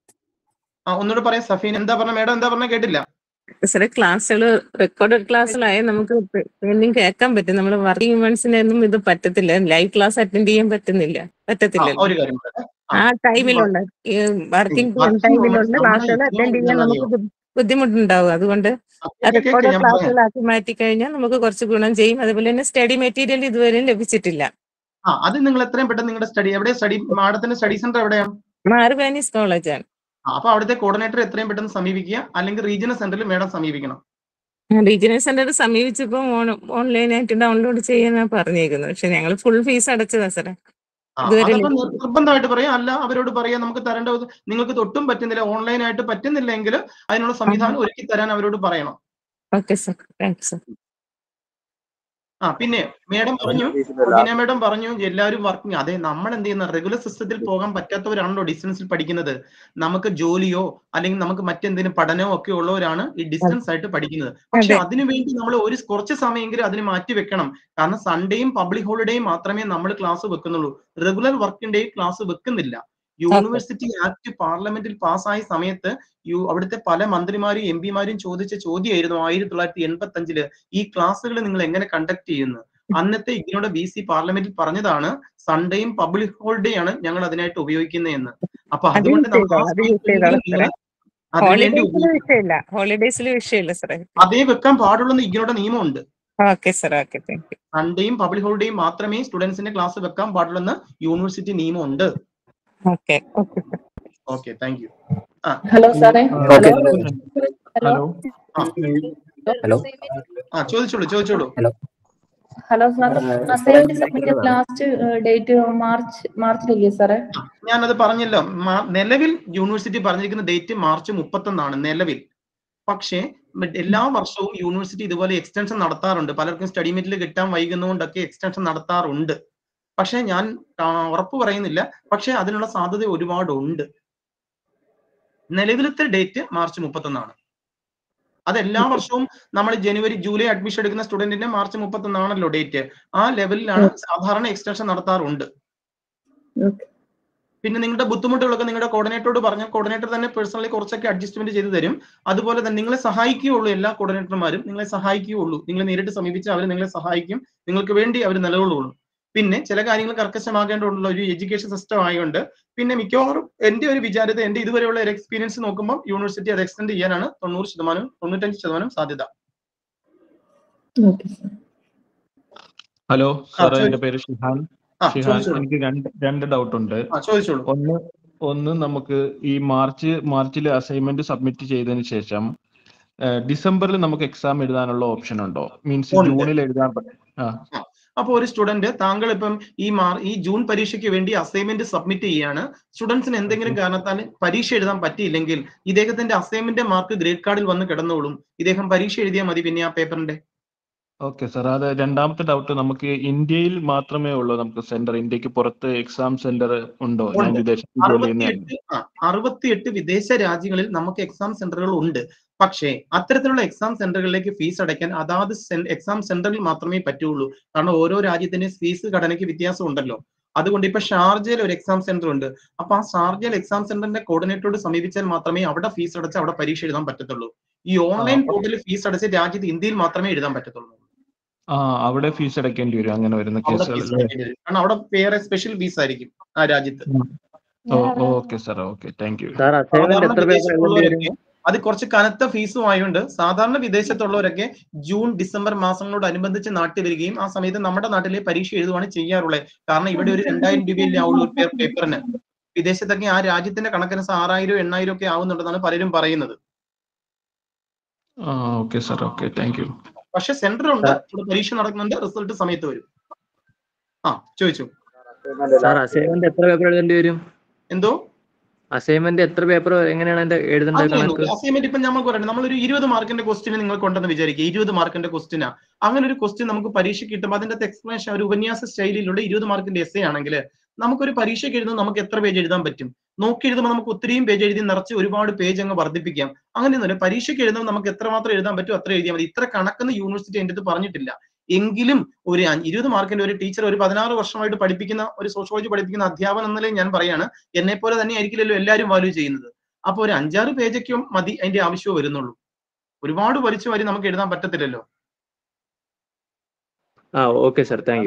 ആ ഒന്നുകൂടെ പറയാം സഫീൻ എന്താ പറഞ്ഞ മേഡം എന്താ പറഞ്ഞ കേട്ടില്ല സാറേ ക്ലാസ്സുകൾ റെക്കോർഡഡ് ക്ലാസ്സിലായ നമുക്ക് പിന്നെയും കേൾക്കാൻ പറ്റും നമ്മൾ വർക്കിംഗ് വുമൻസിനൊന്നും ഇത് പറ്റത്തില്ല ലൈവ് ക്ലാസ് അറ്റൻഡ് ചെയ്യാൻ പറ്റുന്നില്ല ആ, പറ്റത്തില്ലല്ലോ ഒരു കാര്യം പറയട്ടെ. ആ, ആ ടൈമിലുള്ള ഈ വർക്കിംഗ് working ടൈമിലുള്ള women ക്ലാസ്സുകൾ നമ്മളെ അറ്റൻഡ് ചെയ്യാൻ ഇഗ്നോർ നമുക്ക് ബു- ബുദ്ധിമുട്ടുണ്ടാവും അതുകൊണ്ട് ആ, കേക്ക് കേക്ക് റെക്കോർഡ് ഞാൻ പറയാം ക്ലാസ്സുകളാക്കി മാറ്റി കഴിഞ്ഞാൽ നമുക്ക് കുറച്ച് ഗുണം ചെയ്യും അതുപോലെ തന്നെ സ്റ്റഡി മെറ്റീരിയൽ ഇതുവരെയും ലഭിച്ചിട്ടില്ല ആ അത് നിങ്ങൾ എത്രയും പെട്ടെന്ന് നിങ്ങളുടെ സ്റ്റഡി എവിടെ സ്റ്റഡി മാഡത്തിന്റെ സ്റ്റഡി സെന്റർ എവിടെയാണ് മാർവാനീസ് കോളേജാണ് ആ, അപ്പൊ അവിടുത്തെ കോർഡിനേറ്റർ എത്രയും പെട്ടെന്ന് സമീപിക്കുക അല്ലെങ്കിൽ റീജിയണൽ സെന്ററിൽ മേഡം സമീപിക്കണം റീജിയണൽ സെന്റർ സമീപിച്ചപ്പോൾ ഓൺലൈനായിട്ട് ഡൗൺലോഡ് ചെയ്യാനാണ് പറഞ്ഞേക്കുന്നത് പക്ഷെ ഞങ്ങൾ ഫുൾ ഫീസ് അടച്ചതാ സാറേ ആ, ഇതുവരെ അതപ്പോ നിർ- നിർബന്ധമായിട്ട് പറയാം അല്ല അവരോട് പറയാം നമുക്ക് തരേണ്ട ഒരു- നിങ്ങൾക്ക് തൊട്ടും പറ്റുന്നില്ല ഓൺലൈൻ ആയിട്ട് പറ്റുന്നില്ലെങ്കിൽ അതിനുള്ള സംവിധാനം ഒരുക്കി തരാൻ അവരോട് പറയണം ഓക്കെ സാർ താങ്ക്സ് സാർ ആ പിന്നെ മേഡം പറഞ്ഞു ബീന മേഡം പറഞ്ഞു എല്ലാവരും വർക്കിംഗ് അതെ നമ്മൾ എന്ത് ചെയ്യുന്ന റെഗുലർ സിസ്റ്റത്തിൽ പോകാൻ പറ്റാത്തവരാണല്ലോ ഡിസ്റ്റൻസിൽ പഠിക്കുന്നത് നമുക്ക് ജോലിയോ അല്ലെങ്കിൽ നമുക്ക് മറ്റെന്തെങ്കിലും പഠനമോ ഒക്കെ ഉള്ളവരാണ് ഈ ഡിസ്റ്റൻസ് ആയിട്ട് പഠിക്കുന്നത് പക്ഷെ അതെ. അതിനു വേണ്ടി നമ്മൾ ഒരു കുറച്ച് സമയമെങ്കിലും അതിന് മാറ്റി വെക്കണം കാരണം സൺഡേയും പബ്ലിക് ഹോളിഡേയും മാത്രമേ നമ്മൾ ക്ലാസ് വെക്കുന്നുള്ളൂ റെഗുലർ വർക്കിംഗ് ഡേ ക്ലാസ് വെക്കുന്നില്ല യൂണിവേഴ്സിറ്റി ആക്ട് പാർലമെന്റിൽ പാസ്സായ സമയത്ത് യു അവിടുത്തെ പല മന്ത്രിമാരും എം പിമാരും ചോദിച്ച ചോദ്യമായിരുന്നു ആയിരത്തി തൊള്ളായിരത്തി എൺപത്തി അഞ്ചില് ഈ ക്ലാസ്സുകൾ നിങ്ങൾ എങ്ങനെ കണ്ടക്ട് ചെയ്യുന്നു അന്നത്തെ ഇഗ്നോയുടെ ബി സി പാർലമെന്റിൽ പറഞ്ഞതാണ് സൺഡേയും പബ്ലിക് ഹോളിഡേ ആണ് ഞങ്ങൾ അതിനായിട്ട് ഉപയോഗിക്കുന്നത് എന്ന് അപ്പൊ അത് അതുകൊണ്ട് use നമുക്ക് ആ ചെയ്തോളാം, അത് use ചെയ്തോളാം സമയത്ത് സാറേ. അതിനുവേണ്ടി ഹോളിഡേസിൽ ഉപയോഗിക്കാം. വിഷയമില്ല ഹോളിഡേസിൽ വിഷയമില്ല സാറേ അതേ വെക്കാൻ പാടുള്ളൂ ഇഗ്നോയുടെ നിയമമുണ്ട് okay sir okay thank you സൺഡേയും പബ്ലിക് ഹോളിഡേയും മാത്രമേ സ്റ്റുഡൻസിന്റെ ക്ലാസ് വെക്കാൻ പാടുള്ളൂ യൂണിവേഴ്സിറ്റി നിയമമുണ്ട് okay okay sir okay thank you hello സാറേ ഓക്കെ ഹലോ ഹലോ ആ ചോദിച്ചോളൂ ചോദിച്ചോളൂ hello sir assignment submit last date March മാർച്ചിലല്ലേ സാറേ ഞാനത് പറഞ്ഞല്ലോ മാ- നിലവിൽ യൂണിവേഴ്സിറ്റി പറഞ്ഞിരിക്കുന്ന ഡേറ്റ് മാർച്ച് മുപ്പത്തൊന്നാണ് നിലവിൽ പക്ഷേ മറ്റ് എല്ലാ വർഷവും യൂണിവേഴ്സിറ്റി ഇതുപോലെ എക്സ്റ്റൻഷൻ നടത്താറുണ്ട് പലർക്കും സ്റ്റഡി മെറ്റീരിയൽ കിട്ടാൻ വൈകുന്നതുകൊണ്ടൊക്കെ എക്സ്റ്റൻഷൻ നടത്താറുണ്ട് പക്ഷേ ഞാൻ ആ, ഉറപ്പ് പറയുന്നില്ല പക്ഷേ അതിനുള്ള സാധ്യത ഒരുപാടുണ്ട് നിലവിലത്തെ ഡേറ്റ് മാർച്ച് മുപ്പത്തൊന്നാണ് അത് എല്ലാ വർഷവും നമ്മൾ ജനുവരി ജൂലൈ അഡ്മിഷൻ എടുക്കുന്ന സ്റ്റുഡന്റിന്റെ മാർച്ച് മുപ്പത്തൊന്നാണല്ലോ ഡേറ്റ് ആ ലെവലിലാണ് സാധാരണ എക്സ്റ്റൻഷൻ നടത്താറുണ്ട് പിന്നെ നിങ്ങളുടെ ബുദ്ധിമുട്ടുകളൊക്കെ നിങ്ങളുടെ കോർഡിനേറ്ററോട് പറഞ്ഞാൽ കോർഡിനേറ്റർ തന്നെ പേഴ്സണലി കുറച്ചൊക്കെ അഡ്ജസ്റ്റ്മെന്റ് ചെയ്ത് തരും അതുപോലെ തന്നെ നിങ്ങളെ സഹായിക്കുകയുള്ളൂ എല്ലാ കോർഡിനേറ്റർമാരും നിങ്ങളെ സഹായിക്കുകയുള്ളൂ നിങ്ങളെ നേരിട്ട് സമീപിച്ച് അവർ നിങ്ങളെ സഹായിക്കും നിങ്ങൾക്ക് വേണ്ടി അവർ നിലകൊള്ളുള്ളൂ പിന്നെ ചില കാര്യങ്ങൾ കർക്കശമാകേണ്ടതുള്ള ഒരു എഡ്യൂക്കേഷൻ സിസ്റ്റം ആയതുകൊണ്ട് പിന്നെ മിക്കവാറും എന്റെ ഒരു വിചാരത എന്റെ ഇതുവരെയുള്ള ഒരു എക്സ്പീരിയൻസ് നോക്കുമ്പോൾ യൂണിവേഴ്സിറ്റി അത് എക്സ്റ്റെൻഡ് ചെയ്യാനാണ് തൊണ്ണൂറ് ശതമാനം തൊണ്ണൂറ്റഞ്ച് ശതമാനം സാധ്യത ഹലോ സാറേ ചോദി- എന്റെ പേര് ഷിഹാൻ ആ ഷിഹാൻ ചോദിച്ചോളൂ എനിക്ക് രണ്ട് രണ്ട് ഡൗട്ട് ഉണ്ട് ആ ചോദിച്ചോളൂ ഒന്ന് ഒന്ന് നമുക്ക് ഈ മാർച്ച് മാർച്ചിൽ അസൈൻമെന്റ് സബ്മിറ്റ് ചെയ്തതിന് ശേഷം ഏഹ്, ഡിസംബറിൽ നമുക്ക് എക്സാം എഴുതാനുള്ള ഓപ്ഷൻ ഉണ്ടോ മീൻസ് ഉണ്ട്. ജൂണിൽ എഴുതാൻ പറ്റും ആ അപ്പൊ ഒരു സ്റ്റുഡന്റ് താങ്കൾ ഇപ്പം ഈ മാർ ഈ ജൂൺ പരീക്ഷയ്ക്ക് വേണ്ടി അസൈൻമെന്റ് സബ്മിറ്റ് ചെയ്യാണ് സ്റ്റുഡൻസിന് എന്തെങ്കിലും കാരണത്താൽ പരീക്ഷ എഴുതാൻ പറ്റിയില്ലെങ്കിൽ ഇദ്ദേഹത്തിന്റെ അസൈൻമെന്റ് മാർക്ക് ഗ്രേഡ് കാർഡിൽ വന്ന് കിടന്നോളും ഇദ്ദേഹം പരീക്ഷ എഴുതിയാൽ മതി പിന്നെ ആ പേപ്പറിന്റെ ഓക്കെ സാർ അത് രണ്ടാമത്തെ ഡൗട്ട് നമുക്ക് ഇന്ത്യയിൽ മാത്രമേ ഉള്ളൂ നമുക്ക് സെന്റർ ഇന്ത്യക്ക് പുറത്ത് എക്സാം സെന്റർ ഉണ്ടോ ഞാൻ ഉണ്ട്. വിദേശത്ത് ജോലി ചെയ്യുന്നതാണ് അറുപത്തിയെട്ട് ആ അറുപത്തിയെട്ട് വിദേശ രാജ്യങ്ങളിൽ നമുക്ക് എക്സാം സെന്ററുകൾ ഉണ്ട് പക്ഷേ അത്തരത്തിലുള്ള എക്സാം സെന്ററുകളിലേക്ക് ഫീസ് അടയ്ക്കാൻ അതാത് എക്സാം സെന്ററിൽ മാത്രമേ പറ്റുള്ളൂ കാരണം ഓരോ രാജ്യത്തിന്റെ ഫീസ് ഘടനയ്ക്ക് വ്യത്യാസം ഉണ്ടല്ലോ അതുകൊണ്ട് ഇപ്പൊ ഷാർജയിൽ ഒരു എക്സാം സെന്റർ ഉണ്ട് അപ്പൊ ആ ഷാർജയിൽ എക്സാം സെന്ററിന്റെ കോർഡിനേറ്ററോട് സമീപിച്ചാൽ മാത്രമേ അവിടെ ഫീസ് അടച്ച് അവിടെ പരീക്ഷ എഴുതാൻ പറ്റത്തുള്ളൂ ഈ ഓൺലൈൻ പോർട്ടലിൽ ഫീസ് അടച്ച് രാജ്യത്ത് ഇന്ത്യയിൽ മാത്രമേ എഴുതാൻ പറ്റത്തുള്ളൂ ആ അവിടെ ഫീസ് അടയ്ക്കേണ്ടി വരും അങ്ങനെ വരുന്ന അവിടെ കേസുകൾ ഫീസ് അടയ്ക്കേണ്ടി വരും കാരണം അവിടെ വേറെ സ്പെഷ്യൽ ഫീസ് ആയിരിക്കും ആ രാജ്യത്ത് okay sir okay thank you sir assignment സാധാരണ എത്ര പേപ്പർ എഴുതേണ്ടി വരും വിദേശത്തുള്ളവരൊക്കെ അത് കുറച്ച് കനത്ത ഫീസും ആയതുകൊണ്ട് സാധാരണ വിദേശത്തുള്ളവരൊക്കെ ജൂൺ ഡിസംബർ മാസങ്ങളോട് അനുബന്ധിച്ച് നാട്ടിൽ വരികയും ആ സമയത്ത് നമ്മുടെ നാട്ടിലെ പരീക്ഷ എഴുതുവാണ് ചെയ്യാറുള്ളത് കാരണം ഇവിടെ ഒരു രണ്ടായിരം രൂപയല്ലേ ആവുള്ളൂ ഒരു പേ- പേപ്പറിന് വിദേശത്തൊക്കെ ആ രാജ്യത്തിന്റെ കണക്കിന് ആറായിരം എണ്ണായിരം ഒക്കെ ആവുന്നുണ്ടെന്നാണ് പലരും പറയുന്നത് ആ okay sir okay thank you പക്ഷെ സെന്റർ ഉണ്ട് ഇവിടെ പരീക്ഷ നടക്കുന്നുണ്ട് റിസൾട്ട് സമയത്ത് വരും ആ ചോദിച്ചു സാർ അസൈൻമെന്റ് എത്ര പേപ്പർ എഴുതേണ്ടി വരും എന്തോ അസൈൻമെന്റ് എത്ര പേപ്പർ എങ്ങനെയാണ് അതിന്റെ എഴുതേണ്ടത് കണക്ക് അങ്ങനെയൊന്നുമില്ല അസൈൻമെന്റ് ഇപ്പൊ നമ്മൾ പറയണം നമ്മളൊരു ഇരുപത് മാർക്കിന്റെ ക്വസ്റ്റിന് നിങ്ങൾക്ക് ഉണ്ടെന്ന് വിചാരിക്കുക ഇരുപത് മാർക്കിന്റെ ക്വസ്റ്റിനാ അങ്ങനെ ഒരു ക്വസ്റ്റ്യൻ നമുക്ക് പരീക്ഷ കിട്ടുമ്പോൾ അതിന്റെ എക്സ്പ്ലനേഷൻ ഒരു ഉപന്യാസ സ്റ്റൈലിലുള്ള ഇരുപത് മാർക്കിന്റെ എസ് ആണെങ്കിൽ നമുക്കൊരു പരീക്ഷയ്ക്ക് എഴുതുമ്പോൾ നമുക്ക് എത്ര പേജ് എഴുതാൻ പറ്റും നോക്കി എഴുതുമ്പോൾ നമുക്ക് ഒത്തിരിയും പേജ് എഴുതി നിറച്ച് ഒരുപാട് പേജ് അങ്ങ് വർദ്ധിപ്പിക്കാം അങ്ങനെയൊന്നുമില്ല പരീക്ഷയ്ക്ക് എഴുതുമ്പോൾ നമുക്ക് എത്രമാത്രം എഴുതാൻ പറ്റും അത്ര എഴുതിയാൽ മതി ഇത്ര കണക്കെന്ന് യൂണിവേഴ്സിറ്റി എൻ്റെ അടുത്ത് പറഞ്ഞിട്ടില്ല എങ്കിലും ഒരു അഞ്ച് ഇരുപത് മാർക്കിന്റെ ഒരു ടീച്ചർ ഒരു പതിനാറ് വർഷമായിട്ട് പഠിപ്പിക്കുന്ന ഒരു സോഷ്യോളജി പഠിപ്പിക്കുന്ന അധ്യാപനം എന്ന നിലയിൽ ഞാൻ പറയാണ് എന്നെ പോലെ തന്നെ ആയിരിക്കില്ലല്ലോ എല്ലാവരും വാല്യൂ ചെയ്യുന്നത് അപ്പൊ ഒരു അഞ്ചാറ് പേജൊക്കെ മതി അതിന്റെ ആവശ്യമേ വരുന്നുള്ളൂ ഒരുപാട് വലിച്ചു വാരി നമുക്ക് എഴുതാൻ പറ്റത്തില്ലല്ലോ ആ okay sir thank you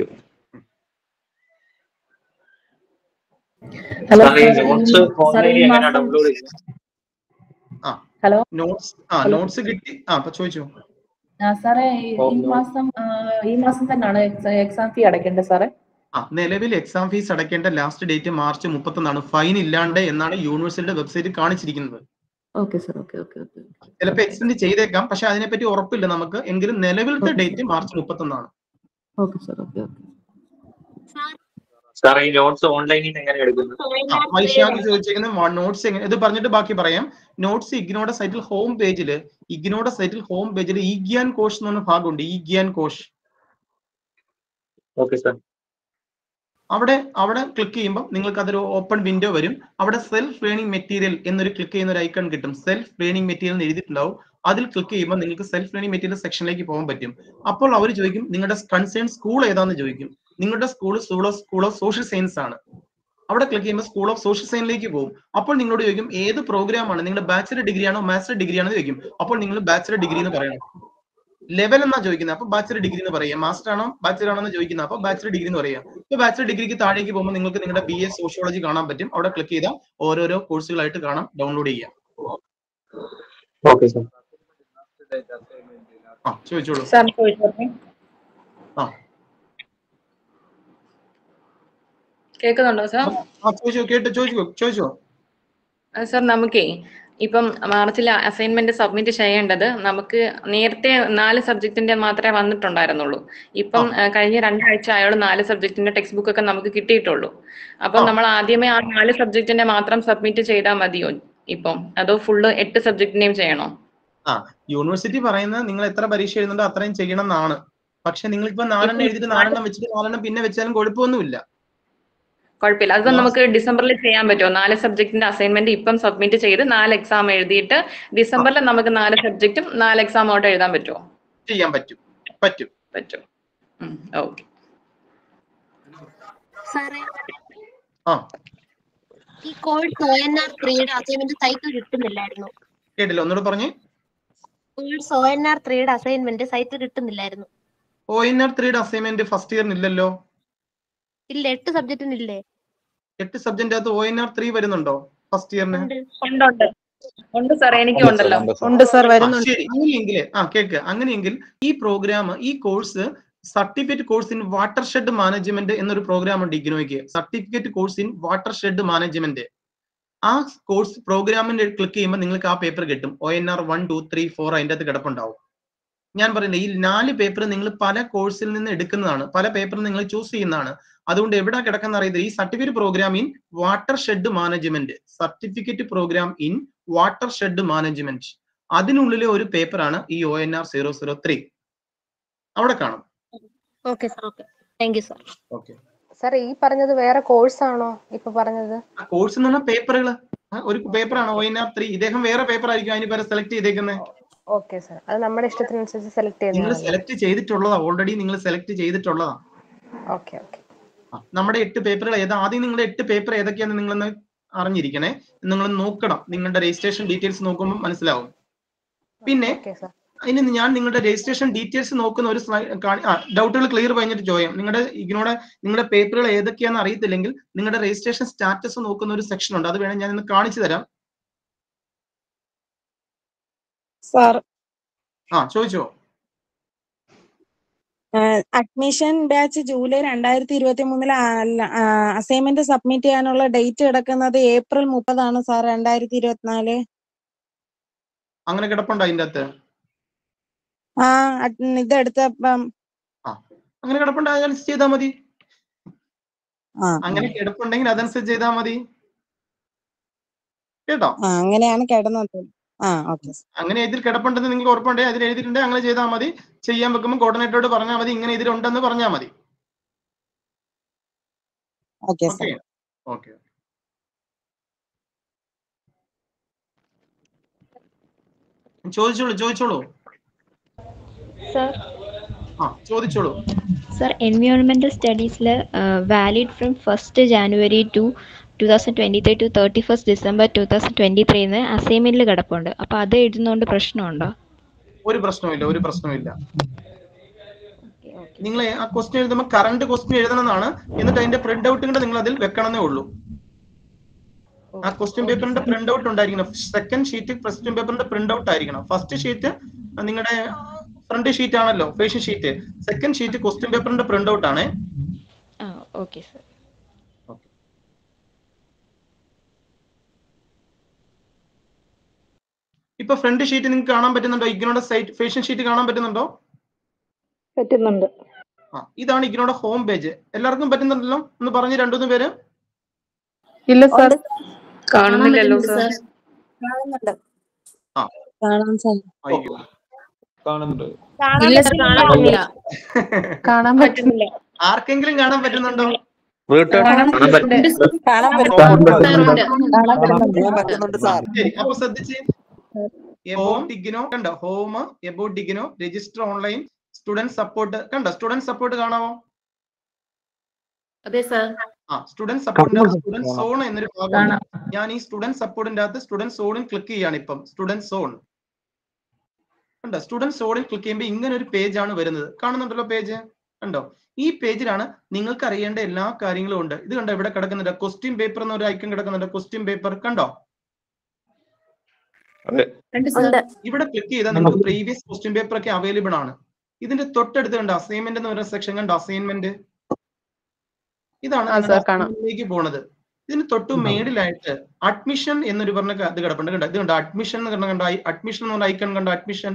hello സാറേ ഈ നോട്ട്സ് സാറേ ഓൺലൈനിൽ ഈ എങ്ങനെ മാസം ഡൗൺലോഡ് ചെയ്യുന്നത് ആ ഹലോ നോട്ട്സ് ആ ഹലോ നോട്ട്സ് കിട്ടി ആ അപ്പൊ ചോദിച്ചു ആ, സാറേ ഈ ഓ, ഈ നോ- മാസം ആ, ഈ മാസം തന്നെയാണ് എക്സാം ഫീ അടയ്ക്കേണ്ടത് സാറേ ആ നിലവിൽ എക്സാം ഫീസ് അടയ്ക്കേണ്ട ലാസ്റ്റ് ഡേറ്റ് മാർച്ച് മുപ്പത്തൊന്നാണ് ഫൈൻ ഇല്ലാണ്ട് എന്നാണ് യൂണിവേഴ്സിറ്റിയുടെ വെബ്സൈറ്റിൽ കാണിച്ചിരിക്കുന്നത് okay sir okay okay okay ചിലപ്പോൾ എക്സ്റ്റെൻഡ് ചെയ്തേക്കാം പക്ഷെ അതിനെപ്പറ്റി ഉറപ്പില്ല നമുക്ക് എങ്കിലും നിലവിലത്തെ ഡേറ്റ് മാർച്ച് മുപ്പത്തൊന്നാണ് ഓക്കെ സാർ ഓക്കെ ഓക്കെ സാറേ ഈ നോട്ട്സ് ഓൺലൈനിൽ നിന്ന് എങ്ങനെ എടുക്കുന്നത് ആ, വൈശാഖ് ചോദിച്ചിരിക്കുന്നത് നോട്ട്സ് എങ്ങനെ ഇത് പറഞ്ഞിട്ട് ബാക്കി പറയാം നോട്ട്സ് ഇഗ്നോയുടെ സൈറ്റിൽ ഹോം പേജിൽ ഇഗ്നോയുടെ സൈറ്റിൽ ഹോം പേജിൽ ഇഗ്യാൻ കോഷ് എന്ന് പറഞ്ഞ ഭാഗമുണ്ട് ഇഗ്യാൻ കോഷ് ഓക്കെ സാർ അവിടെ അവിടെ ക്ലിക്ക് ചെയ്യുമ്പോൾ നിങ്ങൾക്ക് അതൊരു ഓപ്പൺ വിൻഡോ വരും അവിടെ സെൽഫ് ലേണിംഗ് മെറ്റീരിയൽ എന്നൊരു ക്ലിക്ക് ചെയ്യുന്ന ഒരു ഐക്കൺ കിട്ടും സെൽഫ് ലേണിംഗ് മെറ്റീരിയൽ എന്ന് എഴുതിയിട്ടുണ്ടാവും അതിൽ ക്ലിക്ക് ചെയ്യുമ്പോൾ നിങ്ങൾക്ക് സെൽഫ് ലേണിംഗ് മെറ്റീരിയൽ സെക്ഷനിലേക്ക് പോകാൻ പറ്റും അപ്പോൾ അവർ ചോദിക്കും നിങ്ങളുടെ കൺസേൺ സ്കൂൾ ഏതാന്ന് ചോദിക്കും നിങ്ങളുടെ school school of school of social science ആണ് അവിടെ ക്ലിക്ക് ചെയ്യുമ്പോൾ സ്കൂൾ ഓഫ് സോഷ്യൽ സയൻസിലേക്ക് പോകും അപ്പോൾ നിങ്ങളോട് ചോദിക്കും ഏത് പ്രോഗ്രാം ആണ് നിങ്ങളുടെ ബാച്ചിലർ ഡിഗ്രി ആണോ മാസ്റ്റർ ഡിഗ്രി ആണോ എന്ന് ചോദിക്കും അപ്പോൾ നിങ്ങൾ ബാച്ചിലർ ഡിഗ്രി എന്ന് പറയണം ലെവൽ എന്നാ ചോദിക്കുന്നത് അപ്പൊ ബാച്ചിലർ ഡിഗ്രി എന്ന് പറയാം മാസ്റ്റർ ആണോ ബാച്ചിലർ ആണോ എന്ന് ചോദിക്കുന്നത് അപ്പൊ ബാച്ചിലർ ഡിഗ്രി എന്ന് പറയാം ഇപ്പൊ ബാച്ചിലർ ഡിഗ്രിക്ക് താഴേക്ക് പോകുമ്പോൾ നിങ്ങൾക്ക് നിങ്ങളുടെ ബി എസ് സോഷ്യോളജി കാണാൻ പറ്റും അവിടെ ക്ലിക്ക് ചെയ്താൽ ഓരോരോ കോഴ്സുകളായിട്ട് കാണാം ഡൗൺലോഡ് ചെയ്യാം ഓക്കെ സാർ ആ ചോദിച്ചോളൂ സാർ ചോദിച്ചോട്ടെ ആ കേൾക്കുന്നുണ്ടോ സാർ ആ ചോദിച്ചോ കേട്ട് ചോദിച്ചോ ചോദിച്ചോ സാർ നമുക്കേ ഇപ്പം മാർച്ചിൽ അസൈൻമെന്റ് സബ്മിറ്റ് ചെയ്യേണ്ടത് നമുക്ക് നേരത്തെ നാല് സബ്ജക്റ്റിന്റെ മാത്രമേ വന്നിട്ടുണ്ടായിരുന്നുള്ളൂ ഇപ്പം ആ, കഴിഞ്ഞ രണ്ടാഴ്ച ആയോളം നാല് സബ്ജക്റ്റിന്റെ ടെക്സ്റ്റ് ബുക്ക് ഒക്കെ നമുക്ക് കിട്ടിയിട്ടുള്ളൂ അപ്പം നമ്മൾ ആദ്യമേ ആ നാല് സബ്ജക്റ്റിന്റെ മാത്രം സബ്മിറ്റ് ചെയ്താൽ മതിയോ ഇപ്പം അതോ ഫുള്ള് എട്ട് സബ്ജക്റ്റിന്റെയും ചെയ്യണോ ആ യൂണിവേഴ്സിറ്റി പറയുന്നത് നിങ്ങൾ എത്ര പരീക്ഷ എഴുതുന്നുണ്ടോ അത്രയും ചെയ്യണം എന്നാണ് പക്ഷെ നിങ്ങൾ ഇപ്പൊ നാലെണ്ണം എഴുതിയിട്ട് നാലെണ്ണം വെച്ചിട്ട് നാലെണ്ണം പിന്നെ വെച്ചാലും കുഴപ്പമൊന്നുമില്ല കുഴപ്പമില്ല അത് നമുക്ക് ഡിസംബറിൽ ചെയ്യാൻ പറ്റുമോ നാല് സബ്ജക്റ്റിന്റെ അസൈൻമെന്റ് ഇപ്പം സബ്മിറ്റ് ചെയ്ത് നാല് എക്സാം എഴുതിയിട്ട് ഡിസംബറിൽ നമുക്ക് നാല് സബ്ജക്റ്റും നാല് എക്സാം ആയിട്ട് എഴുതാൻ പറ്റുമോ ചെയ്യാൻ പറ്റും പറ്റും പറ്റും ഓക്കെ സാറേ ആ ഈ കോഴ്സ് ഒ എൻ ആർ ത്രീയുടെ അസൈൻമെന്റ് സൈറ്റിൽ കിട്ടുന്നില്ലായിരുന്നു കേട്ടില്ല ഒന്നുകൂടെ പറഞ്ഞേ കോഴ്സ് ഒ എൻ ആർ ത്രീയുടെ അസൈൻമെന്റ് സൈറ്റിൽ കിട്ടുന്നില്ലായിരുന്നു ഒ എൻ ആർ ത്രീയുടെ അസൈൻമെന്റ് ഫസ്റ്റ് ഇയറിന് ഇല്ലല്ലോ ഇല്ല എട്ട് സബ്ജക്റ്റിനില്ലേ എട്ട് സബ്ജക്റ്റ് അകത്ത് ഒ എൻ ആർ ത്രീ വരുന്നുണ്ടോ ഫസ്റ്റ് ഇയറിന് ഉണ്ട് ഉണ്ട് ഉണ്ട് സാർ എനിക്ക് ഉണ്ടല്ലോ ഉണ്ട് സാർ ആ, വരുന്നുണ്ട് ശരി അങ്ങനെയെങ്കിൽ ആ കേക്ക് അങ്ങനെയെങ്കിൽ ഈ പ്രോഗ്രാം ഈ course certificate course in watershed management എന്നൊരു പ്രോഗ്രാം ഉണ്ട് ഇഗ്നോയ്ക്ക് certificate course in watershed management ആ കോഴ്സ് പ്രോഗ്രാമിന്റെ ക്ലിക്ക് ചെയ്യുമ്പോൾ നിങ്ങൾക്ക് ആ പേപ്പർ കിട്ടും O N R one two three four അതിൻ്റെ അകത്ത് കിടപ്പുണ്ടാവും ഞാൻ പറയുന്നത് ഈ നാല് പേപ്പർ നിങ്ങൾ പല കോഴ്സിൽ നിന്ന് എടുക്കുന്നതാണ് പല പേപ്പർ നിങ്ങൾ ചൂസ് ചെയ്യുന്നതാണ് അതുകൊണ്ട് എവിടെ കിടക്കുന്ന അറിയത്തില്ല ഈ certificate programme in watershed management certificate programme in watershed management അതിനുള്ളിലെ ഒരു പേപ്പറാണ് ഈ O N R zero zero three അവിടെ കാണും okay sir okay thank you sir okay sir ഈ പറഞ്ഞത് വേറെ കോഴ്സ് ആണോ ഇപ്പൊ പറഞ്ഞത് ആ കോഴ്സ് എന്ന് പറഞ്ഞാൽ പേപ്പറുകൾ ഒരു പേപ്പറാണ് ഒ എൻ ആർ ത്രീ ഇദ്ദേഹം വേറെ പേപ്പർ ആയിരിക്കും അതിന് പേരെ സെലക്ട് ചെയ്തേക്കുന്നത് ഓക്കെ സാർ അത് നമ്മുടെ ഇഷ്ടത്തിനനുസരിച്ച് സെലക്ട് നിങ്ങൾ ചെയ്യുന്നതാണ് സെലക്ട് ചെയ്തിട്ടുള്ളതാ ഓൾറെഡി നിങ്ങൾ സെലക്ട് ചെയ്തിട്ടുള്ളതാ ഓക്കെ ഓക്കെ ആ, നമ്മുടെ എട്ട് പേപ്പറുകൾ ഏതാ ആദ്യം നിങ്ങളുടെ എട്ട് പേപ്പർ ഏതൊക്കെയാണെന്ന് നിങ്ങളൊന്ന് അറിഞ്ഞിരിക്കണേ നിങ്ങൾ നോക്കണം നിങ്ങളുടെ രജിസ്ട്രേഷൻ ഡീറ്റെയിൽസ് നോക്കുമ്പോൾ മനസ്സിലാവും പിന്നെ ഓക്കെ സാർ ഇനി ഞാൻ നിങ്ങളുടെ രജിസ്ട്രേഷൻ ഡീറ്റെയിൽസ് നോക്കുന്ന ഒരു ഡൗട്ടുകൾ ക്ലിയർ കഴിഞ്ഞിട്ട് ചോദിക്കാം നിങ്ങളുടെ ഇതിനോട് നിങ്ങളുടെ പേപ്പറുകൾ ഏതൊക്കെയാണെന്ന് അറിയത്തില്ലെങ്കിൽ നിങ്ങളുടെ രജിസ്ട്രേഷൻ സ്റ്റാറ്റസ് നോക്കുന്ന ഒരു സെക്ഷൻ ഉണ്ട് അത് വേണം ഞാൻ ഇന്ന് കാണിച്ചു തരാം സാർ ആ ചോദിച്ചോ അഡ്മിഷൻ ബാച്ച് ജൂലൈ രണ്ടായിരത്തി ഇരുപത്തി മൂന്നില് അസൈൻമെന്റ് സബ്മിറ്റ് ചെയ്യാനുള്ള ഡേറ്റ് കിടക്കുന്നത് ഏപ്രിൽ മുപ്പതാണ് സാർ രണ്ടായിരത്തി ഇരുപത്തിനാല് അങ്ങനെ കിടപ്പുണ്ടോ അതിന്റെ അകത്ത് ആ ad- ഇതെടുത്തപ്പം അങ്ങനെ കിടപ്പുണ്ട് അതനുസരിച്ച് ചെയ്താൽ മതി ആ അങ്ങനെ കിടപ്പുണ്ടെങ്കിൽ അതനുസരിച്ച് ചെയ്താൽ മതി കേട്ടോ ആ അങ്ങനെയാണ് കിടന്നത് ആ ഓക്കെ അങ്ങനെ ഇതിൽ കിടപ്പുണ്ടെന്ന് നിങ്ങൾക്ക് ഉറപ്പുണ്ടെങ്കിൽ അതിൽ എഴുതിയിട്ടുണ്ടെങ്കിൽ അങ്ങനെ ചെയ്താൽ മതി ചെയ്യാൻ വെക്കുമ്പോൾ കോർഡിനേറ്ററോട് പറഞ്ഞാൽ മതി ഇങ്ങനെ ഇതിലുണ്ടെന്ന് പറഞ്ഞാൽ മതി ഓക്കെ സാർ ഓക്കെ ഓക്കെ ചോദിച്ചോളൂ ചോദിച്ചോളൂ സാർ ആ ചോദിച്ചോളൂ സർ എൻവയോൺമെന്റൽ സ്റ്റഡീസിൽ valid from first January two two thousand twenty three to thirty first December two thousand twenty ത്രീന്ന് അസൈൻമെന്റിൽ കിടപ്പുണ്ട് അപ്പൊ അത് എഴുതുന്നതുകൊണ്ട് പ്രശ്നമുണ്ടോ ഒരു പ്രശ്നമില്ല ഒരു പ്രശ്നമില്ല നിങ്ങൾ ആ ക്വസ്റ്റ്യൻ എഴുതുമ്പോൾ കറണ്ട് ക്വസ്റ്റ്യൻ എഴുതണം എന്നാണ് എന്നിട്ട് അതിന്റെ പ്രിന്റ് ഔട്ട് കൂടെ നിങ്ങൾ അതിൽ വെക്കണമെന്നേ ഉള്ളൂ ആ ക്വസ്റ്റ്യൻ പേപ്പറിന്റെ പ്രിന്റ് ഔട്ട് ഉണ്ടായിരിക്കണം സെക്കൻഡ് ഷീറ്റ് ക്വസ്റ്റ്യൻ പേപ്പറിന്റെ പ്രിന്റ് ഔട്ട് ആയിരിക്കണം ഫസ്റ്റ് ഷീറ്റ് നിങ്ങളുടെ ഫ്രണ്ട് ഷീറ്റ് ആണല്ലോ facial sheet second sheet question പേപ്പറിന്റെ പ്രിന്റ് ഔട്ട് ആണ് ആ ഓക്കെ സർ ഇപ്പൊ ഫ്രണ്ട് ഷീറ്റ് നിങ്ങൾക്ക് കാണാൻ പറ്റുന്നുണ്ടോ ഇഗ്നോയുടെ സൈറ്റ് ഫേഷ്യൽ ഷീറ്റ് കാണാൻ പറ്റുന്നുണ്ടോ പറ്റുന്നുണ്ട് ആ ഇതാണ് ഇഗ്നോയുടെ ഹോം പേജ് എല്ലാവർക്കും പറ്റുന്നുണ്ടല്ലോ ഒന്ന് പറഞ്ഞ് രണ്ടുമൂന്ന് പേര് ഇല്ല സർ കാണുന്നില്ലല്ലോ സർ കാണുന്നുണ്ട് ആ കാണാൻ സാർ അയ്യോ കാണുന്നുണ്ട് ഇല്ല സർ കാണാൻ പറ്റില്ല കാണാൻ പറ്റുന്നില്ല ആർക്കെങ്കിലും കാണാൻ പറ്റുന്നുണ്ടോ കാണാൻ പറ്റുന്നുണ്ട് കാണാൻ പറ്റുന്നുണ്ട് സാർ ശരി അപ്പൊ ശ്രദ്ധിച്ച് ഹോം ഡിഗ്നോ കണ്ടോ ഹോം എബൌട്ട് ഡിഗ്നോ രജിസ്റ്റർ ഓൺലൈൻ സ്റ്റുഡന്റ് സപ്പോർട്ട് കണ്ടോ സ്റ്റുഡന്റ് സപ്പോർട്ട് കാണാമോ അതെ സർ ആ സ്റ്റുഡന്റ് സപ്പോർട്ടിന്റെ സ്റ്റുഡന്റ് സോൺ എന്നൊരു ഭാഗമുണ്ട് ഞാൻ ഈ സ്റ്റുഡന്റ് സപ്പോർട്ടിന്റെ അകത്ത് സ്റ്റുഡന്റ് സോണിൽ ക്ലിക്ക് ചെയ്യാണ് ഇപ്പം സ്റ്റുഡന്റ് സോൺ കണ്ടോ സ്റ്റുഡന്റ് സോണിൽ ക്ലിക്ക് ചെയ്യുമ്പോൾ ഇങ്ങനെ ഒരു പേജ് ആണ് വരുന്നത് കാണുന്നുണ്ടല്ലോ പേജ് കണ്ടോ ഈ പേജിലാണ് നിങ്ങൾക്ക് അറിയേണ്ട എല്ലാ കാര്യങ്ങളും ഉണ്ട് ഇത് കണ്ടോ ഇവിടെ കിടക്കുന്നുണ്ട് ക്വസ്റ്റ്യൻ പേപ്പർ എന്നൊരു ഐക്കൺ കിടക്കുന്നുണ്ട് ക്വസ്റ്റ്യൻ പേപ്പർ കണ്ടോ ഇവിടെ ക്ലിക്ക് ചെയ്താൽ നിങ്ങൾക്ക് പ്രീവിയസ് ക്വസ്റ്റ്യൻ പേപ്പർ ഒക്കെ അവൈലബിൾ ആണ് ഇതിന്റെ തൊട്ടടുത്ത് കണ്ടോ അസൈൻമെന്റ് എന്ന് പറയുന്ന സെക്ഷൻ കണ്ടോ അസൈൻമെന്റ് ഇതാണ് ആ, sir, കാണാം. ലേക്ക് പോണത് ഇതിന് തൊട്ടു മേളിലായിട്ട് അഡ്മിഷൻ എന്നൊരു പറഞ്ഞ ക- ഇത് കിടപ്പുണ്ട് കണ്ടോ ഇത് കണ്ടോ അഡ്മിഷൻ എന്ന് കണ്ട കണ്ടോ അഡ്മിഷൻ എന്ന് പറഞ്ഞ ഐക്കൺ കണ്ടോ അഡ്മിഷൻ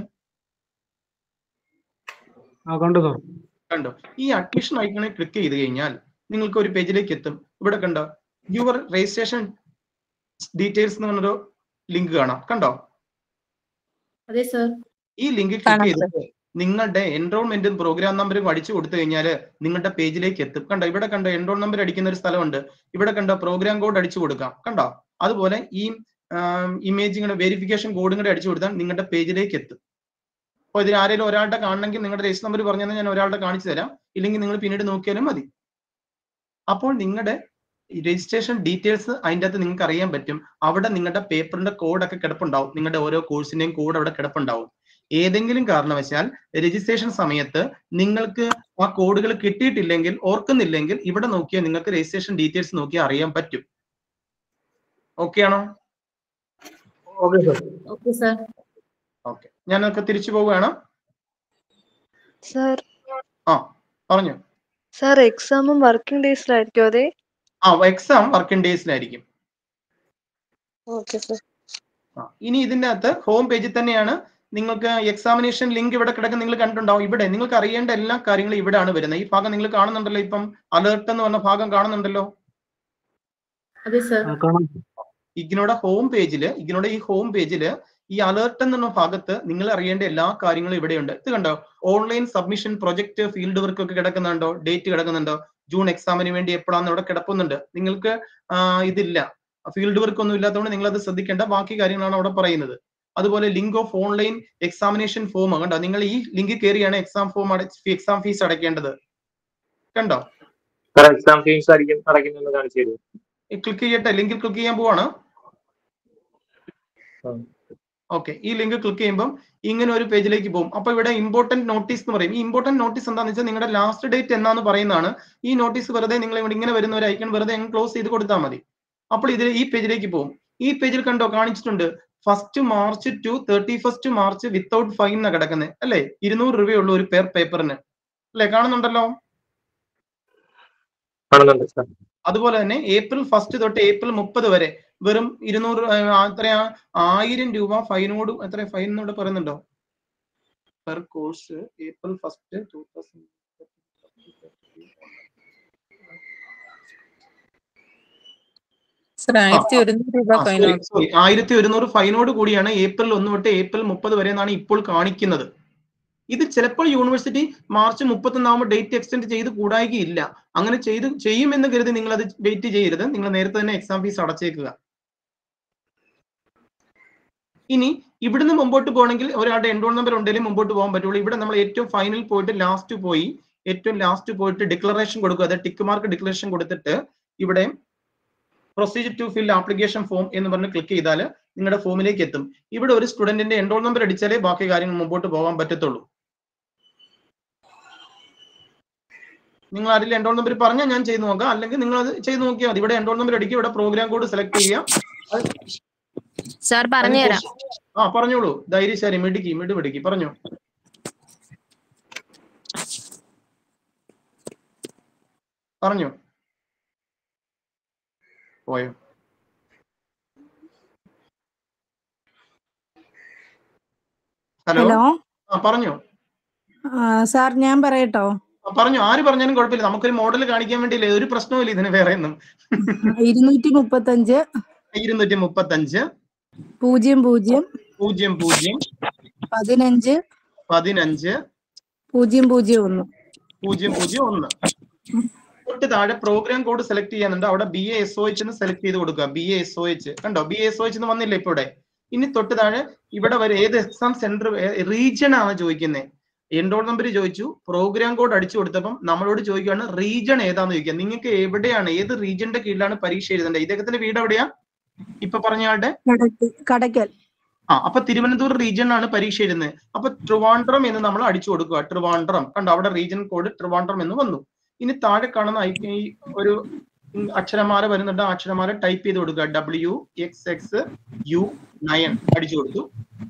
കണ്ടു സാർ കണ്ടോ ഈ അഡ്മിഷൻ ഐക്കണിൽ ക്ലിക്ക് ചെയ്ത് കഴിഞ്ഞാൽ നിങ്ങൾക്ക് ഒരു പേജിലേക്ക് എത്തും ഇവിടെ കണ്ടോ യുവർ രജിസ്ട്രേഷൻ ഡീറ്റെയിൽസ് എന്ന് പറഞ്ഞൊരു ലിങ്ക് കാണാം കണ്ടോ അതെ സർ ഈ ലിങ്ക് ക്ലിക്ക് ചെയ്തിട്ട് നിങ്ങളുടെ എൻറോൾമെന്റും പ്രോഗ്രാം നമ്പറും അടിച്ചു കൊടുത്തു കഴിഞ്ഞാൽ നിങ്ങളുടെ പേജിലേക്ക് എത്തും കണ്ടോ ഇവിടെ കണ്ടോ എൻറോൾ നമ്പർ അടിക്കുന്ന ഒരു സ്ഥലമുണ്ട് ഇവിടെ കണ്ടോ പ്രോഗ്രാം കോഡ് അടിച്ചു കൊടുക്കാം കണ്ടോ അതുപോലെ ഈ ഇമേജിങ്ങളുടെ വെരിഫിക്കേഷൻ കോഡും കൂടെ അടിച്ചു കൊടുത്താൽ നിങ്ങളുടെ പേജിലേക്ക് എത്തും അപ്പോൾ ഇതിൽ ആരെങ്കിലും ഒരാളുടെ കാണണമെങ്കിൽ നിങ്ങളുടെ രജിസ്റ്റർ നമ്പർ പറഞ്ഞു ഞാൻ ഒരാളുടെ കാണിച്ചു തരാം ഇല്ലെങ്കിൽ നിങ്ങൾ പിന്നീട് നോക്കിയാലും മതി അപ്പോൾ നിങ്ങളുടെ രജിസ്ട്രേഷൻ ഡീറ്റെയിൽസ് അതിൻ്റെ അകത്ത് നിങ്ങൾക്ക് അറിയാൻ പറ്റും അവിടെ നിങ്ങളുടെ പേപ്പറിന്റെ കോഡൊക്കെ കിടപ്പുണ്ടാവും നിങ്ങളുടെ ഓരോ കോഴ്സിന്റെയും കോഡ് അവിടെ കിടപ്പുണ്ടാവും ഏതെങ്കിലും കാരണവശാൽ രജിസ്ട്രേഷൻ സമയത്ത് നിങ്ങൾക്ക് ആ കോഡുകൾ കിട്ടിയിട്ടില്ലെങ്കിൽ ഓർക്കുന്നില്ലെങ്കിൽ ഇവിടെ നോക്കിയാൽ നിങ്ങൾക്ക് രജിസ്ട്രേഷൻ ഡീറ്റെയിൽസ് നോക്കിയാൽ അറിയാൻ പറ്റും ഓക്കെ ആണോ okay sir okay sir okay ഞാനൊക്കെ തിരിച്ചു പോവുകയാണ് സാർ ആ പറഞ്ഞു സാർ എക്സാമും വർക്കിംഗ് ഡേയ്സിലായിരിക്കും അതെ ആ എക്സാം വർക്കിംഗ് ഡേയ്സിലായിരിക്കും ഓക്കെ സാർ ആ, ഇനി ഇതിന്റെ അകത്ത് ഹോം പേജിൽ തന്നെയാണ് നിങ്ങൾക്ക് എക്സാമിനേഷൻ ലിങ്ക് ഇവിടെ കിടക്കുന്ന നിങ്ങൾ കണ്ടിട്ടുണ്ടാവും ഇവിടെ നിങ്ങൾക്ക് അറിയേണ്ട എല്ലാ കാര്യങ്ങളും ഇവിടെയാണ് വരുന്നത് ഈ ഭാഗം നിങ്ങൾ കാണുന്നുണ്ടല്ലോ ഇപ്പം അലേർട്ട് എന്ന് പറഞ്ഞ ഭാഗം കാണുന്നുണ്ടല്ലോ അതെ സർ കാണാം ഇഗ്നോയുടെ ഹോം പേജില് ഇഗ്നോയുടെ ഈ ഹോം പേജില് ഈ അലേർട്ട് എന്ന ഭാഗത്ത് നിങ്ങൾ അറിയേണ്ട എല്ലാ കാര്യങ്ങളും ഇവിടെയുണ്ട് ഇത് കണ്ടോ online submission project field work ഒക്കെ കിടക്കുന്നുണ്ടോ ഡേറ്റ് കിടക്കുന്നുണ്ടോ ജൂൺ എക്സാമിന് വേണ്ടി എപ്പോഴാന്ന് ഇവിടെ കിടക്കുന്നുണ്ട് നിങ്ങൾക്ക് ആ, ഇതില്ല ഫീൽഡ് വർക്ക് ഒന്നും ഇല്ലാത്തതുകൊണ്ട് നിങ്ങൾ അത് ശ്രദ്ധിക്കേണ്ട ബാക്കി കാര്യങ്ങളാണ് അവിടെ പറയുന്നത് അതുപോലെ link of online examination form കണ്ടോ നിങ്ങൾ ഈ ലിങ്ക് കയറിയാണ് എക്സാം ഫോം എക്സാം ഫീസ് അടയ്ക്കേണ്ടത് കണ്ടോ സാർ എക്സാം ഫീസ് അടിക്കും അടയ്ക്കുന്നത് കാണിച്ചു തരുമോ ക്ലിക്ക് ചെയ്യട്ടെ ലിങ്കിൽ ക്ലിക്ക് ചെയ്യാൻ പോവാണ് ഓക്കെ ഈ ലിങ്ക് ക്ലിക്ക് ചെയ്യുമ്പോൾ ഇങ്ങനെ ഒരു പേജിലേക്ക് പോകും അപ്പൊ ഇവിടെ ഇമ്പോർട്ടന്റ് നോട്ടീസ് എന്ന് പറയും ഈ ഇമ്പോർട്ടന്റ് നോട്ടീസ് എന്താണെന്ന് വെച്ചാൽ നിങ്ങളുടെ ലാസ്റ്റ് ഡേറ്റ് എന്നാന്ന് പറയുന്നതാണ് ഈ നോട്ടീസ് വെറുതെ നിങ്ങൾ ഇവിടെ ഇങ്ങനെ വരുന്ന ഒരു ഐക്കൺ വെറുതെ ക്ലോസ് ചെയ്ത് കൊടുത്താൽ മതി അപ്പോൾ ഇതിൽ ഈ പേജിലേക്ക് പോകും ഈ പേജിൽ കണ്ടോ കാണിച്ചിട്ടുണ്ട് first March to thirty first March without fine എന്നാ കിടക്കുന്നത് അല്ലേ ഇരുന്നൂറ് രൂപയുള്ളൂ ഒരു പെർ പേപ്പറിന് അല്ലേ കാണുന്നുണ്ടല്ലോ കാണുന്നുണ്ട് സാർ അതുപോലെ തന്നെ ഏപ്രിൽ ഫസ്റ്റ് തൊട്ട് ഏപ്രിൽ മുപ്പത് വരെ വെറും ഇരുന്നൂറ് എത്രയാ ആയിരം രൂപ ഫൈനോട് എത്ര ഫൈൻ എന്നോട് പറയുന്നുണ്ടോ per course April first two thousand sir ആയിരത്തി ഒരുന്നൂറ് രൂപ ഫൈനാണ് സോറി ആയിരത്തി ഒരുന്നൂറ് ഫൈനോട് കൂടിയാണ് ഏപ്രിൽ ഒന്ന് തൊട്ട് ഏപ്രിൽ മുപ്പത് വരെ എന്നാണ് ഇപ്പോൾ കാണിക്കുന്നത് ഇത് ചിലപ്പോൾ യൂണിവേഴ്സിറ്റി മാർച്ച് മുപ്പത്തൊന്നാകുമ്പോൾ ഡേറ്റ് എക്സ്റ്റെൻഡ് ചെയ്ത് കൂടായികയില്ല അങ്ങനെ ചെയ്ത് ചെയ്യുമെന്ന് കരുതി നിങ്ങൾ അത് വെയിറ്റ് ചെയ്യരുത് നിങ്ങൾ നേരത്തെ തന്നെ എക്സാം ഫീസ് അടച്ചേക്കുക ഇനി ഇവിടുന്ന് മുമ്പോട്ട് പോകണമെങ്കിൽ ഒരാളുടെ എൻറോൾ നമ്പർ ഉണ്ടെങ്കിലും മുമ്പോട്ട് പോകാൻ പറ്റുള്ളൂ ഇവിടെ നമ്മൾ ഏറ്റവും ഫൈനൽ പോയിട്ട് ലാസ്റ്റ് പോയി ഏറ്റവും ലാസ്റ്റ് പോയിട്ട് ഡിക്ലറേഷൻ കൊടുക്കുക അതായത് ടിക്ക് മാർക്ക് ഡിക്ലറേഷൻ കൊടുത്തിട്ട് ഇവിടെ procedure to fill application form എന്ന് പറഞ്ഞ് ക്ലിക്ക് ചെയ്താൽ നിങ്ങളുടെ ഫോമിലേക്ക് എത്തും ഇവിടെ ഒരു സ്റ്റുഡന്റിന്റെ എൻറോൾ നമ്പർ അടിച്ചാലേ ബാക്കി കാര്യങ്ങൾ മുമ്പോട്ട് പോകാൻ പറ്റത്തുള്ളൂ നിങ്ങൾ ആരെങ്കിലും എൻറോൾ നമ്പർ പറഞ്ഞാൽ ഞാൻ ചെയ്ത് നോക്കാം അല്ലെങ്കിൽ നിങ്ങൾ അത് ചെയ്ത് നോക്കിയാൽ മതി ഇവിടെ എൻറോൾ നമ്പർ അടിക്കുക ഇവിടെ പ്രോഗ്രാം കോഡ് സെലക്ട് ചെയ്യുക അത് സാർ പറഞ്ഞുതരാം ആ പറഞ്ഞോളൂ ധൈര്യശാലി മിടുക്കി മിടു മിടുക്കി പറഞ്ഞോ പറഞ്ഞോ പോയോ ഹലോ ഹലോ ആ പറഞ്ഞോ സാർ ഞാൻ പറയട്ടോ ആ, പറഞ്ഞോ ആര് പറഞ്ഞാലും കുഴപ്പമില്ല നമുക്കൊരു മോഡൽ കാണിക്കാൻ വേണ്ടിയില്ലേ ഒരു പ്രശ്നവുമില്ല ഇതിന് വേറെ ഒന്നും ഇരുന്നൂറ്റി മുപ്പത്തഞ്ച് ഇരുന്നൂറ്റി മുപ്പത്തഞ്ച് പൂജ്യം പൂജ്യം പൂജ്യം പൂജ്യം പതിനഞ്ച് പതിനഞ്ച് പൂജ്യം പൂജ്യം ഒന്ന് പൂജ്യം പൂജ്യം ഒന്ന് തൊട്ട് താഴെ പ്രോഗ്രാം കോഡ് സെലക്ട് ചെയ്യാനുണ്ട് അവിടെ B A S O H എന്ന് സെലക്ട് ചെയ്ത് കൊടുക്കുക B A S O H കണ്ടോ B A S O H എന്ന് വന്നില്ല ഇപ്പൊ ഇവിടെ ഇനി തൊട്ട് താഴെ ഇവിടെ വരെ ഏത് എക്സാം സെന്റർ റീജിയൻ ആണ് ചോദിക്കുന്നത് എൻറോൾ നമ്പർ ചോദിച്ചു പ്രോഗ്രാം കോഡ് അടിച്ചു കൊടുത്തപ്പം നമ്മളോട് ചോദിക്കുകയാണ് റീജിയൺ ഏതാന്ന് ചോദിക്കുക നിങ്ങൾക്ക് എവിടെയാണ് ഏത് റീജിയന്റെ കീഴിലാണ് പരീക്ഷ എഴുതേണ്ടത് ഇദ്ദേഹത്തിന്റെ വീട് എവിടെയാ ഇപ്പൊ പറഞ്ഞ ആളുടെ കടയ്ക്കൽ കടയ്ക്കൽ ആ അപ്പൊ തിരുവനന്തപുരം റീജിയൻ ആണ് പരീക്ഷ എഴുതുന്നത് അപ്പൊ ട്രിവാൻഡ്രം എന്ന് നമ്മൾ അടിച്ചു കൊടുക്കുക ട്രിവാൻഡ്രം കണ്ടോ അവിടെ റീജിയൻ കോഡ് ട്രിവാൻഡ്രം എന്ന് വന്നു ഇനി താഴെ കാണുന്ന ഐ- ഈ ഒരു ഉം അക്ഷരമാല വരുന്നുണ്ട് ആ അക്ഷരമാല ടൈപ്പ് ചെയ്ത് കൊടുക്കുക W X X U nine അടിച്ചു കൊടുത്തു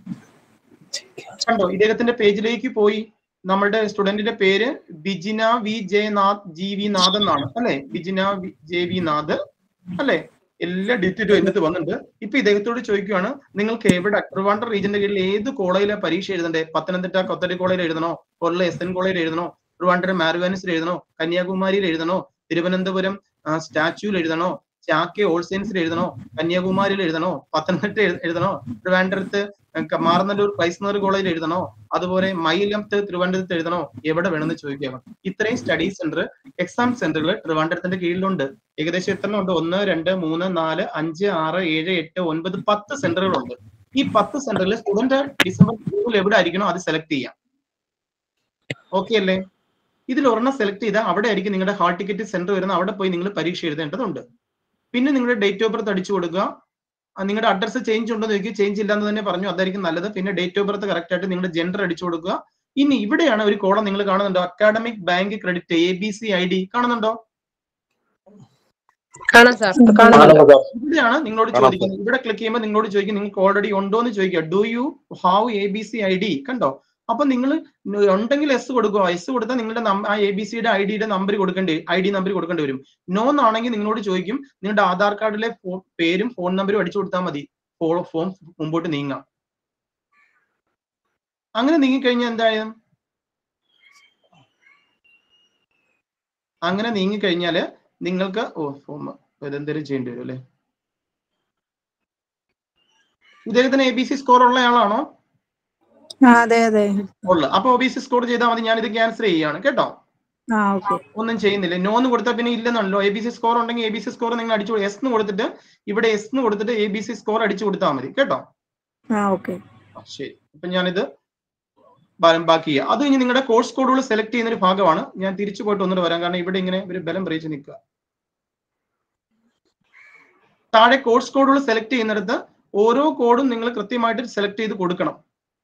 കണ്ടോ ഇദ്ദേഹത്തിന്റെ പേജിലേക്ക് പോയി നമ്മളുടെ സ്റ്റുഡന്റിന്റെ പേര് Bijina V J Nath G V Nath എന്നാണ് അല്ലെ Bijina V- J V Nath അല്ലെ എല്ലാ ഡീറ്റെയിലും അതിനകത്ത് വന്നിട്ടുണ്ട് ഇപ്പൊ ഇദ്ദേഹത്തോട് ചോദിക്കുകയാണ് നിങ്ങൾക്ക് എവിടെ ട്രിവാൻഡ്രം റീജിയന്റെ കീഴിൽ ഏത് കോളേജിലെ പരീക്ഷ എഴുതണ്ടേ പത്തനംതിട്ട കൊത്തടി കോളേജിൽ എഴുതണോ കൊല്ലം എസ് എൻ കോളേജിൽ എഴുതണോ ട്രിവാൻഡ്രം മാരുവാനിസിൽ എഴുതണോ കന്യാകുമാരിയിൽ എഴുതണോ തിരുവനന്തപുരം സ്റ്റാച്യൂയിൽ എഴുതണോ ചാക്കെ ഓൾ സയൻസിൽ എഴുതണോ കന്യാകുമാരിയിൽ എഴുതണോ പത്തനംതിട്ട എഴു- എഴുതണോ ട്രിവാൻഡ്രത്ത് ക- മാറനല്ലൂർ ക്രൈസ്തവർ കോളേജിൽ എഴുതണോ അതുപോലെ മയിലത്ത് തിരുവനന്തപുരത്ത് എഴുതണോ എവിടെ വേണമെന്ന് ചോദിക്കുക ഇത്രയും സ്റ്റഡി സെന്റർ എക്സാം സെന്ററുകൾ ട്രിവാൻഡ്രത്തിന്റെ കീഴിലുണ്ട് ഏകദേശം എത്ര ഉണ്ട് ഒന്ന് രണ്ട് മൂന്ന് നാല് അഞ്ച് ആറ് ഏഴ് എട്ട് ഒൻപത് പത്ത് സെന്ററുകളുണ്ട് ഈ പത്ത് സെന്ററിൽ സ്റ്റുഡന്റ് ഡിസംബർ മൂന്നിൽ എവിടെ ആയിരിക്കണോ അത് സെലക്ട് ചെയ്യാം ഓക്കെ അല്ലേ ഇതിൽ ഒരെണ്ണം സെലക്ട് ചെയ്താൽ അവിടെ ആയിരിക്കും നിങ്ങളുടെ ഹാൾ ടിക്കറ്റ് സെന്റർ വരുന്ന അവിടെ പോയി നിങ്ങൾ പരീക്ഷ എഴുതേണ്ടതുണ്ട് പിന്നെ നിങ്ങളുടെ ഡേറ്റ് ഓഫ് ബർത്ത് അടിച്ചു കൊടുക്കുക ആ, നിങ്ങളുടെ അഡ്രസ്സ് ചേഞ്ച് ഉണ്ടോ എന്ന് ചോദിക്കുക ചേഞ്ച് ഇല്ലാന്ന് തന്നെ പറഞ്ഞു അതായിരിക്കും നല്ലത് പിന്നെ ഡേറ്റ് ഓഫ് ബർത്ത് കറക്റ്റ് ആയിട്ട് നിങ്ങളുടെ ജെൻഡർ അടിച്ചു കൊടുക്കുക ഇനി ഇവിടെയാണ് ഒരു കോളം നിങ്ങൾ കാണുന്നുണ്ടോ academic bank credit A B C I D കാണുന്നുണ്ടോ കാണാം സാർ ഇവിടെയാണ് നിങ്ങളോട് ചോദിക്കുന്നത് ഇവിടെ ക്ലിക്ക് ചെയ്യുമ്പോൾ നിങ്ങളോട് ചോദിക്കും നിങ്ങൾക്ക് ഓൾറെഡി ഉണ്ടോ എന്ന് ചോദിക്കുക do you have A B C I D കണ്ടോ അപ്പൊ നിങ്ങൾ ഉണ്ടെങ്കിൽ എസ് കൊടുക്കുക എസ് കൊടുത്താൽ നിങ്ങളുടെ നം- ആ എ ബി സിയുടെ ഐ ഡിയുടെ നമ്പർ കൊടുക്കേണ്ടി ഐ ഡി നമ്പർ കൊടുക്കേണ്ടി വരും നോ എന്നാണെങ്കിൽ നിങ്ങളോട് ചോദിക്കും നിങ്ങളുടെ ആധാർ കാർഡിലെ ഫോ- പേരും ഫോൺ നമ്പറും അടിച്ചു കൊടുത്താൽ മതി ഫോ- ഫോം മുമ്പോട്ട് നീങ്ങാം അങ്ങനെ നീങ്ങിക്കഴിഞ്ഞാൽ എന്തായാലും അങ്ങനെ നീങ്ങിക്കഴിഞ്ഞാല് നിങ്ങൾക്ക് ഓ ഫോം ഇതെന്തെങ്കിലും ചെയ്യേണ്ടി വരും അല്ലേ ഇദ്ദേഹത്തിന് എ ബി സി സ്കോർ ഉള്ള ആളാണോ ആ, അതെ അതെ ഉള്ള അപ്പൊ ഒ ബി സി സ്കോർ ചെയ്താൽ മതി ഞാൻ ഇത് ക്യാൻസൽ ചെയ്യാണ് കേട്ടോ ആ ഓക്കെ ഒന്നും ചെയ്യുന്നില്ല നോ എന്ന് കൊടുത്താൽ പിന്നെ ഇല്ലെന്നല്ലോ എ ബി സി സ്കോർ ഉണ്ടെങ്കിൽ എ ബി സി സ്കോർ നിങ്ങൾ അടിച്ചു എസ് എന്ന് കൊടുത്തിട്ട് ഇവിടെ എസ് എന്ന് കൊടുത്തിട്ട് എ ബി സി സ്കോർ അടിച്ചു കൊടുത്താൽ മതി കേട്ടോ ആ ഓക്കെ ആ, ശരി അപ്പൊ ഞാനിത് ബലം ബാക്കി ചെയ്യാം അത് ഇനി നിങ്ങളുടെ കോഴ്സ് കോഡുകൾ സെലക്ട് ചെയ്യുന്ന ഒരു ഭാഗമാണ് ഞാൻ തിരിച്ചു പോയിട്ട് ഒന്നുകൂടെ വരാം കാരണം ഇവിടെ ഇങ്ങനെ ഒരു ബലം പ്രയോഗിച്ച് നിൽക്കുക താഴെ കോഴ്സ് കോഡുകൾ സെലക്ട് ചെയ്യുന്നിടത്ത് ഓരോ കോഡും നിങ്ങൾ കൃത്യമായിട്ട് സെലക്ട് ചെയ്ത് കൊടുക്കണം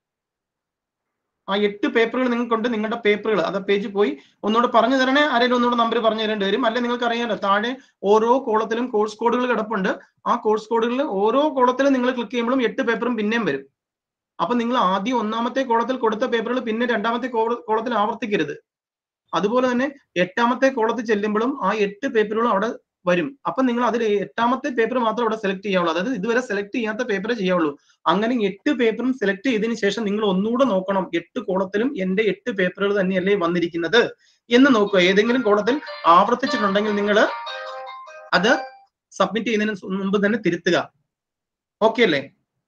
ആ എട്ട് പേപ്പറുകൾ നിങ്ങൾക്കുണ്ട് നിങ്ങളുടെ പേപ്പറുകൾ അത് പേജ് പോയി ഒന്നുകൂടെ പറഞ്ഞു തരണേ ആരെങ്കിലും ഒന്നുകൂടെ നമ്പർ പറഞ്ഞു തരേണ്ടി വരും അല്ലെ നിങ്ങൾക്ക് അറിയാലോ താഴെ ഓരോ കോളത്തിലും കോഴ്സ് കോഡുകൾ കിടപ്പുണ്ട് ആ കോഴ്സ് കോഡുകളിൽ ഓരോ കോളത്തിലും നിങ്ങൾ ക്ലിക്ക് ചെയ്യുമ്പോഴും എട്ട് പേപ്പറും പിന്നെയും വരും അപ്പൊ നിങ്ങൾ ആദ്യം ഒന്നാമത്തെ കോളത്തിൽ കൊടുത്ത പേപ്പറുകൾ പിന്നെ രണ്ടാമത്തെ കോള- കോളത്തിൽ ആവർത്തിക്കരുത് അതുപോലെ തന്നെ എട്ടാമത്തെ കോളത്തിൽ ചെല്ലുമ്പോഴും ആ എട്ട് പേപ്പറുകളും അവിടെ വരും അപ്പൊ നിങ്ങൾ അതിൽ എട്ടാമത്തെ പേപ്പർ മാത്രം അവിടെ സെലക്ട് ചെയ്യാവുള്ളൂ അതായത് ഇതുവരെ സെലക്ട് ചെയ്യാത്ത പേപ്പറേ ചെയ്യാവുള്ളൂ അങ്ങനെ എട്ട് പേപ്പറും സെലക്ട് ചെയ്തതിന് ശേഷം നിങ്ങൾ ഒന്നുകൂടെ നോക്കണം എട്ട് കോളത്തിലും എന്റെ എട്ട് പേപ്പറുകൾ തന്നെയല്ലേ വന്നിരിക്കുന്നത് എന്ന് നോക്കുക ഏതെങ്കിലും കോളത്തിൽ ആവർത്തിച്ചിട്ടുണ്ടെങ്കിൽ നിങ്ങൾ അത് സബ്മിറ്റ് ചെയ്യുന്നതിന് മുമ്പ് തന്നെ തിരുത്തുക ഓക്കെ അല്ലേ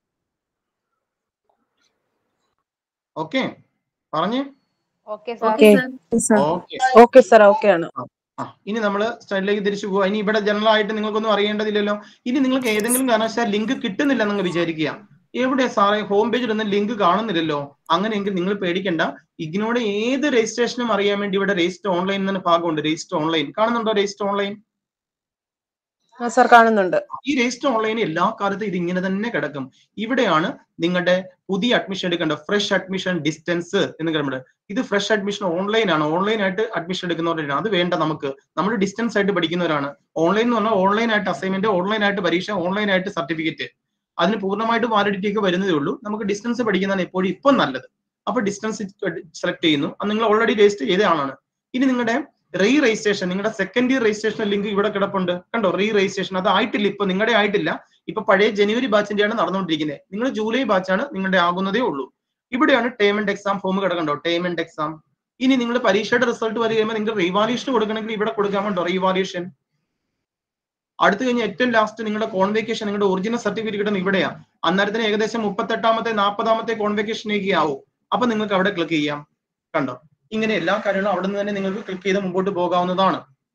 ഓക്കെ പറഞ്ഞേ okay okay okay okay sir okay ആണ് ആ ഇനി നമ്മൾ സ്ലൈഡിലേക്ക് തിരിച്ചു പോവാ ഇനി ഇവിടെ ജനറൽ ആയിട്ട് നിങ്ങൾക്കൊന്നും അറിയേണ്ടതില്ലല്ലോ ഇനി നിങ്ങൾക്ക് ഏതെങ്കിലും കാരണവശാൽ ലിങ്ക് കിട്ടുന്നില്ല എന്ന് വിചാരിക്കുക എവിടെ സാറേ ഹോം പേജിൽ ഒന്നും ലിങ്ക് കാണുന്നില്ലല്ലോ അങ്ങനെയെങ്കിൽ നിങ്ങൾ പേടിക്കണ്ട ഇഗ്നോയുടെ ഏത് രജിസ്ട്രേഷനും അറിയാൻ വേണ്ടി ഇവിടെ രജിസ്റ്റർ ഓൺലൈൻ എന്ന ഭാഗമുണ്ട് രജിസ്റ്റർ ഓൺലൈൻ കാണുന്നുണ്ടോ രജിസ്റ്റർ ഓൺലൈൻ സാർ കാണുന്നുണ്ട് ഈ രജിസ്റ്റർ ഓൺലൈൻ എല്ലാ കാലത്തും ഇത് ഇങ്ങനെ തന്നെ കിടക്കും ഇവിടെയാണ് നിങ്ങളുടെ പുതിയ അഡ്മിഷൻ എടുക്കേണ്ട ഫ്രഷ് അഡ്മിഷൻ ഡിസ്റ്റൻസ് എന്ന് പറയുന്നത് ഇത് ഫ്രഷ് അഡ്മിഷൻ ഓൺലൈൻ ആണ് ഓൺലൈൻ ആയിട്ട് അഡ്മിഷൻ എടുക്കുന്നവരാണ് അത് വേണ്ട നമുക്ക് നമ്മൾ ഡിസ്റ്റൻസ് ആയിട്ട് പഠിക്കുന്നവരാണ് ഓൺലൈൻ എന്ന് പറഞ്ഞാൽ ഓൺലൈൻ ആയിട്ട് അസൈൻമെന്റ് ഓൺലൈൻ ആയിട്ട് പരീക്ഷ ഓൺലൈൻ ആയിട്ട് സർട്ടിഫിക്കറ്റ് അതിന് പൂർണ്ണമായിട്ട് വാലിഡിറ്റി ഒക്കെ വരുന്നതേ ഉള്ളൂ നമുക്ക് ഡിസ്റ്റൻസ് പഠിക്കുന്നതാണ് എപ്പോഴും ഇപ്പം നല്ലത് അപ്പൊ ഡിസ്റ്റൻസ് സെലക്ട് ചെയ്യുന്നു അത് നിങ്ങൾ ഓൾറെഡി രജിസ്റ്റർ ചെയ്ത ആളാണ് ഇനി നിങ്ങളുടെ റീ രജിസ്ട്രേഷൻ നിങ്ങളുടെ സെക്കൻഡ് ഇയർ രജിസ്ട്രേഷൻ ലിങ്ക് ഇവിടെ കിടപ്പുണ്ട് കണ്ടോ റീ രജിസ്ട്രേഷൻ അത് ആയിട്ടില്ല ഇപ്പൊ നിങ്ങളുടെ ആയിട്ടില്ല ഇപ്പൊ പഴയ ജനുവരി ബാച്ചിന്റെയാണ് നടന്നുകൊണ്ടിരിക്കുന്നത് നിങ്ങൾ ജൂലൈ ബാച്ചാണ് നിങ്ങളുടെ ആകുന്നതേ ഉള്ളൂ ഇവിടെയാണ് ടേം ആൻഡ് എക്സാം ഫോം കിടക്കണ്ടോ ടേം ആൻഡ് എക്സാം ഇനി നിങ്ങൾ പരീക്ഷയുടെ റിസൾട്ട് വരെ കഴിയുമ്പോൾ നിങ്ങൾ റീവാലുവേഷൻ കൊടുക്കണമെങ്കിൽ ഇവിടെ കൊടുക്കാമുണ്ടോ റീവാലുവേഷൻ അടുത്ത് കഴിഞ്ഞ് ഏറ്റവും ലാസ്റ്റ് നിങ്ങളുടെ കോൺവെക്കേഷൻ നിങ്ങളുടെ ഒറിജിനൽ സർട്ടിഫിക്കറ്റ് കിട്ടുന്ന ഇവിടെയാ അന്നേരത്തിന് ഏകദേശം മുപ്പത്തെട്ടാമത്തെ നാൽപ്പതാമത്തെ കോൺവെക്കേഷനേക്ക് ആവും അപ്പൊ നിങ്ങൾക്ക് അവിടെ ക്ലിക്ക് ചെയ്യാം കണ്ടോ ഇങ്ങനെ എല്ലാ കാര്യങ്ങളും അവിടെ നിന്ന് തന്നെ നിങ്ങൾക്ക് ക്ലിക്ക് ചെയ്ത് മുമ്പോട്ട് പോകാവുന്നതാണ്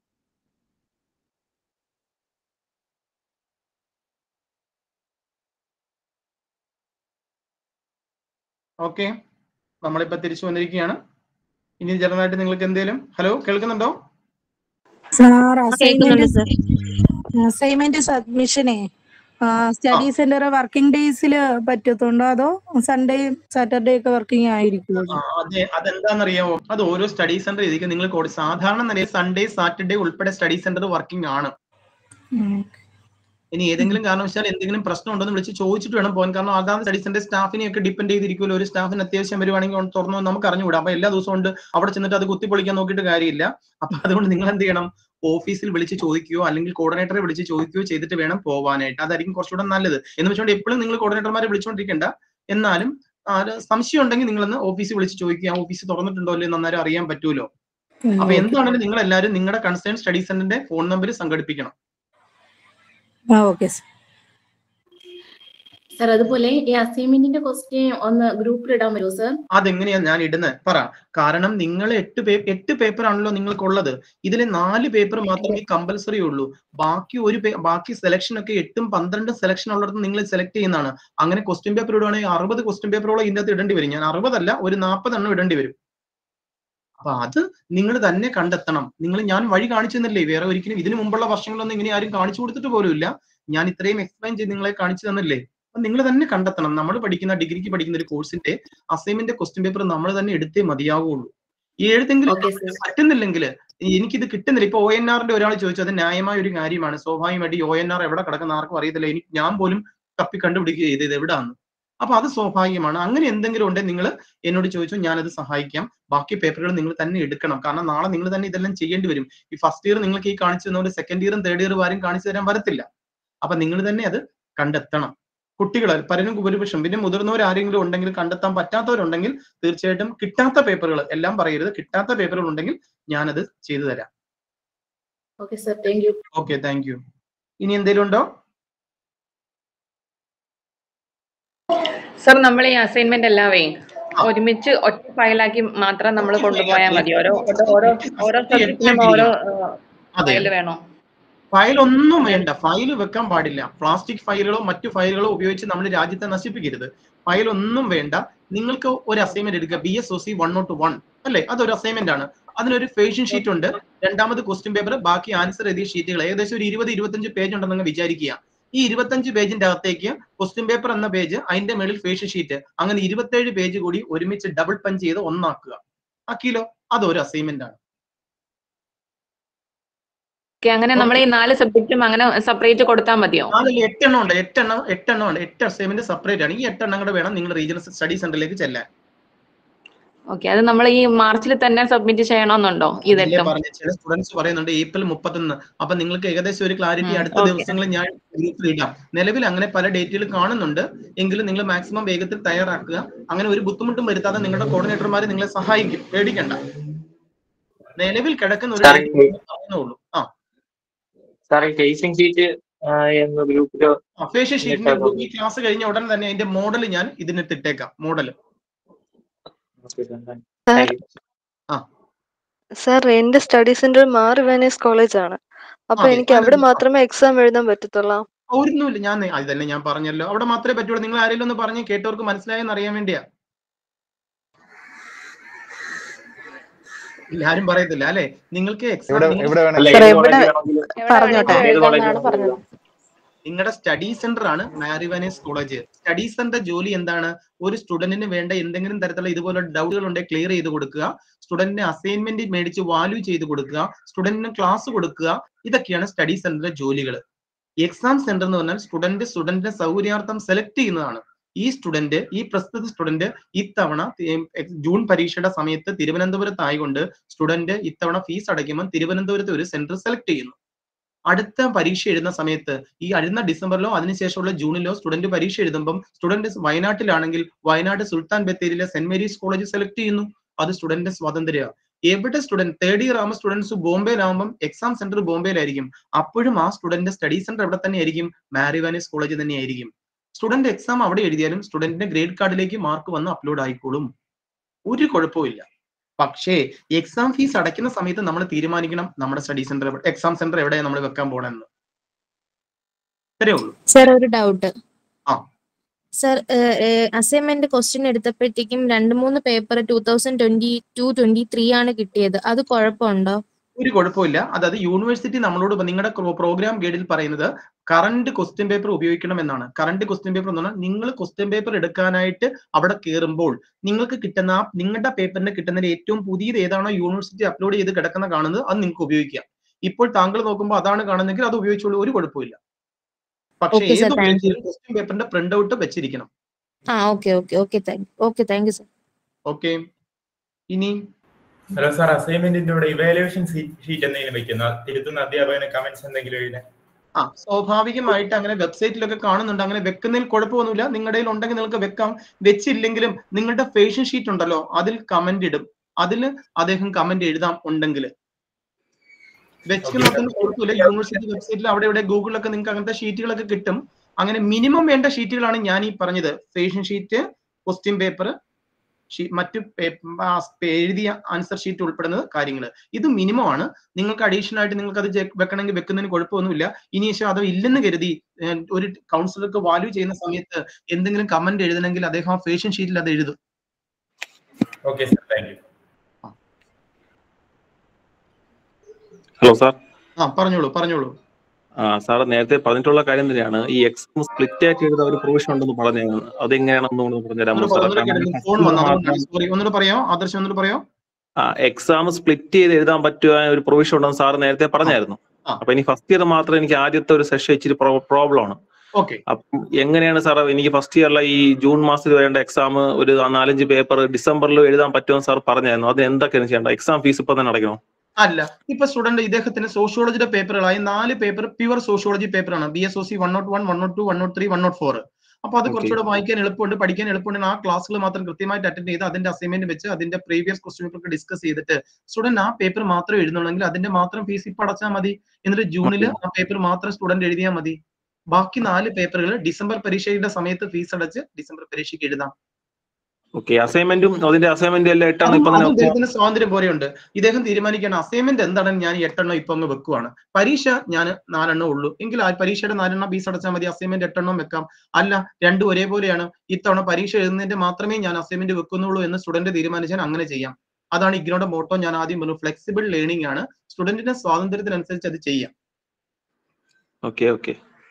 ഓക്കെ നമ്മളിപ്പോ തിരിച്ചു വന്നിരിക്കുകയാണ് ഇനി ജനറലായിട്ട് നിങ്ങൾക്ക് എന്തേലും ഹലോ കേൾക്കുന്നുണ്ടോ സാർ കേൾക്കുന്നുണ്ട് അസൈൻമെന്റ് സർ അസൈൻമെന്റ് സബ്മിഷനെ സ്റ്റഡി സെന്റർ വർക്കിംഗ് ഡേയ്സിൽ പറ്റത്തുണ്ടോ അതോ സൺഡേ സാറ്റർഡേ ഒക്കെ വർക്കിംഗ് ആയിരിക്കുമോ ആ, അതെ അതെന്താണെന്നറിയാമോ അത് ഓരോ സ്റ്റഡി സെന്റർ ഇതിക്ക് നിങ്ങൾ കൊടു- സാധാരണ നിലയിൽ സൺഡേ സാറ്റർഡേ ഉൾപ്പെടെ സ്റ്റഡി സെന്റർ വർക്കിംഗ് ആണ് ഇനി ഏതെങ്കിലും കാരണവശാൽ എന്തെങ്കിലും പ്രശ്നം ഉണ്ടോ എന്ന് വിളിച്ച് ചോദിച്ചിട്ട് വേണം പോകാൻ കാരണം അതാണ് സ്റ്റഡി സെന്റർ സ്റ്റാഫിനെ ഒക്കെ ഡിപ്പെൻഡ് ചെയ്തിരിക്കുമല്ലോ ഒരു സ്റ്റാഫിന് അത്യാവശ്യം വരുവാണെങ്കിൽ ഒന്ന് തുറന്നു നമുക്ക് അറിഞ്ഞുകൂടാ അപ്പൊ എല്ലാ ദിവസവും കൊണ്ട് അവിടെ ചെന്നിട്ട് അത് കുത്തിപ്പൊളിക്കാൻ നോക്കിയിട്ട് കാര്യമില്ല അപ്പൊ അതുകൊണ്ട് നിങ്ങൾ എന്ത് ചെയ്യണം ഓഫീസിൽ വിളിച്ച് ചോദിക്കുകയോ അല്ലെങ്കിൽ കോർഡിനേറ്ററെ വിളിച്ച് ചോദിക്കുകയോ ചെയ്തിട്ട് വേണം പോവാനായിട്ട് അതായിരിക്കും കുറച്ചുകൂടെ നല്ലത് എന്ന് വെച്ചുകൊണ്ട് എപ്പോഴും നിങ്ങൾ കോർഡിനേറ്റർമാരെ വിളിച്ചുകൊണ്ടിരിക്കേണ്ട എന്നാലും ആ, ഒരു സംശയം ഉണ്ടെങ്കിൽ നിങ്ങളൊന്ന് ഓഫീസിൽ വിളിച്ച് ചോദിക്കുക ആ ഓഫീസ് തുറന്നിട്ടുണ്ടോ ഇല്ലയോ എന്ന് അന്നേരം അറിയാൻ പറ്റുമല്ലോ അപ്പൊ എന്താണെങ്കിലും നിങ്ങൾ എല്ലാവരും നിങ്ങളുടെ കൺസേൺ സ്റ്റഡി സെന്ററിന്റെ ഫോൺ നമ്പർ സംഘടിപ്പിക്കണം ആ ഓക്കെ സാർ സർ അതുപോലെ ഈ അസൈൻമെന്റിന്റെ ക്വസ്റ്റ്യൻ ഒന്ന് ഗ്രൂപ്പിൽ ഇടാൻ പറ്റുമോ സർ അതെങ്ങനെയാ ഞാൻ ഇടുന്നത് പറ കാരണം നിങ്ങൾ എട്ട് പേ എട്ട് പേപ്പർ ആണല്ലോ നിങ്ങൾക്കുള്ളത് ഇതിലെ നാല് പേപ്പർ മാത്രമേ കമ്പൽസറി ഉള്ളൂ ബാക്കി ഒരു പേ- ബാക്കി സെലക്ഷൻ ഒക്കെ എട്ടും പന്ത്രണ്ടും സെലക്ഷൻ ഉള്ളിടത്ത് നിങ്ങൾ സെലക്ട് ചെയ്യുന്നതാണ് അങ്ങനെ ക്വസ്റ്റ്യൻ പേപ്പർ ഇടുവാണെങ്കിൽ അറുപത് ക്വസ്റ്റ്യൻ പേപ്പറോളം ഇതിന്റെ അകത്ത് ഇടേണ്ടി വരും ഞാൻ അറുപതല്ല ഒരു നാൽപ്പതെണ്ണം ഇടേണ്ടി വരും അപ്പൊ അത് നിങ്ങൾ തന്നെ കണ്ടെത്തണം നിങ്ങൾ ഞാൻ വഴി കാണിച്ചു തന്നില്ലേ വേറെ ഒരിക്കലും ഇതിനു മുമ്പുള്ള വർഷങ്ങളൊന്നും ഇങ്ങനെ ആരും കാണിച്ചു കൊടുത്തിട്ട് പോലും ഇല്ല ഞാൻ ഇത്രയും എക്സ്പ്ലെയിൻ ചെയ്ത് നിങ്ങളെ കാണിച്ചു തന്നില്ലേ അപ്പൊ നിങ്ങൾ തന്നെ കണ്ടെത്തണം നമ്മൾ പഠിക്കുന്ന ഡിഗ്രിക്ക് പഠിക്കുന്ന ഒരു കോഴ്സിന്റെ അസൈൻമെന്റ് ക്വസ്റ്റ്യൻ പേപ്പർ നമ്മൾ തന്നെ എടുത്തേ മതിയാവുള്ളൂ ഈ എഴുത്തെങ്കിലും പറ്റുന്നില്ലെങ്കിൽ എനിക്കിത് കിട്ടുന്നില്ല ഇപ്പൊ ഒ എൻ ആറിന്റെ ഒരാൾ ചോദിച്ചു അത് ന്യായമായ ഒരു കാര്യമാണ് സ്വാഭാവികമായിട്ട് ഒ എൻ ആർ എവിടെ കിടക്കുന്ന ആർക്കും അറിയത്തില്ല എനിക്ക് ഞാൻ പോലും തപ്പി കണ്ടുപിടിക്കുക ചെയ്തത് എവിടാന്ന് അപ്പൊ അത് സ്വാഭാവികമാണ് അങ്ങനെ എന്തെങ്കിലും ഉണ്ടെങ്കിൽ നിങ്ങൾ എന്നോട് ചോദിച്ചു ഞാനത് സഹായിക്കാം ബാക്കി പേപ്പറുകൾ നിങ്ങൾ തന്നെ എടുക്കണം കാരണം നാളെ നിങ്ങൾ തന്നെ ഇതെല്ലാം ചെയ്യേണ്ടി വരും ഈ ഫസ്റ്റ് ഇയർ നിങ്ങൾക്ക് ഈ കാണിച്ചു തന്നപോലെ സെക്കൻഡ് ഇയറും തേർഡ് ഇയർ ആരും കാണിച്ചു തരാൻ വരത്തില്ല അപ്പൊ നിങ്ങൾ തന്നെ അത് കണ്ടെത്തണം കുട്ടികൾ പലരും ഭൂരിപക്ഷം പിന്നെ മുതിർന്നവർ ആരെങ്കിലും ഉണ്ടെങ്കിൽ കണ്ടെത്താൻ പറ്റാത്തവരുണ്ടെങ്കിൽ തീർച്ചയായിട്ടും കിട്ടാത്ത പേപ്പറുകൾ എല്ലാം പറയരുത് കിട്ടാത്ത പേപ്പറുകൾ ഉണ്ടെങ്കിൽ ഞാനത് ചെയ്തു തരാം okay sir thank you okay thank you ഇനി എന്തെങ്കിലും ഉണ്ടോ സർ നമ്മൾ ഈ അസൈൻമെന്റ് എല്ലാവേ ഒരുമിച്ച് ഒറ്റ ഫയലാക്കി മാത്രം നമ്മൾ കൊണ്ടുപോയാൽ മതി ഓരോ ഓരോ ഓരോ സബ്ജക്റ്റിനും ഓരോ അതെ ഫയൽ വേണോ ഫയൽ ഒന്നും വേണ്ട ഫയൽ വെക്കാൻ പാടില്ല പ്ലാസ്റ്റിക് ഫയലുകളോ മറ്റു ഫയലുകളോ ഉപയോഗിച്ച് നമ്മൾ രാജ്യത്തെ നശിപ്പിക്കരുത് ഫയൽ ഒന്നും വേണ്ട നിങ്ങൾക്ക് ഒരു അസൈൻമെന്റ് എടുക്കുക B S O C one not one അല്ലേ അതൊരു അസൈൻമെന്റ് ആണ് അതിനൊരു ഫേഷൻ ഷീറ്റ് ഉണ്ട് രണ്ടാമത് ക്വസ്റ്റ്യൻ പേപ്പർ ബാക്കി ആൻസർ എഴുതിയ ഷീറ്റുകൾ ഏകദേശം ഒരു ഇരുപത് ഇരുപത്തഞ്ച് പേജ് ഉണ്ടെന്ന് വിചാരിക്കുക ഈ ഇരുപത്തഞ്ച് പേജിന്റെ അകത്തേക്ക് ക്വസ്റ്റ്യൻ പേപ്പർ എന്ന പേജ് അതിന്റെ മേളിൽ ഫേഷൻ ഷീറ്റ് അങ്ങനെ ഇരുപത്തേഴ് പേജ് കൂടി ഒരുമിച്ച് ഡബിൾ പഞ്ച് ചെയ്ത് ഒന്നാക്കുക ആക്കിയല്ലോ അതൊരു അസൈൻമെന്റ് ആണ് ഓക്കെ അങ്ങനെ നമ്മൾ ഈ നാല് സബ്ജക്റ്റും അങ്ങനെ സെപ്പറേറ്റ് കൊടുത്താൽ മതിയോ നാലല്ല എട്ടെണ്ണം ഉണ്ട് എട്ടെണ്ണം എട്ടെണ്ണം ഉണ്ട് എട്ട് അസൈൻമെന്റ് സെപ്പറേറ്റ് ആണ് ഈ എട്ടെണ്ണം കൂടെ വേണം നിങ്ങൾ റീജിയണൽ സ്റ്റഡി സെന്ററിലേക്ക് ചെല്ലാൻ ഓക്കെ അത് നമ്മൾ ഈ മാർച്ചിൽ തന്നെ സബ്മിറ്റ് ചെയ്യണമെന്നുണ്ടോ ഇതല്ലേ ഇതെട്ടും പറഞ്ഞ ചില സ്റ്റുഡൻസ് പറയുന്നുണ്ട് ഏപ്രിൽ മുപ്പത്തൊന്ന് അപ്പൊ നിങ്ങൾക്ക് ഏകദേശം ഒരു ക്ലാരിറ്റി ഉം, അടുത്ത okay. ദിവസങ്ങളിൽ ഞാൻ ഗ്രൂപ്പിൽ ഇടാം നിലവിൽ അങ്ങനെ പല ഡേറ്റുകൾ കാണുന്നുണ്ട് എങ്കിലും നിങ്ങൾ മാക്സിമം വേഗത്തിൽ തയ്യാറാക്കുക അങ്ങനെ ഒരു ബുദ്ധിമുട്ടും വരുത്താതെ നിങ്ങളുടെ കോർഡിനേറ്റർമാർ നിങ്ങളെ സഹായിക്കും പേടിക്കണ്ട നിലവിൽ കിടക്കുന്ന ഒരു സാറേ, date പറഞ്ഞോളൂ ആ സാറേ കേസിംഗ് ഷീറ്റ് എന്ന് ഗ്രൂപ്പിലോ ഫേഷ്യൽ ഷീറ്റിന്റെ ഈ ക്ലാസ് കഴിഞ്ഞ ഉടൻ തന്നെ അതിന്റെ മോഡൽ ഞാൻ ഇതിനിട്ട് ഇട്ടേക്കാം മോഡൽ സാർ ആ സാർ എന്റെ study centre Mar Ivanios college ആണ് അപ്പൊ അതെ, എനിക്ക് അവിടെ അതിന് മാത്രമേ എക്സാം എഴുതാൻ പറ്റത്തുള്ളൂ ഒന്നുമില്ല ഞാൻ നേ- അത് തന്നെ ഞാൻ പറഞ്ഞല്ലോ അവിടെ മാത്രമേ പറ്റുള്ളൂ നിങ്ങൾ ആരെങ്കിലും ഒന്ന് പറഞ്ഞ് കേട്ടവർക്ക് മനസ്സിലായെന്ന് അറിയാൻ വേണ്ടിയാ ഇല്ല ആരും പറയത്തില്ല അല്ലെ നിങ്ങൾക്ക് എക്സാം ഇവിടെ ഇവിടെ അല്ല വേണേ ഏത് സാർ ഇവിടെ കോളേജ് വേണമെങ്കിലും പറഞ്ഞോട്ടെ ഏത് കോളേജ് എഴുതാമെന്നാണ് പറഞ്ഞത് വേണമെങ്കിലും നിങ്ങളുടെ സ്റ്റഡി സെന്റർ ആണ് മാരിവാനീസ് കോളേജ് സ്റ്റഡി സെന്റർ ജോലി എന്താണ് ഒരു സ്റ്റുഡന്റിന് വേണ്ട എന്തെങ്കിലും തരത്തിലുള്ള ഇതുപോലെ ഡൗട്ടുകൾ ഉണ്ടെങ്കിൽ ക്ലിയർ ചെയ്ത് കൊടുക്കുക സ്റ്റുഡന്റിന് അസൈൻമെന്റ് മേടിച്ച് വാല്യൂ ചെയ്ത് കൊടുക്കുക സ്റ്റുഡന്റിന് ക്ലാസ് കൊടുക്കുക ഇതൊക്കെയാണ് സ്റ്റഡി സെന്ററിന്റെ ജോലികൾ എക്സാം സെന്റർ എന്ന് പറഞ്ഞാൽ സ്റ്റുഡന്റ് സ്റ്റുഡന്റിന്റെ സൗകര്യാർത്ഥം സെലക്ട് ചെയ്യുന്നതാണ് ഈ സ്റ്റുഡന്റ് ഈ പ്രസ്തുത സ്റ്റുഡന്റ് ഇത്തവണ ഏം, എക്സ് ജൂൺ പരീക്ഷയുടെ സമയത്ത് തിരുവനന്തപുരത്ത് ആയതുകൊണ്ട് സ്റ്റുഡന്റ് ഇത്തവണ ഫീസ് അടയ്ക്കുമ്പോൾ തിരുവനന്തപുരത്ത് ഒരു സെന്റർ സെലക്ട് ചെയ്യുന്നു അടുത്ത പരീക്ഷ എഴുതുന്ന സമയത്ത് ഈ അടുത്ത ഡിസംബറിലോ അതിനുശേഷമുള്ള ജൂണിലോ സ്റ്റുഡന്റ് പരീക്ഷ എഴുതുമ്പം സ്റ്റുഡന്റ് വയനാട്ടിലാണെങ്കിൽ വയനാട് സുൽത്താൻ ബത്തേരിയിലെ സെന്റ് മേരീസ് കോളേജ് സെലക്ട് ചെയ്യുന്നു അത് സ്റ്റുഡന്റ് സ്വാതന്ത്ര്യമാണ് എവിടെ സ്റ്റുഡന്റ് തേർഡ് ഇയർ ആകുമ്പോൾ സ്റ്റുഡൻസ് ബോംബെയിലാവുമ്പം എക്സാം സെന്റർ ബോംബെയിലായിരിക്കും അപ്പോഴും ആ സ്റ്റുഡന്റ് സ്റ്റഡി സെന്റർ എവിടെ തന്നെ ആയിരിക്കും മാരിവാനീസ് കോളേജ് തന്നെയായിരിക്കും സ്റ്റുഡന്റ് എക്സാം അവിടെ എഴുതിയാലും സ്റ്റുഡന്റിന്റെ ഗ്രേഡ് കാർഡിലേക്ക് മാർക്ക് വന്ന് അപ്ലോഡ് ആയിക്കോളും ഒരു കുഴപ്പമില്ല പക്ഷേ എക്സാം ഫീസ് അടയ്ക്കുന്ന സമയത്ത് നമ്മൾ തീരുമാനിക്കണം നമ്മുടെ സ്റ്റഡി സെന്റർ എക്സാം സെന്റർ എവിടെയാണ് നമ്മൾ വെക്കാൻ പോണെന്ന് ഇത്രേ ഉള്ളൂ സർ ഒരു ഡൗട്ട് ആ. സർ അസൈൻമെന്റ് ക്വസ്റ്റ്യൻ എടുത്തപ്പോഴത്തേക്കും രണ്ട് മൂന്ന് paper two thousand twenty two twenty three ആണ് കിട്ടിയത് അത് കുഴപ്പമുണ്ടോ ഒരു കുഴപ്പമില്ല അതായത് യൂണിവേഴ്സിറ്റി നമ്മളോട് ഇപ്പൊ നിങ്ങളുടെ പ്രോഗ്രാം ഗൈഡിൽ പറയുന്നത് കറണ്ട് ക്വസ്റ്റ്യൻ പേപ്പർ ഉപയോഗിക്കണം എന്നാണ് കറണ്ട് ക്വസ്റ്റ്യൻ പേപ്പർ എന്ന് പറഞ്ഞാൽ നിങ്ങൾ ക്വസ്റ്റ്യൻ പേപ്പർ എടുക്കാനായിട്ട് അവിടെ കയറുമ്പോൾ നിങ്ങൾക്ക് കിട്ടുന്ന ആ നിങ്ങളുടെ പേപ്പറിന് കിട്ടുന്നതിൽ ഏറ്റവും പുതിയത് ഏതാണോ യൂണിവേഴ്സിറ്റി അപ്ലോഡ് ചെയ്ത് കിടക്കുന്ന കാണുന്നത് അത് നിങ്ങൾക്ക് ഉപയോഗിക്കാം ഇപ്പോൾ താങ്കൾ നോക്കുമ്പോൾ അതാണ് കാണുന്നെങ്കിൽ അത് ഉപയോഗിച്ചോളൂ ഒരു കുഴപ്പമില്ല പക്ഷേ Okay, sir. ഏത് Thank you. ക്വസ്റ്റ്യൻ പേപ്പറിന്റെ പ്രിന്റ് ഔട്ട് വെച്ചിരിക്കണം ആ okay okay okay thank okay thank you sir okay ഇനി ഹലോ സാർ അസൈൻമെന്റിന്റെ കൂടെ ഇവാലുവേഷൻ ഷീറ്റ് എന്തെങ്കിലും വെക്കുന്ന തിരുത്തുന്ന അധ്യാപകന് കമന്റ്സ് എന്തെങ്കിലും എഴുതാൻ ആ സ്വാഭാവികമായിട്ട് അങ്ങനെ വെബ്സൈറ്റിലൊക്കെ കാണുന്നുണ്ട് അങ്ങനെ വെക്കുന്നതിൽ കുഴപ്പമൊന്നുമില്ല നിങ്ങളുടെ കയ്യിൽ ഉണ്ടെങ്കിൽ നിങ്ങൾക്ക് വെക്കാം വെച്ചില്ലെങ്കിലും നിങ്ങളുടെ ഫേഷ്യൽ ഷീറ്റ് ഉണ്ടല്ലോ അതിൽ കമന്റ് ഇടും അതിൽ അദ്ദേഹം കമന്റ് എഴുതാം ഉണ്ടെങ്കിൽ വെക്കുന്നതിന് കുഴപ്പമില്ല യൂണിവേഴ്സിറ്റി വെബ്സൈറ്റിൽ അവിടെ ഇവിടെ ഗൂഗിളിലൊക്കെ നിങ്ങൾക്ക് അങ്ങനത്തെ ഷീറ്റുകളൊക്കെ കിട്ടും അങ്ങനെ മിനിമം വേണ്ട ഷീറ്റുകളാണ് ഞാൻ ഈ പറഞ്ഞത് ഫേഷ്യൽ ഷീറ്റ് ക്വസ്റ്റ്യൻ പേപ്പർ മറ്റു പേ- ആ എഴുതിയ ആൻസർ ഷീറ്റ് ഉൾപ്പെടുന്ന കാര്യങ്ങൾ ഇത് മിനിമം ആണ് നിങ്ങൾക്ക് അഡീഷണൽ ആയിട്ട് നിങ്ങൾക്ക് അത് ചെ- വെക്കണമെങ്കിൽ വെക്കുന്നതിന് കുഴപ്പമൊന്നുമില്ല ഇനി ശേഷം അത് ഇല്ലെന്ന് കരുതി ഏഹ്, ഒരു കൗൺസിലർക്ക് വാല്യൂ ചെയ്യുന്ന സമയത്ത് എന്തെങ്കിലും കമന്റ് എഴുതണമെങ്കിൽ അദ്ദേഹം ആ ഫേഷ്യൽ ഷീറ്റിൽ അത് എഴുതും okay sir thank you hello sir ആ പറഞ്ഞോളൂ പറഞ്ഞോളൂ ആ സാർ നേരത്തെ പറഞ്ഞിട്ടുള്ള കാര്യം തന്നെയാണ് ഈ എക്സാം സ്പ്ലിറ്റ് ആയിട്ട് എഴുതാൻ ഒരു പ്രൊവിഷൻ ഉണ്ടെന്ന് പറഞ്ഞാണ് അതെങ്ങനെയാണെന്ന് ഒന്ന് പറഞ്ഞുതരാമോ ഒന്നുകൂടെ സാർ ഒന്നുകൂടെ കേട്ടില്ല. ഫോൺ വന്നു അതുകൊണ്ടാണ് സോറി ഒന്നുകൂടെ പറയാമോ ആദർശം ഒന്നുകൂടെ പറയാമോ ആ എക്സാം സ്പ്ലിറ്റ് ചെയ്ത് എഴുതാൻ പറ്റുക ഒരു പ്രൊവിഷൻ ഉണ്ടെന്ന് സാർ നേരത്തെ പറഞ്ഞായിരുന്നു അപ്പൊ ഇനി ഫസ്റ്റ് ഇയർ മാത്രം എനിക്ക് ആദ്യത്തെ ഒരു സെഷൻ ഇച്ചിരി പ്രോബ്ലം ആണ് ഓക്കെ അപ്പം എങ്ങനെയാണ് സാർ എനിക്ക് ഫസ്റ്റ് ഇയറിലെ ഈ ജൂൺ മാസത്തിൽ വരേണ്ട എക്സാം ഒരു നാലഞ്ച് പേപ്പർ ഡിസംബറിൽ എഴുതാൻ പറ്റുമെന്ന് സാർ പറഞ്ഞായിരുന്നു അത് എന്തൊക്കെയാണ് ചെയ്യേണ്ടത് എക്സാം ഫീസ് ഇപ്പൊ തന്നെ അടയ്ക്കണോ അല്ല ഇപ്പൊ സ്റ്റുഡന്റ് ഇദ്ദേഹത്തിന് സോഷ്യോളജിയുടെ പേപ്പറുകളായി നാല് പേപ്പർ പ്യുവർ സോഷ്യോളജി പേപ്പറാണ് B S O C one not one one not two one not three one not four അപ്പൊ അത് Okay. കുറച്ചുകൂടെ വായിക്കാൻ എളുപ്പമുണ്ട് പഠിക്കാൻ എളുപ്പമുണ്ട് ആ ക്ലാസ്സുകൾ മാത്രം കൃത്യമായിട്ട് അറ്റൻഡ് ചെയ്ത് അതിന്റെ അസൈൻമെന്റ് വെച്ച് അതിന്റെ പ്രീവിയസ് ക്വസ്റ്റ്യൻ പേപ്പർ ഡിസ്കസ് ചെയ്തിട്ട് സ്റ്റുഡന്റ് ആ പേപ്പർ മാത്രം എഴുതുന്നുണ്ടെങ്കിൽ അതിന്റെ മാത്രം ഫീസ് ഇപ്പൊ അടച്ചാൽ മതി എന്നിട്ട് ജൂണിൽ ആ പേപ്പർ മാത്രം സ്റ്റുഡന്റ് എഴുതിയാൽ മതി ബാക്കി നാല് പേപ്പറുകൾ ഡിസംബർ പരീക്ഷയുടെ സമയത്ത് ഫീസ് അടച്ച് ഡിസംബർ പരീക്ഷയ്ക്ക് എഴുതാം ഓക്കെ അസൈൻമെന്റും അതിന്റെ അസൈൻമെന്റ് എല്ലാം എട്ടാണ് അതും ഇപ്പൊ അതും തന്നെ ഇദ്ദേഹത്തിന് സ്വാതന്ത്ര്യം പോലെയുണ്ട് ഇദ്ദേഹം തീരുമാനിക്കുകയാണ് അസൈൻമെന്റ് എന്താണെന്ന് ഞാൻ ഈ എട്ടെണ്ണം ഇപ്പൊ അങ്ങ് വെക്കുവാണ് പരീക്ഷ ഞാൻ നാലെണ്ണം ഉള്ളൂ എങ്കിൽ ആ പരീക്ഷയുടെ നാലെണ്ണം ഫീസ് അടച്ചാൽ മതി അസൈൻമെന്റ് എട്ടെണ്ണം വെക്കാം അല്ല രണ്ടും ഒരേപോലെയാണ് ഇത്തവണ പരീക്ഷ എഴുതുന്നതിന്റെ മാത്രമേ ഞാൻ അസൈൻമെന്റ് വെക്കുന്നുള്ളൂ എന്ന് സ്റ്റുഡന്റ് തീരുമാനിച്ചാൽ അങ്ങനെ ചെയ്യാം അതാണ് ഇഗ്നോയുടെ മോട്ടോ ഞാൻ ആദ്യം പറഞ്ഞു ഫ്ലെക്സിബിൾ ലേണിംഗ് ആണ് സ്റ്റുഡന്റിന്റെ സ്വാതന്ത്ര്യത്തിനനുസരിച്ച് അത് ചെയ്യാം ഓക്കെ ഓക്കെ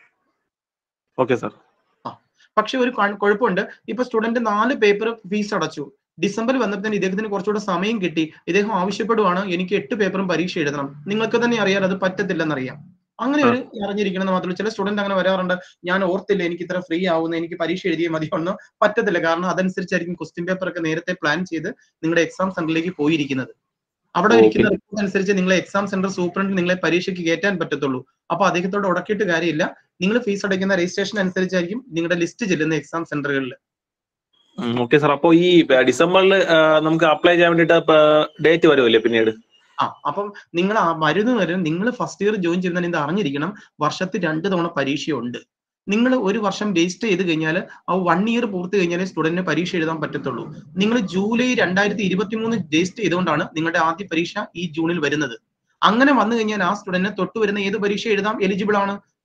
ഓക്കെ സാർ പക്ഷെ ഒരു കൺ- കുഴപ്പമുണ്ട് ഇപ്പൊ സ്റ്റുഡന്റ് നാല് പേപ്പർ ഫീസ് അടച്ചു ഡിസംബറിൽ വന്നപ്പോൾ ഇദ്ദേഹത്തിന് കുറച്ചുകൂടെ സമയം കിട്ടി ഇദ്ദേഹം ആവശ്യപ്പെടുവാണ് എനിക്ക് എട്ട് പേപ്പറും പരീക്ഷ എഴുതണം നിങ്ങൾക്ക് തന്നെ അറിയാൻ അത് പറ്റത്തില്ലെന്നറിയാം അങ്ങനെ ഒരു അറിഞ്ഞിരിക്കണം മാത്രമല്ല ചില സ്റ്റുഡന്റ് അങ്ങനെ വരാറുണ്ട് ഞാൻ ഓർത്തില്ല എനിക്ക് ഇത്ര ഫ്രീ ആവുന്ന എനിക്ക് പരീക്ഷ എഴുതിയേ മതിയൊന്ന് പറ്റത്തില്ല കാരണം അതനുസരിച്ചായിരിക്കും ക്വസ്റ്റ്യൻ പേപ്പർ ഒക്കെ നേരത്തെ പ്ലാൻ ചെയ്ത് നിങ്ങളുടെ എക്സാം സെന്ററിലേക്ക് പോയിരിക്കുന്നത് അവിടെ Okay. ഇരിക്കുന്ന റിപ്പോർട്ട് അനുസരിച്ച് നിങ്ങളെ എക്സാം സെന്റർ സൂപ്രണ്ട് നിങ്ങളെ പരീക്ഷയ്ക്ക് കയറ്റാൻ പറ്റത്തുള്ളൂ അപ്പൊ അദ്ദേഹത്തോട് ഉടക്കിയിട്ട് കാര്യമില്ല നിങ്ങൾ ഫീസ് അടയ്ക്കുന്ന രജിസ്ട്രേഷൻ അനുസരിച്ചായിരിക്കും നിങ്ങളുടെ ലിസ്റ്റ് ചെല്ലുന്ന എക്സാം സെന്ററുകളിൽ ഓക്കെ സാർ അപ്പൊ ഈ ഡിസംബറിൽ നമുക്ക് അപ്ലൈ ചെയ്യാൻ വേണ്ടിട്ട് ഡേറ്റ് വരുമല്ലേ പിന്നീട് ആ അപ്പം നിങ്ങൾ ആ മരുന്ന് വരും നിങ്ങൾ ഫസ്റ്റ് ഇയർ ജോയിൻ ചെയ്യുന്നതിന് ഇത് അറിഞ്ഞിരിക്കണം വർഷത്തിൽ രണ്ട് തവണ പരീക്ഷയുണ്ട് നിങ്ങൾ ഒരു വർഷം വേസ്റ്റ് ചെയ്ത് കഴിഞ്ഞാൽ ആ വൺ ഇയർ പൂർത്തി കഴിഞ്ഞാലേ സ്റ്റുഡന്റിന് പരീക്ഷ എഴുതാൻ പറ്റത്തുള്ളൂ നിങ്ങൾ ജൂലൈ രണ്ടായിരത്തി ഇരുപത്തി മൂന്ന് വേസ്റ്റ് ചെയ്തുകൊണ്ടാണ് നിങ്ങളുടെ ആദ്യ പരീക്ഷ ഈ ജൂണിൽ വരുന്നത് അങ്ങനെ വന്നു കഴിഞ്ഞാൽ ആ സ്റ്റുഡന്റിന് തൊട്ട് വരുന്ന ഏത് പരീക്ഷ എഴുതാം എലിജിബിൾ ആണ്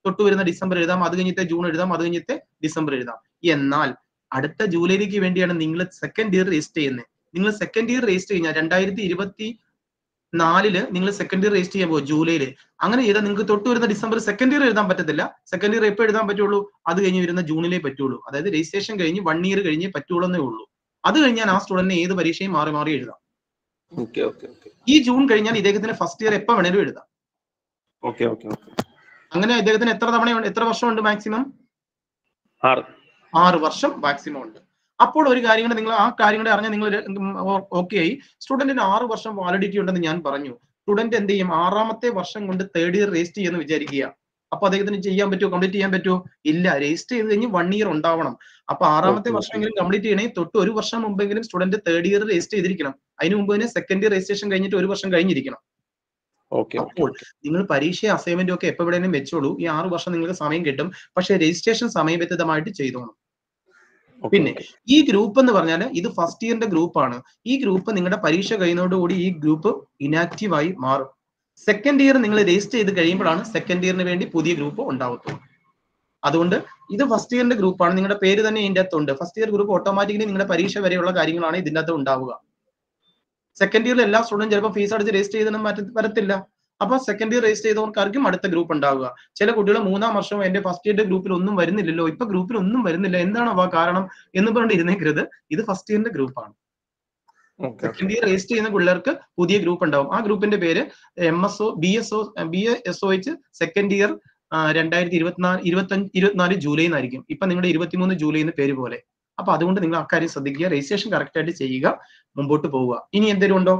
തൊട്ട് വരുന്ന ഡിസംബർ എഴുതാം അത് കഴിഞ്ഞിട്ട് ജൂൺ എഴുതാം അത് കഴിഞ്ഞിട്ട് ഡിസംബർ എഴുതാം എന്നാൽ അടുത്ത ജൂലൈയിലേക്ക് വേണ്ടിയാണ് നിങ്ങൾ സെക്കൻഡ് ഇയർ രജിസ്റ്റർ ചെയ്യുന്നത് നിങ്ങൾ സെക്കൻഡ് ഇയർ രജിസ്റ്റർ കഴിഞ്ഞാൽ രണ്ടായിരത്തി ഇരുപത്തി നാലില് നിങ്ങൾ സെക്കൻഡ് ഇയർ രജിസ്റ്റർ ചെയ്യാൻ പോകും ജൂലൈയില് അങ്ങനെ ചെയ്താൽ നിങ്ങൾക്ക് തൊട്ട് വരുന്ന ഡിസംബർ സെക്കൻഡ് ഇയർ എഴുതാൻ പറ്റത്തില്ല സെക്കൻഡ് ഇയർ എപ്പോൾ എഴുതാൻ പറ്റുള്ളൂ അത് കഴിഞ്ഞ് വരുന്ന ജൂണിലേ പറ്റുള്ളൂ അതായത് രജിസ്ട്രേഷൻ കഴിഞ്ഞ് വൺ ഇയർ കഴിഞ്ഞേ പറ്റുള്ളൂ എന്നേ ഉള്ളൂ അത് കഴിഞ്ഞാൽ ആ സ്റ്റുഡന്റിന് ഏത് പരീക്ഷയും മാറി മാറി എഴുതാം ഓക്കെ ഓക്കെ ഓക്കെ ഈ ജൂൺ കഴിഞ്ഞാൽ ഇദ്ദേഹത്തിന് ഫസ്റ്റ് ഇയർ എപ്പോൾ വേണേലും എഴുതാം ഓക്കെ ഓക്കെ ഓക്കെ അങ്ങനെ ഇദ്ദേഹത്തിന് എത്ര തവണ എത്ര വർഷമുണ്ട് മാക്സിമം ആറ് ആറ് വർഷം മാക്സിമം ഉണ്ട് അപ്പോൾ ഒരു കാര്യം കൂടെ നിങ്ങൾ ആ കാര്യം കൂടെ അറിഞ്ഞാൽ നിങ്ങൾ ഓക്കെ ആയി സ്റ്റുഡന്റിന് ആറ് വർഷം വാലിഡിറ്റി ഉണ്ടെന്ന് ഞാൻ പറഞ്ഞു സ്റ്റുഡന്റ് എന്ത് ചെയ്യും ആറാമത്തെ വർഷം കൊണ്ട് തേർഡ് ഇയർ രജിസ്റ്റർ ചെയ്യുമെന്ന് വിചാരിക്കുക അപ്പൊ അദ്ദേഹത്തിന് ചെയ്യാൻ പറ്റുമോ കംപ്ലീറ്റ് ചെയ്യാൻ പറ്റുമോ ഇല്ല രജിസ്റ്റർ ചെയ്ത് കഴിഞ്ഞ് വൺ ഇയർ ഉണ്ടാവണം അപ്പൊ ആറാമത്തെ Okay, വർഷമെങ്കിലും കംപ്ലീറ്റ് ചെയ്യണേ തൊട്ട് ഒരു വർഷം മുമ്പെങ്കിലും സ്റ്റുഡന്റ് തേർഡ് ഇയർ രജിസ്റ്റർ ചെയ്തിരിക്കണം അതിന് മുമ്പ് തന്നെ സെക്കൻഡ് ഇയർ രജിസ്ട്രേഷൻ കഴിഞ്ഞിട്ട് ഒരു വർഷം കഴിഞ്ഞിരിക്കണം ഓക്കെ അപ്പോൾ നിങ്ങൾ പരീക്ഷ അസൈൻമെന്റും ഒക്കെ എപ്പോ വേണേലും വെച്ചോളൂ ഈ ആറ് വർഷം നിങ്ങൾക്ക് സമയം കിട്ടും പക്ഷേ രജിസ്ട്രേഷൻ സമയബന്ധിതമായിട്ട് ചെയ്തോണം പിന്നെ ഈ ഗ്രൂപ്പ് എന്ന് പറഞ്ഞാൽ ഇത് ഫസ്റ്റ് ഇയറിന്റെ ഗ്രൂപ്പാണ് ഈ ഗ്രൂപ്പ് നിങ്ങളുടെ പരീക്ഷ കഴിയുന്നതോടുകൂടി ഈ ഗ്രൂപ്പ് ഇനാക്റ്റീവ് ആയി മാറും സെക്കൻഡ് ഇയർ നിങ്ങൾ രജിസ്റ്റർ ചെയ്ത് കഴിയുമ്പോഴാണ് സെക്കൻഡ് ഇയറിന് വേണ്ടി പുതിയ ഗ്രൂപ്പ് ഉണ്ടാവത്തുള്ളൂ അതുകൊണ്ട് ഇത് ഫസ്റ്റ് ഇയറിന്റെ ഗ്രൂപ്പാണ് നിങ്ങളുടെ പേര് തന്നെ ഇതിന്റെ അകത്തുണ്ട് ഫസ്റ്റ് ഇയർ ഗ്രൂപ്പ് ഓട്ടോമാറ്റിക്കലി നിങ്ങളുടെ പരീക്ഷ വരെയുള്ള കാര്യങ്ങളാണ് ഇതിന്റെ അകത്ത് ഉണ്ടാവുക സെക്കൻഡ് ഇയറിൽ എല്ലാ സ്റ്റുഡൻറ് ചിലപ്പോൾ ഫീസ് അടിച്ച് രജിസ്റ്റർ ചെയ്തൊന്നും മാറ്റ വരത്തില്ല അപ്പൊ സെക്കൻഡ് ഇയർ രജിസ്റ്റർ ചെയ്തവർക്കായിരിക്കും അടുത്ത ഗ്രൂപ്പ് ഉണ്ടാവുക ചില കുട്ടികൾ മൂന്നാം വർഷം എന്റെ ഫസ്റ്റ് ഇയറിന്റെ ഗ്രൂപ്പിൽ ഒന്നും വരുന്നില്ലല്ലോ ഇപ്പൊ ഗ്രൂപ്പിൽ ഒന്നും വരുന്നില്ല എന്താണ് അവ കാരണം എന്ന് പറഞ്ഞിട്ട് ഇരുന്നേക്കരുത് ഇത് ഫസ്റ്റ് ഇയറിന്റെ ഗ്രൂപ്പാണ് സെക്കൻഡ് ഇയർ രജിസ്റ്റർ ചെയ്യുന്ന പിള്ളേർക്ക് പുതിയ ഗ്രൂപ്പ് ഉണ്ടാവും ആ ഗ്രൂപ്പിന്റെ പേര് M S O B S O B S O H second year രണ്ടായിരത്തി ഇരുപത്തിനാല് ഇരുപത്തഞ്ച് ഇരുപത്തിനാല് ജൂലൈ എന്നായിരിക്കും ഇപ്പൊ നിങ്ങളുടെ ഇരുപത്തിമൂന്ന് ജൂലൈ എന്ന് പേര് പോലെ അപ്പൊ അതുകൊണ്ട് നിങ്ങൾ അക്കാര്യം ശ്രദ്ധിക്കുക രജിസ്ട്രേഷൻ കറക്റ്റ് ആയിട്ട് ചെയ്യുക മുമ്പോട്ട് പോവുക ഇനി എന്തെങ്കിലും ഉണ്ടോ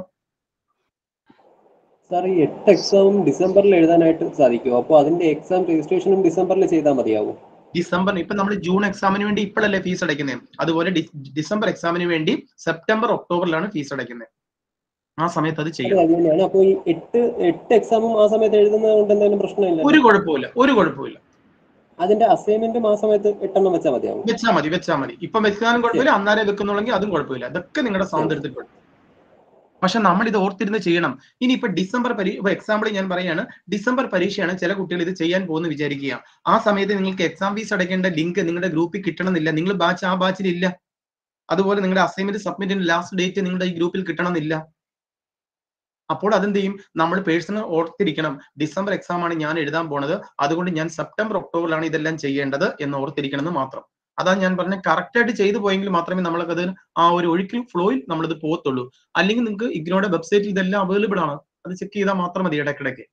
സാർ ഈ എട്ട് എക്സാമും ഡിസംബറിൽ എഴുതാനായിട്ട് സാധിക്കുമോ അപ്പോൾ അതിന്റെ എക്സാം രജിസ്ട്രേഷനും ഡിസംബറിൽ ചെയ്താൽ മതിയാവും ഡിസംബർ ഇപ്പൊ നമ്മൾ ജൂൺ എക്സാമിന് വേണ്ടി ഇപ്പോഴല്ലേ ഫീസ് അടയ്ക്കുന്നത് അതുപോലെ ഡി- ഡിസംബർ എക്സാമിന് വേണ്ടി സെപ്റ്റംബർ ഒക്ടോബറിലാണ് ഫീസ് അടയ്ക്കുന്നത് ആ സമയത്ത് അത് അത് ചെയ്യണം അങ്ങനെയാണ് അപ്പോൾ ഈ എട്ട് എട്ട് എക്സാമും ആ സമയത്ത് എഴുതുന്നത് കൊണ്ട് എന്തെങ്കിലും പ്രശ്നമില്ല ഒരു കുഴപ്പമില്ല ഒരു കുഴപ്പമില്ല അതിന്റെ അസൈൻമെന്റും ആ സമയത്ത് എട്ടെണ്ണം വെച്ചാൽ മതിയാവും വെച്ചാൽ മതി വെച്ചാൽ മതി ഇപ്പൊ വെച്ചാലും കുഴപ്പമില്ല അന്നേരം വെക്കുന്നുള്ളെങ്കിൽ അതും കുഴപ്പമില്ല അതൊക്കെ നിങ്ങളുടെ സൗണ്ട് എടുത്തിട്ടുണ്ട് പക്ഷെ നമ്മൾ ഇത് ഓർത്തിരുന്ന് ചെയ്യണം ഇനി ഇപ്പൊ ഡിസംബർ പരീക്ഷ ഇപ്പൊ എക്സാമ്പിൾ ഞാൻ പറയാണ് ഡിസംബർ പരീക്ഷയാണ് ചില കുട്ടികൾ ഇത് ചെയ്യാൻ പോകുന്ന വിചാരിക്കുക ആ സമയത്ത് നിങ്ങൾക്ക് എക്സാം ഫീസ് അടയ്ക്കേണ്ട ലിങ്ക് നിങ്ങളുടെ ഗ്രൂപ്പിൽ കിട്ടണമെന്നില്ല നിങ്ങൾ ബാച്ച് ആ ബാച്ചിൽ ഇല്ല അതുപോലെ നിങ്ങളുടെ അസൈൻമെന്റ് സബ്മിറ്റിന് ലാസ്റ്റ് ഡേറ്റ് നിങ്ങളുടെ ഈ ഗ്രൂപ്പിൽ കിട്ടണമെന്നില്ല അപ്പോൾ അതെന്ത് ചെയ്യും നമ്മൾ പേഴ്സണൽ ഓർത്തിരിക്കണം ഡിസംബർ എക്സാം ആണ് ഞാൻ എഴുതാൻ പോണത് അതുകൊണ്ട് ഞാൻ സെപ്റ്റംബർ ഒക്ടോബറിലാണ് ഇതെല്ലാം ചെയ്യേണ്ടത് എന്ന് ഓർത്തിരിക്കണം എന്ന് മാത്രം അതാ ഞാൻ പറഞ്ഞ കറക്റ്റ് ആയിട്ട് ചെയ്തു പോയെങ്കിൽ മാത്രമേ നമ്മൾക്ക് ആ ഒരു ഒഴുക്കിൽ ഫ്ലോയിൽ നമ്മളിത് പോകത്തുള്ളൂ അല്ലെങ്കിൽ നിങ്ങൾക്ക് ഇഗ്നോയുടെ വെബ്സൈറ്റിൽ ഇതെല്ലാം അവൈലബിൾ ആണ് അത് ചെക്ക് ചെയ്താൽ മാത്രം മതി ഇടയ്ക്കിടയ്ക്ക്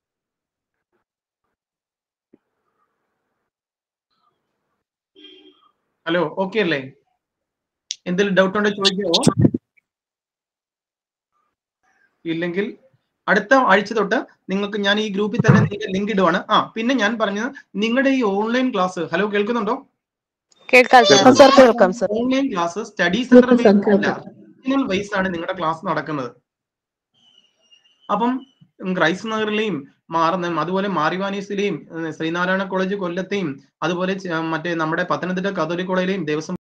ഹലോ ഓക്കെ അല്ലേ എന്തെങ്കിലും ഡൗട്ട് ഉണ്ടോ ചോദിക്കാവോ ഇല്ലെങ്കിൽ അടുത്ത ആഴ്ച തൊട്ട് നിങ്ങൾക്ക് ഞാൻ ഈ ഗ്രൂപ്പിൽ തന്നെ നിങ്ങളുടെ ലിങ്ക് ഇടുവാണ് ആ പിന്നെ ഞാൻ പറഞ്ഞത് നിങ്ങളുടെ ഈ ഓൺലൈൻ ക്ലാസ് ഹലോ കേൾക്കുന്നുണ്ടോ കേൾക്കാം സാർ സാർ കേൾക്കാം sir online class study centre regional wise ആണ് നിങ്ങളുടെ ക്ലാസ് നടക്കുന്നത് അപ്പം ഉം, ക്രൈസ്റ്റ് നഗറിലെയും മാറുന്ന അതുപോലെ മാറിവാനീസിലെയും ഉം, ശ്രീനാരായണ കോളേജ് കൊല്ലത്തെയും അതുപോലെ ചെ- മറ്റേ നമ്മുടെ പത്തനംതിട്ട കത്തോലിക് കോളേജിലെയും ദേവസ്വം